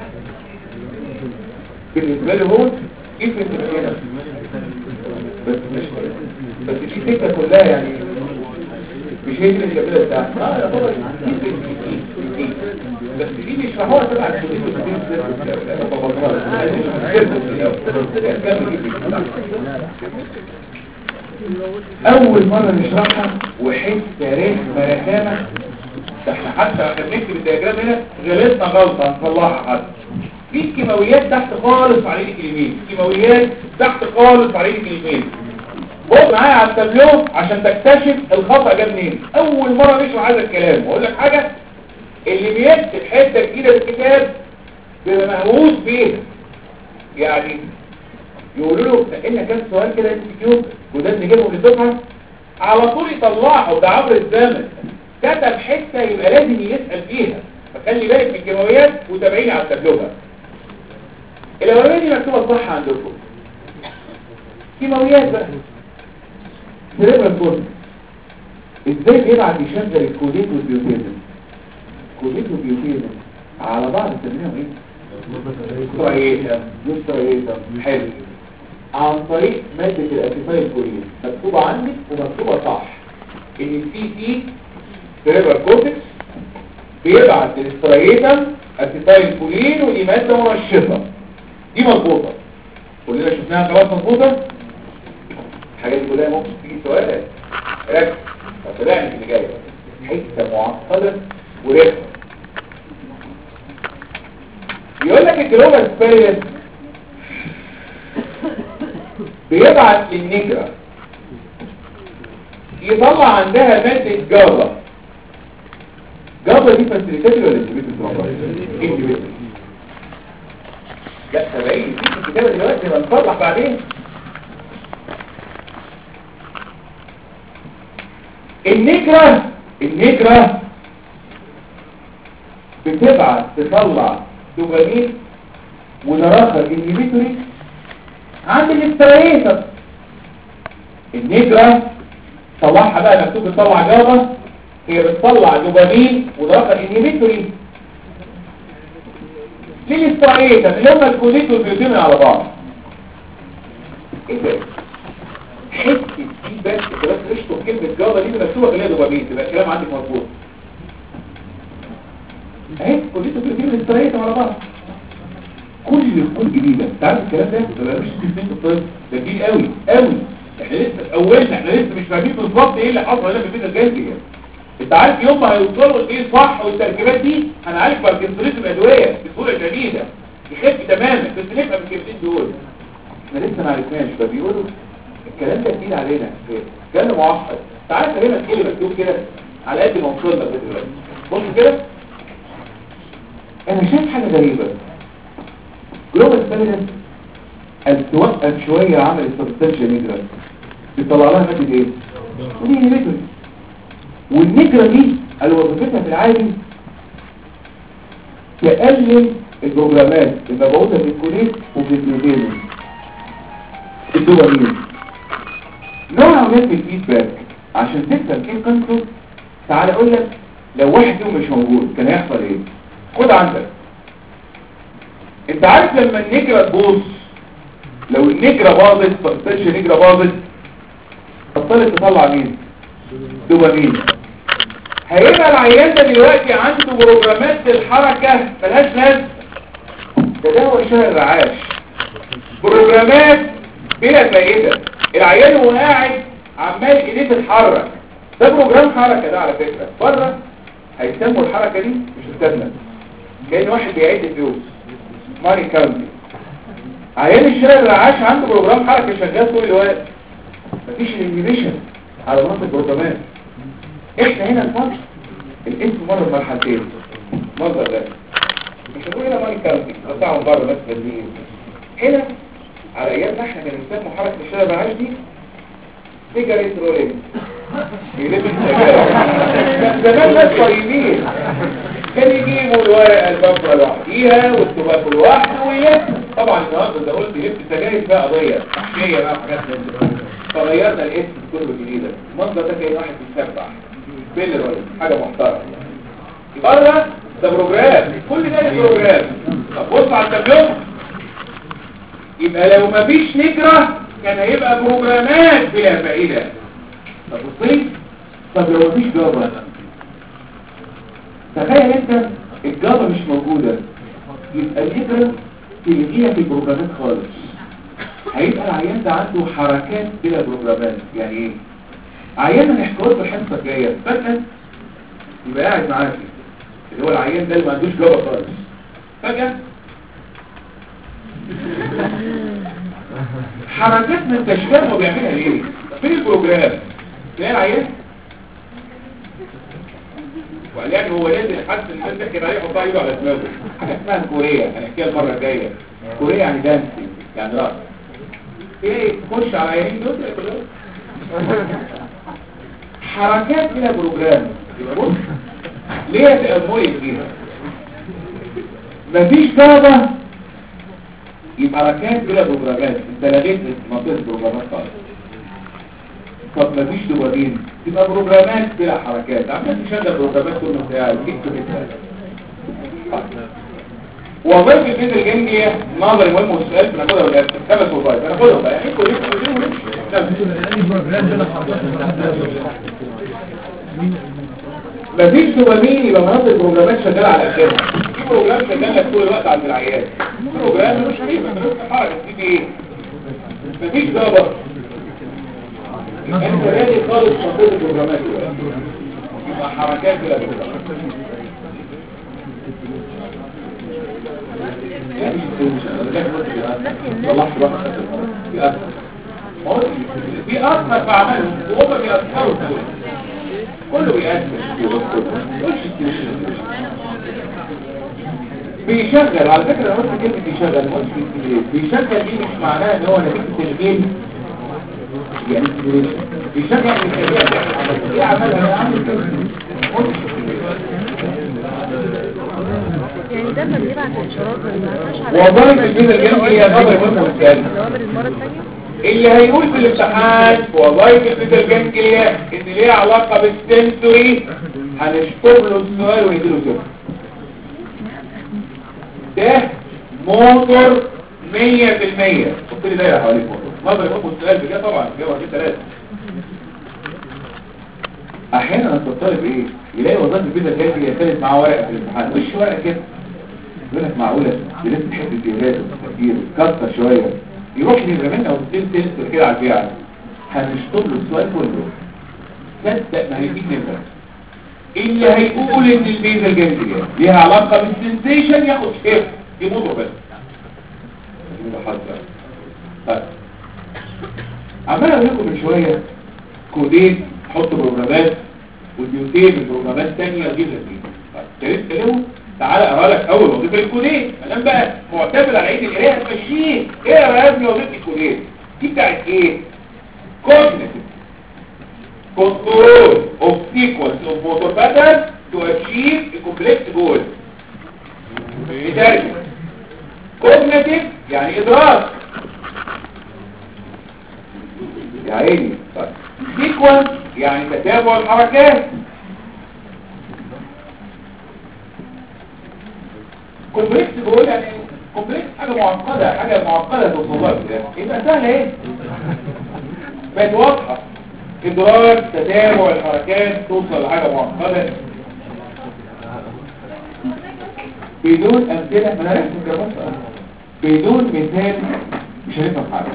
بالنسبة لي هو كيف انت هنا بس مش بس في فكرة كلها يعني مش هي دي الجميلة بتاعتها اه يا بابا بس دي مش راحوها تبع الكلية اول مرة نشرحها وحس تاريخ مركامة ده احنا حتى احنا بنكتب الدياجرام هنا غلطنا غلطة هنصلحها حتى في كيماويات تحت خالص على ايدك اليمين كيماويات تحت خالص على ايدك اليمين بص معايا على التابلو عشان تكتشف الخطأ جاب منين اول مرة نشرح هذا الكلام واقول لك حاجة اللي بيكتب حتة جديدة في الكتاب بيبقى مهووس بيها يعني يقولوا له سألنا كام سؤال كده انت كيو وده نجيبهم للدفعة على طول يطلعه ده عبر الزمن كتب حتة يبقى لازم يسأل فيها فخلي بالك من الكيماويات وتابعيني على التابلو بقى الاولانيه دي مكتوبه صح عندكم كيماويات بقى سيريبرال كورتكس ازاي بيبعت يشغل الكوديت والبيوتيزم كوديت والبيوتيزم على بعض نسميهم ايه سترايتا سترايتا حلو عن طريق مادة الاسيتايل كولين مكتوبة عندك ومكتوبة صح ان السي سي سيريبرال كورتكس بيبعت للسترايتا اسيتايل كولين ودي مادة منشطة دي مظبوطة كلنا شفناها خلاص مظبوطة الحاجات دي كلها ممكن تيجي سؤال ركز فطلعني في اللي جاي حته معقده ورخمه يقول لك الجلوبال سبيريت بيبعت للنجرة يطلع عندها مادة جابا جابا دي فاسيليتاتي ولا انتبيتي لا سبعين في الكتابة دلوقتي هنطلع بعدين النجرة النجرة بتبعت تطلع دوبامين ودراخر انهبيتوري عند الاستريتر النجرة طلعها بقى مكتوب بتطلع جابا هي بتطلع دوبامين ودراخر انهبيتوري للاستريتر اللي هم الكوليت والبيوتين على بعض ايه ده حته دي بس بس اشطب كلمه جابا دي مكتوبه خليها دوبامين تبقى الكلام عندك مظبوط اهي كليته بيتين الاستريتر على بعض كل الكل جديدة تعرف الكلام ده ده مش تسمين الطب ده جديد قوي قوي احنا لسه في اولنا احنا لسه مش فاهمين بالظبط ايه اللي حصل هنا في الفيزا الجايه انت عارف يوم ما هيوصلوا ايه صح والتركيبات دي هنعالج باركنسونيزم الادويه بصوره شديده يخف تماما بس نفهم الكلمتين دول احنا لسه ما عرفناش فبيقولوا الكلام ده جديد علينا كلام معقد تعال فهمك ايه اللي مكتوب كده على قد ما وصلنا لغايه دلوقتي بص كده انا شايف حاجه غريبه جلوبال سبيرنس قد توقف شويه عمل السبستانشال نيجرا بيطلع لها ماده ايه ودي نيجرا والنيجرا دي اللي وظيفتها في العادي تقلل البروجرامات المبعوثه في الكوليت وفي البروتين الدوبامين نوع من الفيدباك عشان تفهم كيف قيمته تعال اقول لك لو واحد فيهم مش موجود كان هيحصل ايه خد عندك انت عارف لما النجرة تبوظ لو النجرة باظت فاستنش النجرة باظت بطلت تطلع مين دوبامين هيبقى العيان ده دلوقتي عنده بروجرامات للحركة ملهاش لازمة ده ده هو شهر الرعاش بروجرامات بلا فائدة العيان وهو قاعد عمال ايديه تتحرك ده بروجرام حركة ده على فكرة بره هيسموا الحركة دي مش استنى كأن واحد بيعد فلوس ماني كاونتي عيان الشارع الرعاش عنده بروجرام حركة شغال طول الوقت مفيش انيميشن على مناطق البروجرامات احنا هنا الفرق الاسم مر بمرحلتين منظر ده مش هنقول هنا ماني كاونتي قطعهم بره بس بدين هنا على ايامنا احنا كان بنسموا حركة الشارع الرعاش دي سيجاريت رولينج يلف السجاير كان زمان ناس طيبين كان يجيبوا الورقة البفرة لوحديها والتباكو لوحده ويلف طبعا النهارده ده قلت يلف سجاير بقى قضية محشية بقى حاجات من دي فغيرنا الاسم كله الجديدة المنظر ده كان واحد بيسبح بيل رولينج حاجة محترمة بره ده بروجرام كل ده بروجرام طب بص على التابلو يبقى لو مفيش نجرة كان هيبقى بروجرامات بلا فائدة طب بصي طب لو مفيش جابا تخيل انت الجابا مش موجودة يبقى النجرة تلغيها في البروجرامات خالص هيبقى العيان ده عنده حركات بلا بروجرامات يعني ايه عيان هنحكيه في الحصة الجاية فجأة يبقى قاعد معاكي اللي هو العيان ده اللي ما عندوش جابا خالص فجأة حركات ما انتش فاهم هو بيعملها ليه فين البروجرام تلاقي العيان وقال هو لازم يحس ان انت تحكي عليه يحط ايده على دماغه حاجه اسمها كوريا هنحكيها المره الجايه كوريا يعني دانسي يعني رقص ايه تخش على عينين دول حركات كده بروجرام يبقى بص ليه تأملي فيها مفيش درجة يبقى حركات بلا بروجرامات انت لغيت منطقة بروجرامات خالص طب مفيش دوبامين تبقى بروجرامات بلا حركات عمال تشغل بروجرامات طول ما انت قاعد كيف كده وظيفة الفيز الجنجية نظري مهم والسؤال بناخدها ولا خمس وظائف بناخدهم بقى يعني كل مفيش دوبامين يبقى مناطق البروجرامات شغاله على اخرها في بروجرام شغال لك طول الوقت عند العيان في بروجرام ملوش قيمه ملوش حركه دي ايه مفيش دابا انت رادي خالص منطقه البروجرامات دلوقتي. يبقى حركات بلا بروجرامات في أثر في عملهم وهم بيأثروا كله كله بيأثر بيشغل على فكرة انا قلت كلمة بيشغل ما قلتش بيشغل دي مش معناها ان هو نتيجة الجيم يعني بيشغل يعني الكبيرة ايه عملها عامل كده يعني ده ما بيبعت اشارات ما بيبعتهاش على والله في الجزء الجنبي هي نظر مهم والثاني الأوامر المرة الثانية اللي هيقول في الامتحان والله في الجزء الجنبي ان ليه علاقة بالسنسوري هنشطب له السؤال ونديله صفر ده موتور 100% حط لي دايره حوالين الموتور نظر يفهم السؤال بجد طبعا جوه في ثلاثة احيانا الطالب ايه يلاقي وظيفه الفيزا الجايه يختلف معاه ورقه في الامتحان وش ورقه كده يقول لك معقوله دي لازم تحب الجهاز والتفكير كتر شويه يروح للزمان او تدين تنسر كده على البيع هنشطب له السؤال كله صدق ما هيجيب نمره اللي هيقول ان الفيزا الجايه ليها علاقه بالسنسيشن ياخد شيف يموتوا بس يبقى حظ طيب عمال اقول لكم من شويه كودين حط بروجرامات وديوتين من بروجرامات تانية وجيب لك دي طيب تكلمه تعالى اقرا لك اول وظيفه الكودين مادام بقى معتمد على عيد القرايه هتمشيه اقرا يا ابني وظيفه الكودين دي بتاعت ايه cognitive control of sequence of motor pattern to achieve a complex goal بترجم cognitive يعني ادراك يا عيني طيب سيكونس يعني تتابع الحركات كومبلكس بقول يعني كومبلكس حاجة معقدة حاجة معقدة توصلها كده يبقى سهلة ايه بقت واضحة ادراك تتابع الحركات توصل لحاجه معقده بدون امثله ما انا عرفت الكلام ده. بدون مثال مش هنفهم حاجه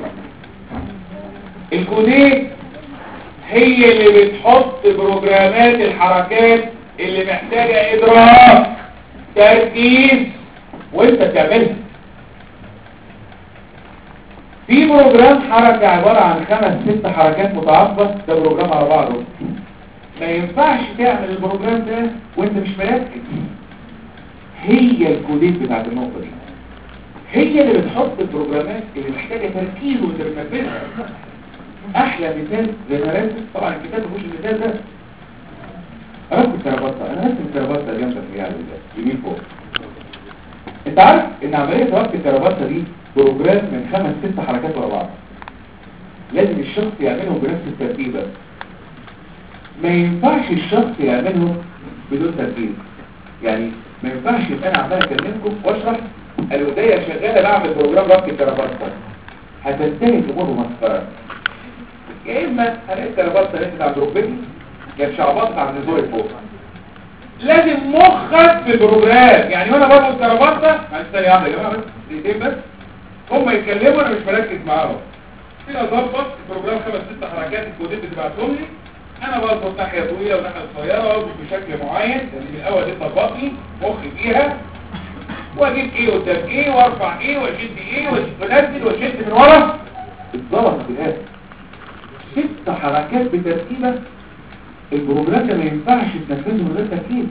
الكوديك هي اللي بتحط بروجرامات الحركات اللي محتاجه ادراك تركيز وانت بتعملها في بروجرام حركة عبارة عن خمس ست حركات متعاقبة ده بروجرام على بعضه ما ينفعش تعمل البروجرام ده وانت مش مركز هي الكوديت بتاعت النقطة دي هي اللي بتحط البروجرامات اللي محتاجة تركيز وانت بتنفذها احلى مثال زي ما راسم طبعا الكتاب مفيش المثال ده رسم الكرافته انا رسم الكرافته جنبك يا عبد الله يمين فوق انت عارف ان عمليه ربط الكرافته دي بروجرام من خمس ست حركات ورا بعض لازم الشخص يعملهم بنفس الترتيب بس. ما ينفعش الشخص يعملهم بدون ترتيب يعني ما ينفعش يبقى انا عمال اكلمكم واشرح الودايه شغاله بعمل بروجرام ربط الكرافته هتنتهي الامور مسخره يا اما هلاقي الكرافته اللي انت عند ركبتي يا شعبات عند زوري فوق لازم مخك في البروجرام يعني وانا بربط كرافته معلش ثانيه واحده يا جماعه بس دقيقتين بس هم يتكلموا انا مش مركز معاهم كده اظبط البروجرام خمس ست حركات الكودات بتبعتهم لي انا بربط ناحيه طويله وناحيه قصيره واربط بشكل معين لان من الاول دي تظبطني مخي فيها واجيب ايه قدام ايه وارفع ايه واشد ايه وانزل واشد من ورا اتظبط في الاخر ست حركات بترتيبه البروجرام ده ما ينفعش تنفذه من غير تركيز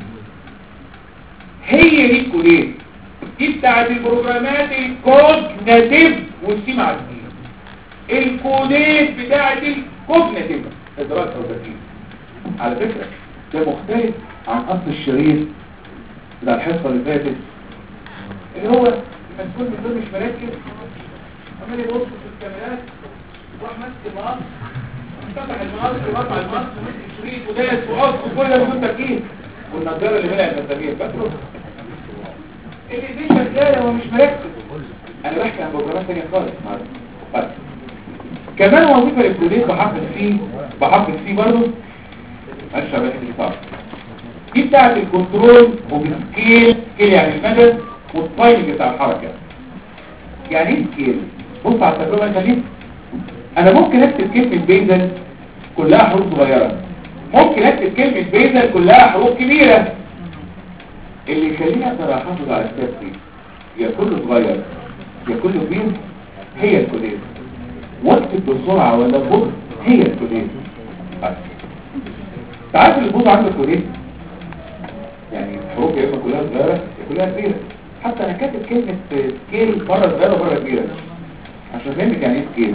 هي دي الكودات دي بتاعت البروجرامات الكوجناتيف والسي مع السي الكودات بتاعت الكوجناتيف ادراك او تركيز على فكرة ده مختلف عن اصل الشريط بتاع الحصة اللي فاتت اللي هو المسؤول من دول مش مركز عمال يبص في الكاميرات وراح ماسك المقص فتح المقص ورفع المقص ومسك الشريط وداس وقص وكل ده بدون تركيز والنضاره اللي بلع المسامير فاكره اللي دي شغاله ومش مركز انا بحكي عن بروجرامات ثانيه خالص بس كمان وظيفه الكوديت بحفظ فيه بحفظ فيه برضه ماشي يا باشا صح دي بتاعت الكنترول وبالسكيل سكيل يعني المدى والتايمنج بتاع الحركه يعني ايه سكيل بص على التجربه انت دي انا ممكن اكتب كلمه بيزل كلها حروف صغيره ممكن اكتب كلمه بيزل كلها حروف كبيره اللي يخليني اقدر احافظ على الترتيب يا كله صغير يا كله كبير هي الكوديت واكتب بسرعه ولا ببطء هي الكوديت بس تعرف اللي بوضع عند الكوديت يعني الحروف يا اما كلها صغيره يا كلها كبيره حتى انا كاتب كلمه سكيل مره صغيره ومره كبيره عشان فهمك يعني ايه سكيل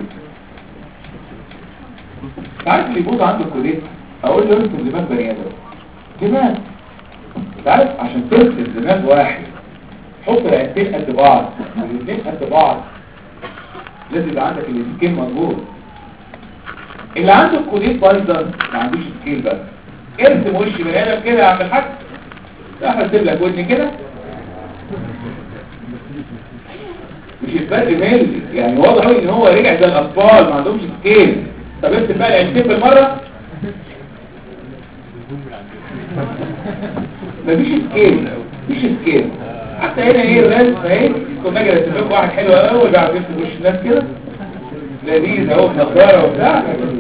تعرف اللي يبوظ عنده الكوديت اقول له ارسم دماغ بني ادم دماغ تعرف عشان ترسم دماغ واحد حط العينتين قد بعض والاثنين قد بعض لازم يبقى عندك السكيل مظبوط اللي عنده الكوديت بايظه ما عندوش سكيل بقى ارسم وش بني ادم كده يا عم الحاج راح ارسم لك ودن كده مش الفرق ملي يعني واضح قوي ان هو رجع زي الاطفال ما عندهمش سكيل طب ارسم بقى العينتين بالمره مفيش سكيل مفيش سكيل حتى هنا ايه الرسم اهي كنا نجي نرسم لكم واحد حلو قوي بيعرف يرسم وش الناس كده لذيذ اهو بنضاره وبتاع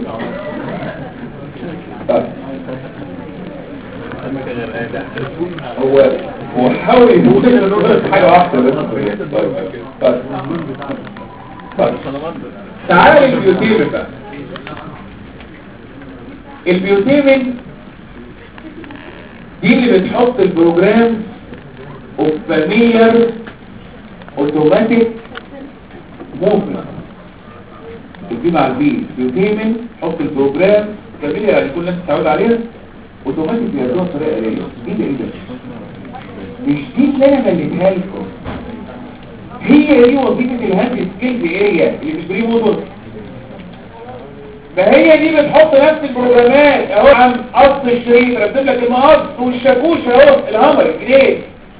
طيب هو هو حاول يقول حاجه واحده بس طيب طيب طيب تعالى للبيوتيمن بقى البيوتيمن دي اللي بتحط البروجرام اوف فاميليار اوتوماتيك موفمنت دي مع البي بيوتيمن حط البروجرام فاميليار يعني كل الناس تتعود عليها اوتوماتيك بيعملوها بطريقه قليله ايه ده ايه ده مش دي اللي انا مليتها لكم هي دي وظيفه الهاند سكيلز اريا اللي مش بري موتور ما هي دي بتحط نفس البروجرامات اهو عم قص الشريط رسم لك المقص والشاكوش اهو الهمر الجنيه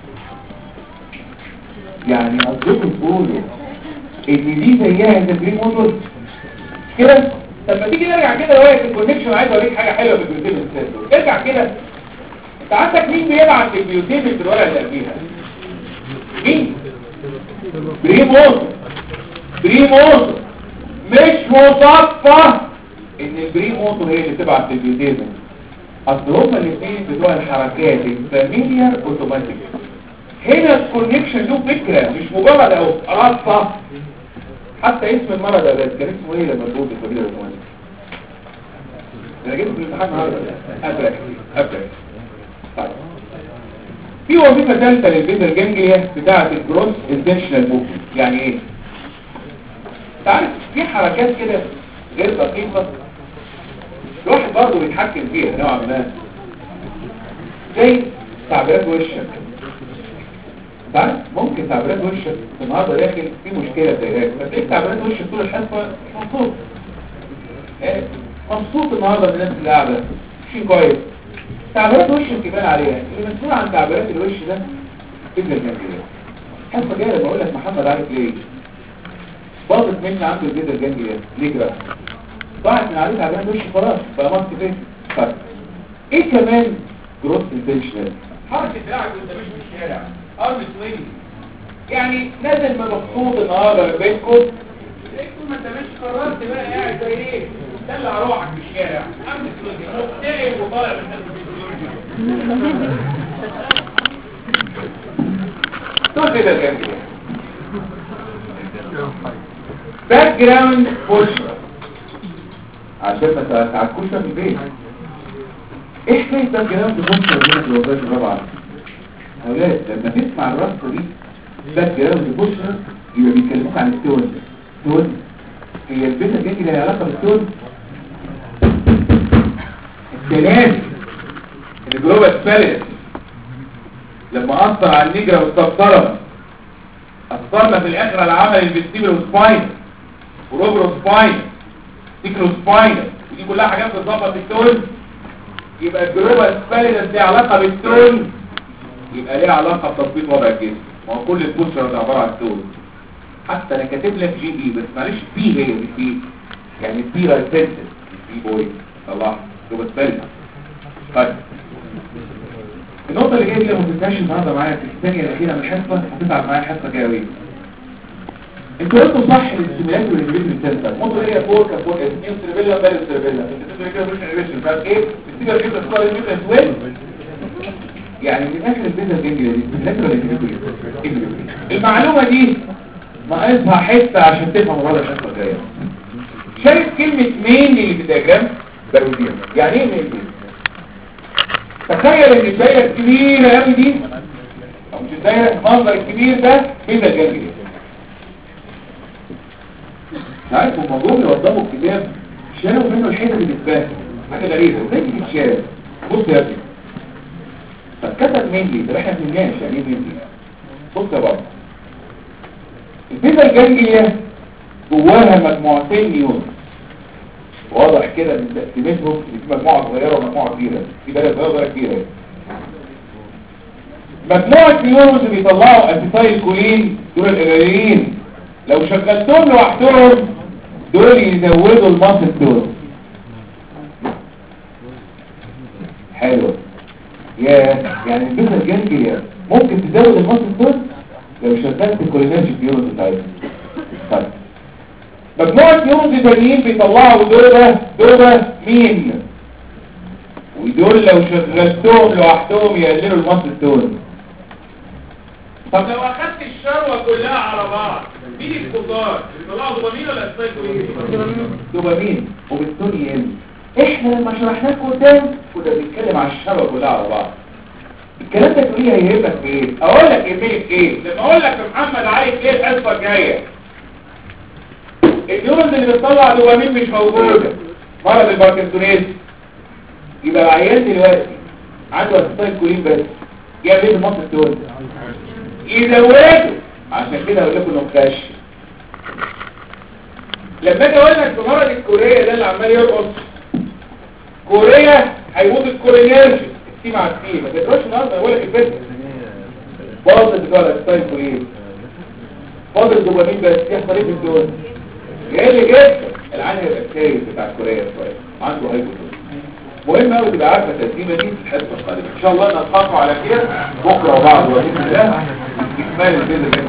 يعني قصدكم تقولوا ان دي زيها زي بري موتور كده طب ما تيجي نرجع كده لغايه الكونكشن عايز اوريك حاجه حلوه في البيوتين السيستم ارجع كده انت عندك مين بيبعت البيوتين في الورقه اللي قبليها مين بريموز بريموز مش مصفى ان البريموز هي اللي تبعت البيوتين اصل هما الاثنين بتوع الحركات الفاميليار اوتوماتيك هنا الكونكشن له فكره مش مجرد اهو رصه حتى اسم المرض ده كان اسمه ايه لما تقول الفاميليار اوتوماتيك انا جبت في الامتحان النهارده ابرك ابرك طيب في وظيفه ثالثه للبيتر جانجليا بتاعه الجروس انتشنال موفمنت يعني ايه تعرف في حركات كده غير دقيقه الواحد برضه بيتحكم فيها نوعا ما زي تعبيرات وشك تعرف ممكن تعبيرات وشك النهارده داخل في مشكله زي فتلاقي تعبيرات وشك طول الحصه مش مبسوط آه، مبسوط النهارده من الناس اللي قاعده شيء كويس تعبيرات وشك يبان عليها اللي مسؤول عن تعبيرات الوش ده فكره الجنبيه الحصه جايه لما اقول لك محمد عارف ليه باظت مني عنده الجزء الجنبي ليه كده ضاعت من عليه تعبيرات وش خلاص بقى ماسك فين طيب ايه كمان جروس انتنشنال حركة دراعك وانت ماشي في الشارع ارم سوينج يعني نازل مبسوط النهارده من بيتكم ليه طول ما انت ماشي قررت بقى قاعد زي ايه دلع روحك في الشارع ارم سوينج مكتئب وطالع من الفيزيولوجيا دول كده الجنبي باك جراوند بوشر عشان ما تعكوش في البيت ايه حكايه باك جراوند بوشر هنا في الوظائف الرابعه اولاد لما تسمع الرصه دي باك جراوند بوشر يبقى بيكلموك عن التون تون هي البيت الجنبي لها علاقه بالتون الثلاثي الجلوبال سباليس لما اثر على النجرة والسبطرة اثرنا في الاخر على عمل الفيستيبل سباين وروبرو سباين تيكرو سباين ودي كلها حاجات بتظبط التون يبقى الجلوبال سباليس دي علاقة بالتون يبقى ليها علاقة بتظبيط وضع الجسم ما هو كل البوستر ده عبارة عن تون حتى انا كاتب لك جي بي بس معلش بي هي مش بي يعني بي ريسنسز مش بي بوي طلع جلوبال سباليس طيب النقطة اللي جاية دي لو ما تنساش النهارده معايا في الثانية الأخيرة من الحصة هتتعب معايا الحصة الجاية قوي. انتوا قلتوا صح الاستيمولات والانهبيتوري سنتر موتو هي فور كفور اثنين سيربيلا بال سيربيلا انت كده مش انهبيشن بس ايه السيجار كده سكوار النيوكليس وين يعني من اخر البيزا الجنجلة دي الاستيمولات والانهبيتوري المعلومة دي ناقصها حتة عشان تفهم وضع الحصة الجاية شايف كلمة مين اللي في الدياجرام باروديا يعني ايه مين دي تخيل ان الدايره الكبيره قوي دي او مش الدايره المنظر الكبير ده بيتا جنبي عارف هم جم يوضبوا الكتاب شالوا منه الحته اللي بتبان حاجه غريبه ازاي دي بتتشال بص يا ابني فاتكتب مينلي ده احنا ما فهمناش يعني ايه مينلي بص يا بابا البيتا الجنجليه جواها مجموعتين نيون واضح كده من تقسيمتهم ان في مجموعه صغيره ومجموعه كبيره في بلد صغيره كبيره مجموعه نيورونز بيطلعوا اسيتايل كولين دول القليلين لو شغلتهم لوحدهم دول يزودوا الماسل دول حلو يا يعني البيتا الجنجليا ممكن تزود الماسل دول لو شغلت الكولينرجيك نيورونز بتاعتهم طيب مجموعة نيورونز تانيين بيطلعوا دولة دولة مين ودول لو شغلتهم لوحدهم يقللوا المصل دول طب لو اخدت الشروة كلها على بعض مين الكبار اللي طلعوا دوبامين ولا اسبايكولين دوبامين وبالتالي يقل احنا لما شرحنا لكم قدام كنا بنتكلم على الشبكه كلها على بعض الكلام ده تقولي هيهمك في ايه اقول لك يهمك في ايه لما اقول لك يا محمد عارف ايه الحصه الجايه النيورونز اللي بتطلع دوبامين مش موجوده مرض الباركنسونيز يبقى العيان دلوقتي عنده اسيتايل كولين بس يعمل ايه في المصل دول يزوده عشان كده اقول لكم انه كاش لما اجي اقول لك في مرض الكوريه ده اللي عمال يرقص كوريا هيموت الكورينيرجي السي مع السي ما تقدرش النهارده اقول لك الفكره باظت بتوع الاسيتايل كولين فاضل دوبامين بس يحصل ايه في الدول يقل جدا العيان هيبقى الكايس بتاع الكوريا شويه عنده هايبوتنشن مهم قوي تبقى عارفه التقسيمه دي في الحصه القادمه ان شاء الله نلقاكم على خير بكره وبعد باذن الله استكمال الفيزيكال